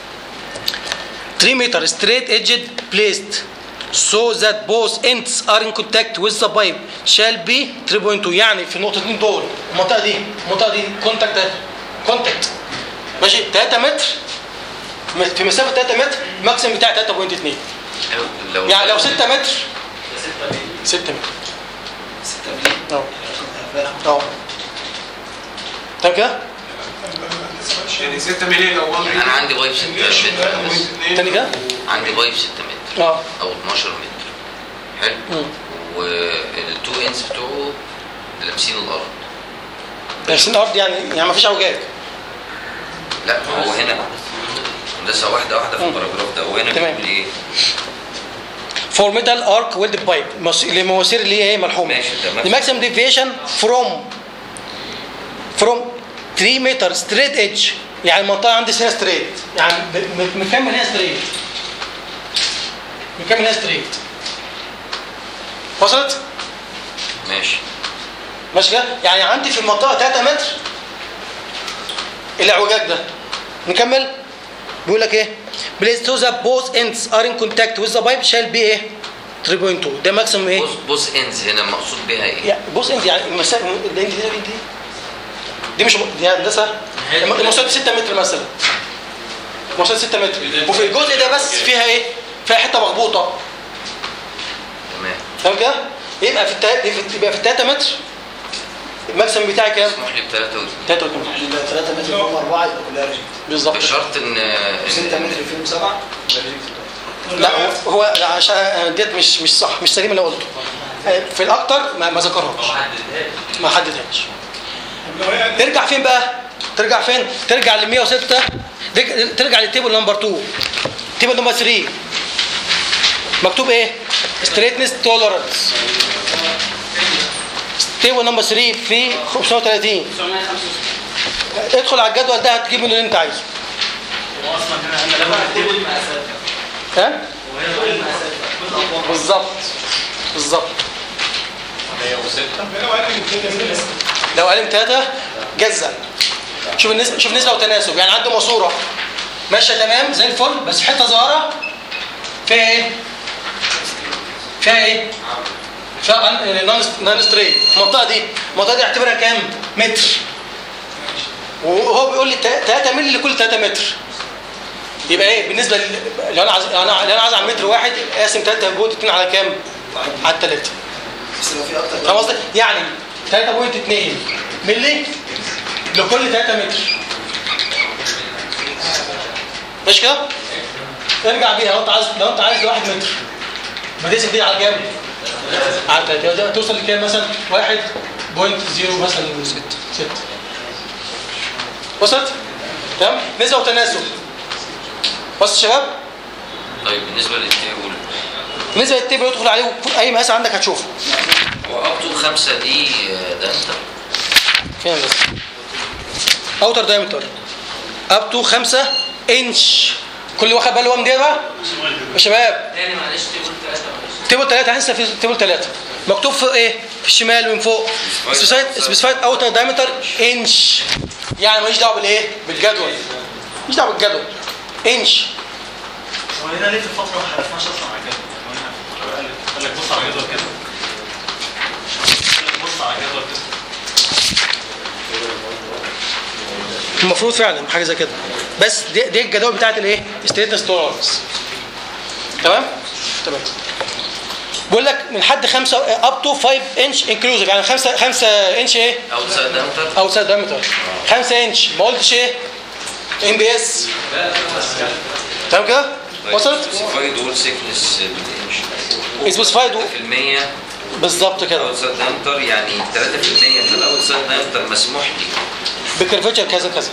S1: 3 meter straight edged placed so that both ends are in contact with the pipe shall be 3.2 يعني في النقطتين دول المنطقه دي المنطقه دي كونتاكت كونتاكت ماشي 3 متر في مسافه 3 متر ماكسيمم بتاع 3.2
S4: لو
S1: يعني لو 6 متر 6 متر
S6: 6
S1: اه اه تمام كده؟
S11: يعني 6 مليون او 1
S4: انا عندي بايب 6 متر بس
S1: تاني كده؟
S4: عندي بايب 6 متر
S1: اه
S4: او 12 متر حلو
S1: مم.
S4: والتو انس بتوعه لابسين الارض
S1: لابسين ارض يعني يعني ما فيش عوجاج
S4: لا ما هو هنا هندسه واحده واحده في الباراجراف ده وهنا
S1: تمام.
S4: بيقول ايه
S1: فور ميتال ارك ويلد بايب المواسير اللي هي ايه ملحومه
S4: ماشي، تمام.
S1: الماكسيمم ديفيشن فروم فروم 3 متر ستريت ايدج يعني المنطقه عندي هنا ستريت يعني ب- م- مكمل هنا ستريت مكمل هنا ستريت وصلت؟
S4: ماشي
S1: ماشي كده؟ يعني عندي في المنطقه 3 متر الاعوجاج ده نكمل بيقول لك ايه بليز تو ذا بوث اندز ار ان كونتاكت وذ ذا بايب شال بي ايه 3.2 ده ماكسيمم ايه
S4: بص بص انز هنا مقصود بيها ايه
S1: يعني بص انت يعني المسافه دي دي, دي, دي, دي مش م- دي هندسه المسافه 6 متر مثلا وصلت 6 متر وفي الجزء ده بس فيها ايه فيها حته مخبوطه
S4: تمام
S1: فاهم كده يبقى في التا... يبقى في 3 متر الماكسيمم بتاعي كام
S4: مسموح لي بثلاثة وزن
S1: 3 متر
S8: يبقى 3 متر هم 4 يبقى كلها ريجكت
S1: بالظبط
S4: بشرط ان
S8: 6
S4: إن-
S8: متر فيهم 7 يبقى ريجكت
S1: لا هو- هو لا، عشان ديت مش مش صح مش سليم اللي قلته آه، في الاكتر ما, ما ذكرهاش ما حددهاش ترجع فين بقى ترجع فين ترجع ل 106 ترجع- ترجع للتيبل نمبر 2 تيبل نمبر 3 مكتوب ايه ستريتنس توليرانس تيبل نمبر 3 في 530 ادخل على الجدول ده هتجيب منه اللي انت عايزه
S9: هو اصلا هنا انا لما اكتبه المقاسات
S1: ها
S9: وهي كل المقاسات كل الاطوار
S1: بالظبط بالظبط
S10: 106
S2: لو اقل من كده من الاسم.
S1: لو قال ثلاثة جزأ شوف النسبة شوف نسبة وتناسب يعني عنده ماسورة ماشية تمام زي الفل بس في حتة صغيرة فيها ايه؟ فيها ايه؟ فيها نون نون ستريت المنطقة دي المنطقة دي اعتبرها كام؟ متر وهو بيقول لي 3 مللي لكل 3 متر يبقى ايه بالنسبة ل- لو انا عايز انا لو انا عايز على متر واحد اقسم 3.2 على كام؟ على 3
S8: بس لو في اكتر
S1: فاهم قصدي؟ يعني 3.2 مللي لكل 3 متر مش كده؟ ارجع بيها لو انت عايز لو انت عايز لواحد متر بتقسم دي على كام؟ على 3 توصل لكام مثلا؟ 1.0 مثلا 6 6 وصلت؟ تمام؟ نسبة وتناسب وصلت يا شباب؟
S4: طيب بالنسبة للتيبل
S1: بالنسبة للتيبل ادخل عليه اي مقاس عندك هتشوفه
S4: هو اب تو خمسة دي آه، ده انت
S1: فين بس اوتر دايمتر اب تو 5 انش كل واخد باله هو من دي بقى يا شباب
S3: تاني معلش تقول ثلاثة معلش
S1: تيبل 3 هنسى في تيبل 3 مكتوب في ايه في الشمال من فوق سبيسيفايد سبيسيفايد اوتر دايمتر انش يعني ماليش دعوه بالايه بالجدول ماليش دعوه بالجدول انش
S9: هو هنا ليه في الفترة ما حرفناش اصلا على كده هو هنا في الفترة قال لك- قال لك بص على الجدول كده قال لك بص على الجدول كده
S1: المفروض فعلا حاجه زي كده بس دي, دي الجدول بتاعت الايه ستيتنس تولرنس تمام تمام بقول لك من حد 5 اب تو 5 انش انكلوزيف يعني 5 5 انش ايه
S4: اوتسايد دامتر
S1: اوتسايد دايمتر 5 انش ما قلتش ايه ام بي اس تمام كده وصلت
S4: سبيسيفايد وول سيكنس بالانش
S1: سبيسيفايد
S4: في المية
S1: بالظبط كده
S4: اوتسايد دامتر يعني 3% من الاوتسايد دامتر مسموح لي
S1: بكرفتشر كذا كذا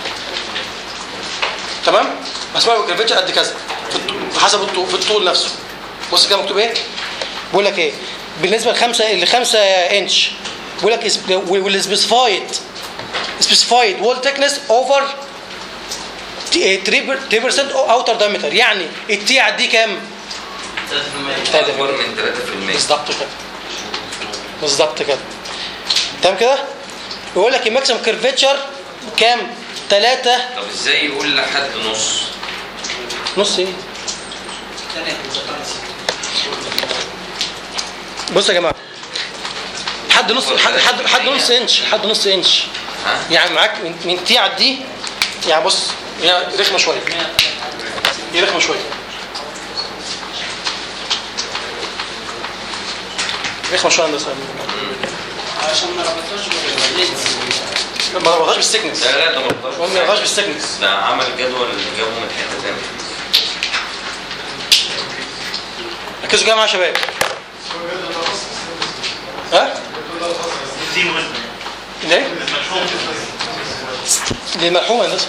S1: تمام مسموح بكرفتشر قد كذا في الط- حسب الطول في الطول نفسه بص كده مكتوب ايه بيقول لك ايه بالنسبه لخمسه لخمسة انش بيقول لك والسبيسيفايد سبيسيفايد وول تكنس اوفر 3% اوتر دايمتر يعني التي دي كام؟ 3%
S4: اكبر من 3%
S1: بالظبط كده بالظبط كده تمام كده يقول لك الماكسيمم كيرفيتشر كام 3
S4: طب ازاي يقول لحد نص
S1: نص ايه بص يا جماعه حد نص حد حد, حد نص انش حد نص انش
S4: ها
S1: يعني معاك من, من تي على دي يعني بص هي رخمه شويه دي رخمه شويه رخمه شويه هندسه
S6: عشان ما ربطناش باللينس
S1: ما ربطهاش بالسكنس
S4: لا لا ده مقدار
S1: ما ربطهاش بالسكنس
S4: ده عمل جدول جابه من حته تانيه
S1: ركزوا كده معايا يا شباب ها
S9: دي مهمة
S1: ليه
S9: ملحوم
S1: دي ملحومه يا هندسه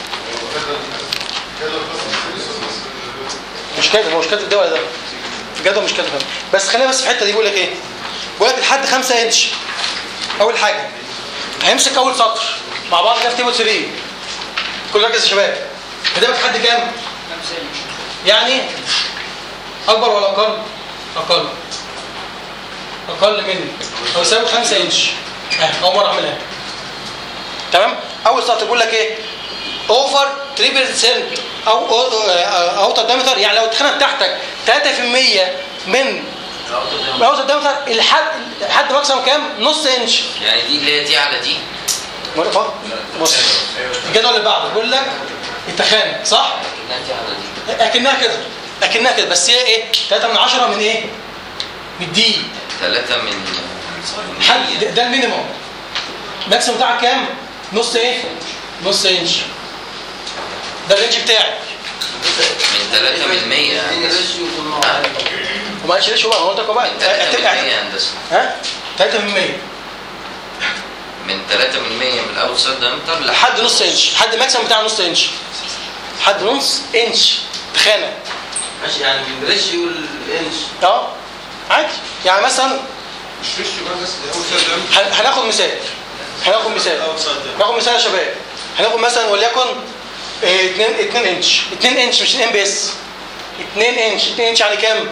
S1: مش كده هو مش كاتب ده ولا ده الجدول مش كاتب ده. بس خلينا بس في الحته دي بيقول لك ايه بيقول لك لحد 5 انش اول حاجه هيمسك اول سطر مع بعض كده في تيبل 3 كل ركز يا شباب كتابك حد كام يعني اكبر ولا اقل اقل اقل من او يساوي 5 انش اه اول مره اعملها تمام اول سطر بيقول لك ايه اوفر 3% او اوتر دايمتر يعني لو اتخانق تحتك 3% من اوتر دايمتر الحد لحد ماكسيمم كام نص انش
S4: يعني دي اللي هي دي على دي
S1: مرفق بص الجدول اللي بعده بيقول لك التخانه صح؟ اكنها كده اكنها كده بس هي ايه 3 من 10 من ايه من دي
S4: ثلاثة من
S1: حد ده- ده المينيموم الماكسيموم بتاعك كام نص ايه نص انش ده الرينج بتاعي
S4: من ثلاثة من مية يا هندسة
S1: وما قالش ليش هو انا قلت لكم بقى
S4: من ثلاثة من
S1: اعتبر-
S4: مية يا هندسة
S1: ها 3 من 100
S4: من ثلاثة من مية من الأوتسايد دايمتر
S1: لحد نص انش لحد الماكسيموم بتاع نص انش لحد نص انش تخانه
S3: ماشي يعني من ريشيو الانش
S1: اه عادي يعني مثلا
S11: مش ريشيو بقى بس ده اوتسايد دايمتر
S1: هن- هناخد مثال هناخد مثال ناخد مثال يا شباب هناخد مثلا وليكن 2 2 انش 2 انش مش 2 بس 2 انش 2 انش يعني كام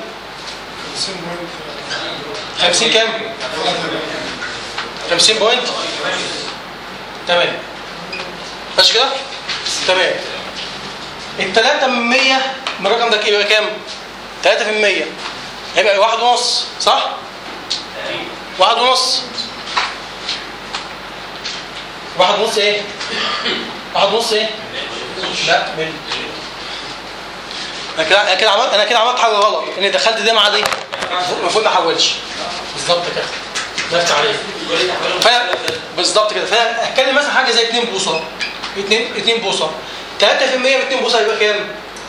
S1: 50 كام 50 بوينت تمام ماشي كده تمام التلاتة من 100 من الرقم ده يبقى كام 3 في 100 هيبقى واحد ونص صح واحد ونص واحد ونص ايه واحد ونص ايه لا من انا كده انا كده عملت انا كده عملت حاجه غلط اني دخلت دي مع دي المفروض ما احولش بالظبط كده نفس عليه فانا بالظبط كده فانا هتكلم مثلا حاجه زي 2 بوصه 2 2 بوصه 3% من 2 بوصه يبقى كام؟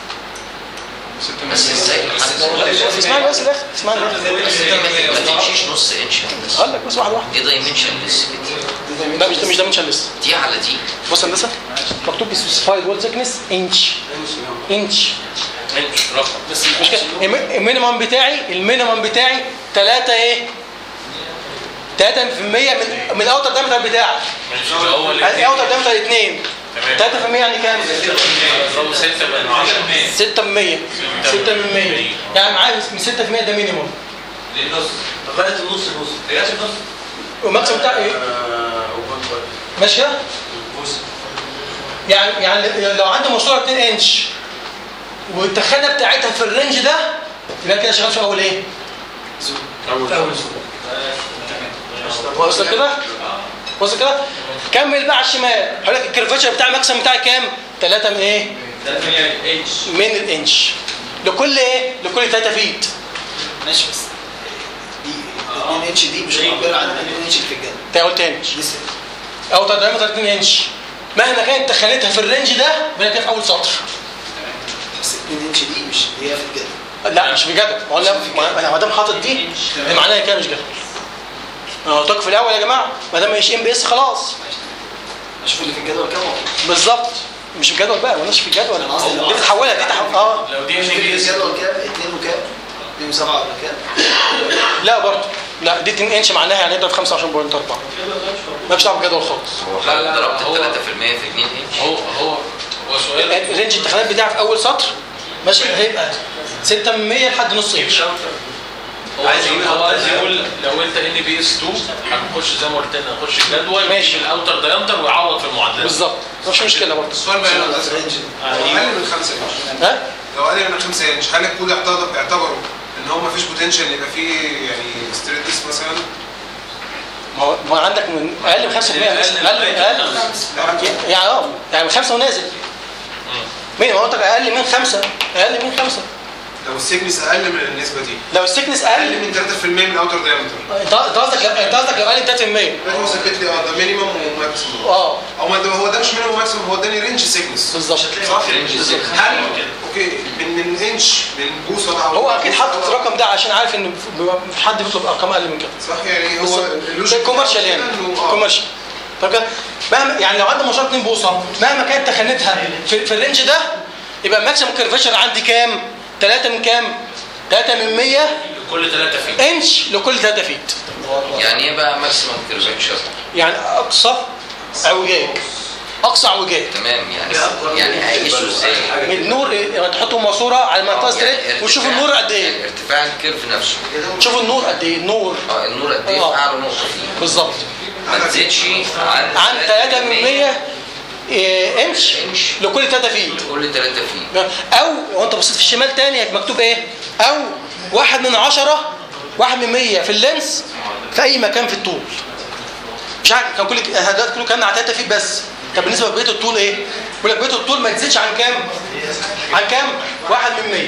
S4: بس ازاي
S1: اسمعني بس الاخر اسمعني الاخر
S4: ما تمشيش نص انش يا هندسة
S1: هقول لك بس واحده واحده
S4: ايه دايمنشن لسه كده
S1: لا مش مش دايمنشن لسه
S4: دي على دي
S1: بص يا هندسه مكتوب سبيسيفايد وول ثيكنس انش انش
S10: انش رقم بس
S1: مش كده الم- المينيمم بتاعي المينيمم بتاعي 3 ايه 3 في المية من من الاوتر دايمتر بتاعك
S10: ماشي هو اللي
S1: الاوتر دايمتر 2
S10: تمام
S1: 3 في المية يعني كام
S10: هو 6 من 10
S1: 6 من 100 6 من 100 يعني معايا من 6 في المية ده مينيمم
S3: للنص لغايه النص نص لغايه النص
S1: والماكسيمم بتاعي ايه ماشي كده يعني يعني لو عندي ماسوره 2 انش والتخانه بتاعتها في الرينج ده يبقى كده شغال في اول ايه؟ في اول زون وصل كده؟ وصل كده؟ كمل بقى على الشمال هقول لك الكيرفتشر بتاع الماكسيمم بتاعي كام؟ 3 من ايه؟ من الانش لكل ايه؟ لكل 3 فيت
S8: ماشي بس دي 2 انش دي مش معبره عن 2 انش في الجنب
S1: تقول تاني
S8: لسه
S1: اوتر دايمتر 2 انش مهما كانت تخانتها في الرينج ده يبقى كده في اول سطر
S8: بس 2 انش دي مش هي في الجنب
S1: لا مش بجد ما هو لا ما- انا ما دام حاطط دي دي معناها كده مش جدول انا قلت لكم في الاول يا جماعه ما دام مش ام بي اس خلاص
S8: اشوف اللي في الجدول كام واحد.
S1: بالظبط مش في الجدول بقى مالناش في الجدول
S8: أنا قصدي لو
S1: دي بتحولها دي تحول اه
S10: لو دي ان
S8: اشوف اللي
S10: بي
S8: في
S10: اس
S8: الجدول كام 2 وكام 2 و7 ولا كام
S1: لا برضه لا دي 2 انش معناها يعني يضرب 25.4 مالكش دعوه بالجدول خالص
S4: هو حضرتك ضربت 3% في 2 انش
S10: هو هو هو سؤال
S1: رينج التخانات بتاعي في اول سطر ماشي هيبقى 6 من 100 لحد نص انش
S10: هو عايز يقول هو عايز يقول لو انت ان بي اس 2 هنخش زي ما قلت لنا هنخش الجدول
S1: ماشي.
S10: الاوتر دايمتر ويعوض في المعادلات
S1: بالظبط مفيش مشكله برضه
S11: السؤال بقى هنا بس.
S8: رينج
S11: لو اقل من 5 انش
S1: ها
S11: لو اقل من 5 انش هل الكود اعتبر اعتبروا ان هو مفيش بوتنشال يبقى فيه يعني ستريتس مثلا
S1: ما هو ما هو عندك من اقل من 5% بس اقل اقل يعني اه يعني من 5 ونازل مين ما هو قلت لك اقل من 5 اقل من 5
S11: لو السيكنس اقل من النسبه دي
S1: لو السكنس
S11: اقل
S1: اقل
S11: من 3% من الاوتر دايمتر
S1: انت انت قصدك لو انت قصدك لو اقل من 3%
S11: ده هو ثبت لي اه ده مينيمم وماكسيمم
S1: اه
S11: او ما ده هو ده مش مينيمم وماكسيمم هو اداني رينج سيكنس
S1: بالظبط
S11: صح؟
S4: بالظبط.
S11: هل اوكي من من انش من بوصه بقى
S1: هو اكيد حاطط الرقم ده عشان عارف ان في حد بيطلب ارقام اقل من كده
S11: صح يعني هو
S1: بالظبط.
S11: اللوجيك
S1: ده كوميرشال يعني
S11: إنه آه.
S1: كوميرشال طب كده مهما يعني لو عندي مشروع 2 بوصه مهما كانت تخانتها في, في الرينج ده يبقى الماكسيمم كيرفيشر عندي كام 3 من كام 3 من 100
S10: كل 3 فيت
S1: انش لكل 3 فيت
S4: يعني ايه بقى ماكسيمم كيرفيتشر
S1: يعني اقصى اعوجاج اقصى اعوجاج
S4: تمام يعني يعني هيقيسوا ازاي
S1: من النور إيه؟ يعني تحطوا ماسوره على المنطقه ستريت وشوفوا النور قد ايه
S4: يعني ارتفاع الكيرف نفسه
S1: شوفوا النور قد ايه النور
S4: اه النور قد ايه
S1: آه.
S4: في اعلى نقطه فيه
S1: بالظبط
S4: ما تزيدش عن
S1: عن 3 من 100 إيه، انش
S4: انش
S1: لكل 3 فيت
S4: كل 3 فيه
S1: او وانت بصيت في الشمال تاني مكتوب ايه او واحد من عشرة واحد من مية في اللينس في اي مكان في الطول مش عارف كان كل دلوقتي كله كان على 3 فيت بس طب بالنسبه لبقيه الطول ايه؟ بيقول لك بقيه الطول ما تزيدش عن كام؟ عن كام؟ واحد من 100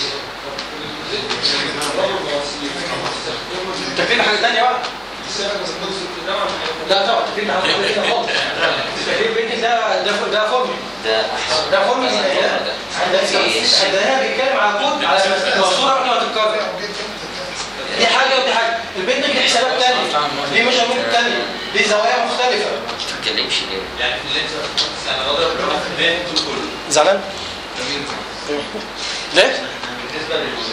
S1: تكريم حاجه ثانيه بقى لا طبعا تكريم حاجه ثانيه خالص تكريم بيتك ده ده ده فورمي
S4: ده احسن
S1: ده فورمي ده ده هنا بيتكلم على كود على الماسوره قبل ما تتكرر دي حاجه ودي حاجه البيتك دي حسابات ثانيه دي ميجرمنت ثانيه دي زوايا مختلفه
S4: ما تتكلمش ليه
S3: يعني في اللي انت انا بضرب الرقم في الباقي طول كله
S1: زعلان؟ ليه؟
S3: بالنسبه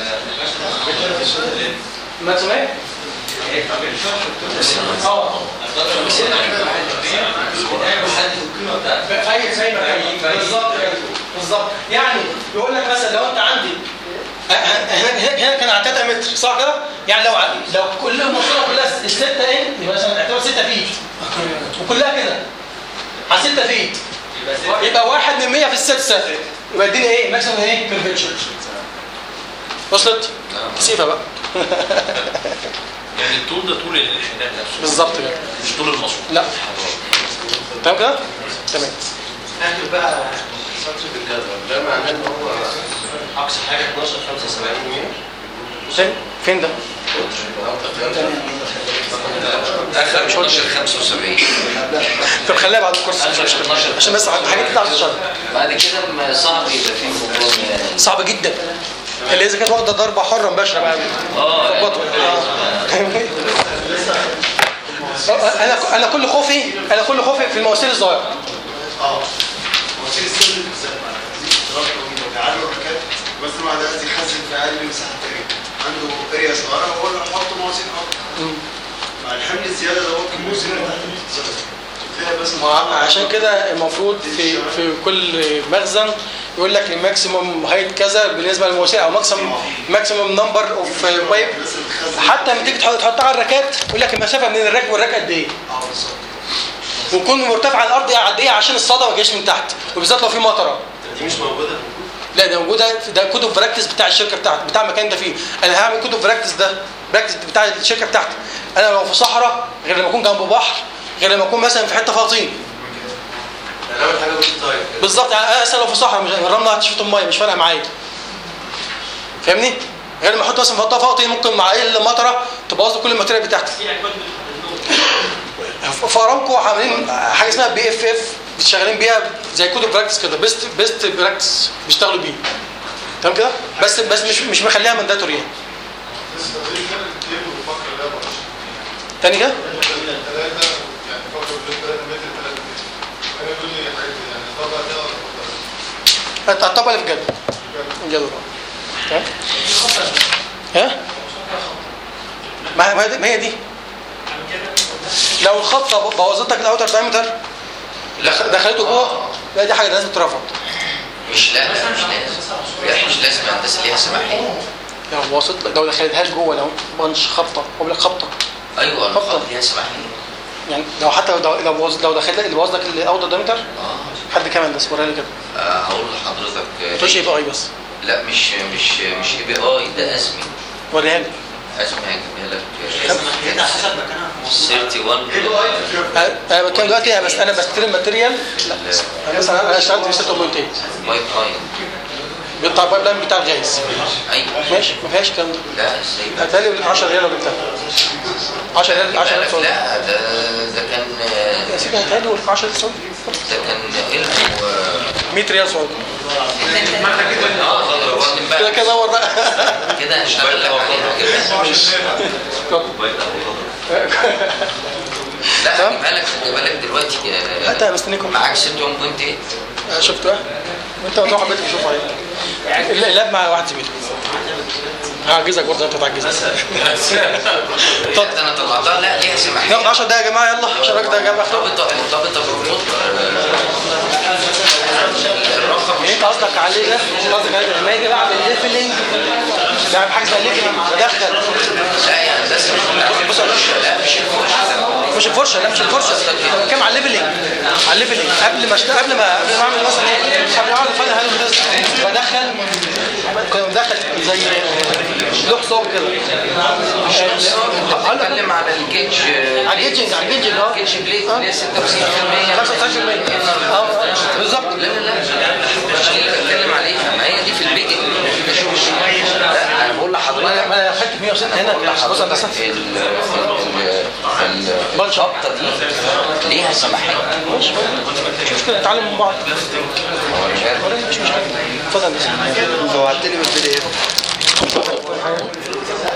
S3: لل
S1: ما تسمعي؟ اه في اي زي ما كان بالظبط كده. بالظبط يعني يقول لك مثلا لو انت عندي أ- أ- هنا هنا- هنا كان على 3 متر صح كده؟ يعني لو ع- لو كل المنطقه كلها 6 ان يبقى مثلا اعتبر 6 فيت وكلها كده على 6 فيت يبقى واحد من 100 في السادسه يبقى اديني ايه؟ ماكسيمم ايه؟ كونفنشن وصلت؟ سيبها بقى
S10: يعني الطول ده طول الحداد نفسه
S1: بالظبط كده
S10: مش طول المصروف
S1: لا تمام كده؟ تمام
S3: اخر بقى سطر بالجدول ده معناه ان هو اقصى حاجه 12 75 متر
S1: فين فين ده؟
S4: اخر 12 75
S1: طب خليها بعد الكورس مش مشكلة. عشان بس حاجات كده على الشرط
S4: بعد كده ما صعب يبقى فيه موضوع يعني
S1: صعب جدا اللي اذا كانت واخده ضربه حره مباشره بقى
S4: اه يعني
S1: ظبطوا. آه. انا انا كل خوفي انا كل خوفي في المواسير الصغيره
S2: اه وسيل السر بالذات مع اضطراب طويل وجعله الركات بس ما ده عايز يخزن في اقل مساحه تقريبا عنده اريا صغيره وهو اللي حط مواسير اكتر مع الحمل الزياده ده ممكن موسم تلاقي بس
S1: ما عشان كده المفروض في في كل مخزن يقول لك الماكسيموم هايت كذا بالنسبه للمواسير او ماكسيموم ماكسيموم نمبر اوف بايب
S2: الناس اللي بتخزن
S1: حتى لما تيجي تحط- تحطها على الراكات يقول لك المسافه من الراك والراك قد ايه
S2: اه بالظبط
S1: ويكون مرتفع عن الارض قد ايه عشان الصدى ما يجيش من تحت وبالذات لو في مطره
S2: دي مش موجوده
S1: لا ده موجوده في- ده كود اوف براكتس بتاع الشركه بتاعتي بتاع المكان ده فيه انا هعمل كود اوف براكتس ده براكتس بتاع الشركه بتاعتي انا لو في صحراء غير لما اكون جنب بحر غير لما اكون مثلا في حته فيها طين
S3: يعني اول حاجه قلت طيب
S1: بالظبط يعني انا مثلا لو في صحراء مش الرمله هتشفط الميه مش فارقه معايا فاهمني غير لما احط مثلا منطقه فيها طين ممكن مع ايه المطره تبوظ لي كل الماتيريال بتاعتي فارامكو عاملين حاجه اسمها بي اف اف شغالين بيها زي كود براكتس كده بيست بيست براكتس بيشتغلوا بيه تمام كده بس بس مش مش مخليها مانداتوري يعني
S2: بس تقريبا الكيلو بفكر ده بقى
S1: تاني كده
S2: ثلاثة يعني فكر في 3 متر 3 متر انا يقول لي حاجات يعني طبعا ده ولا طبعا
S1: الطبقه اللي في الجدول الجدول تمام ها ما ما هي دي- ما هي دي لو الخطه بوظت لك الاوتر دايمتر
S4: لا
S1: دخلته جوه لا دي حاجه لازم ترفض
S4: مش لا لا مش لازم لا مش لازم هندسه ليها سماحيه
S1: لو وصلت لك لو دخلتهاش جوه لو بنش خبطه او لك خبطه
S4: ايوه
S1: خطة.
S4: الخط ليها سماحيه
S1: يعني لو حتى لو لو بوظ- لو دخلت اللي بوظ لك الاوتر دايمتر
S4: اه
S1: حد كمان بس وريها لي كده
S4: آه، هقول لحضرتك
S1: ما
S4: آه،
S1: تقولش يبقى اي بس
S4: لا مش مش مش اي بي اي ده ازمي
S1: وريها لي
S4: ازمي هجيبها لك
S5: هنا حسب مكانها في مصر
S4: 31
S1: انا أنا بتكلم دلوقتي بس انا بستلم ماتيريال لا أنا مثلا انا اشتغلت في ست اوبنتين
S4: بايب لاين
S1: بتاع البايب لاين بتاع الغاز
S4: ايوه
S1: ماشي ما فيهاش الكلام ده
S4: لا ازاي بقى؟
S1: هتقلب 10 ريال لو جبتها 10 ريال 10 ريال
S4: لا
S1: سعودي
S4: لا ده ده كان آه،
S1: يا سيدي هتقلب 10 ريال سعودي
S4: ده كان علم و
S1: 100 ريال سعودي
S4: اه واخد
S1: كده
S4: بالك
S1: كده دور بقى
S4: كده هشتغل لك عليها كده لا
S1: تمام.
S4: هجيبها لك هجيبها لك دلوقتي آه،
S1: حتى مستنيكم
S4: معاك 61.8
S1: شفت بقى وانت تروح بيتك تشوف عليه اللاب مع واحد زميلي هعجزك برضه انت تعجزك
S4: لا ده انا طلعتها لا ليها سماحيه
S1: ناخد 10 دقايق يا جماعه يلا 10 دقايق يا جماعه
S4: مرتبطه مرتبطه بالخط الرقم
S1: اللي انت قصدك عليه ده قصدك عليه ده لما يجي بعمل ليفلنج بعمل حاجه اسمها ليفلنج بدخل
S4: لا يا هندسه لا
S1: بص يا باشا
S4: لا مش الفرشه
S1: مش الفرشه لا مش الفرشه انا بتكلم على الليفلنج على الليفلنج قبل ما اشتغل قبل ما قبل ما اعمل مثلا ايه قبل ما اعمل فن هل بدخل كنت بدخل زي لوح صوب كده
S4: بتكلم على الجيج
S1: على الجيتنج على الجيتنج اه
S4: كيتش بليت
S1: آه.
S4: اللي هي 96%
S1: 95% اه بالظبط
S4: لا لا لا مش دي اللي بتكلم عليها ما هي دي في البيجن لا انا بقول
S1: ما
S4: لحضرتك
S1: انا ما أنا حته 106 هنا بص يا هندسه
S4: ال- ال- ال- الخبطه دي ليها سماحيه
S1: مش مشكله نتعلم من بعض
S4: هو مش عارف
S1: مش مشكله اتفضل يا هندسه
S2: بعت لي بالبي دي اف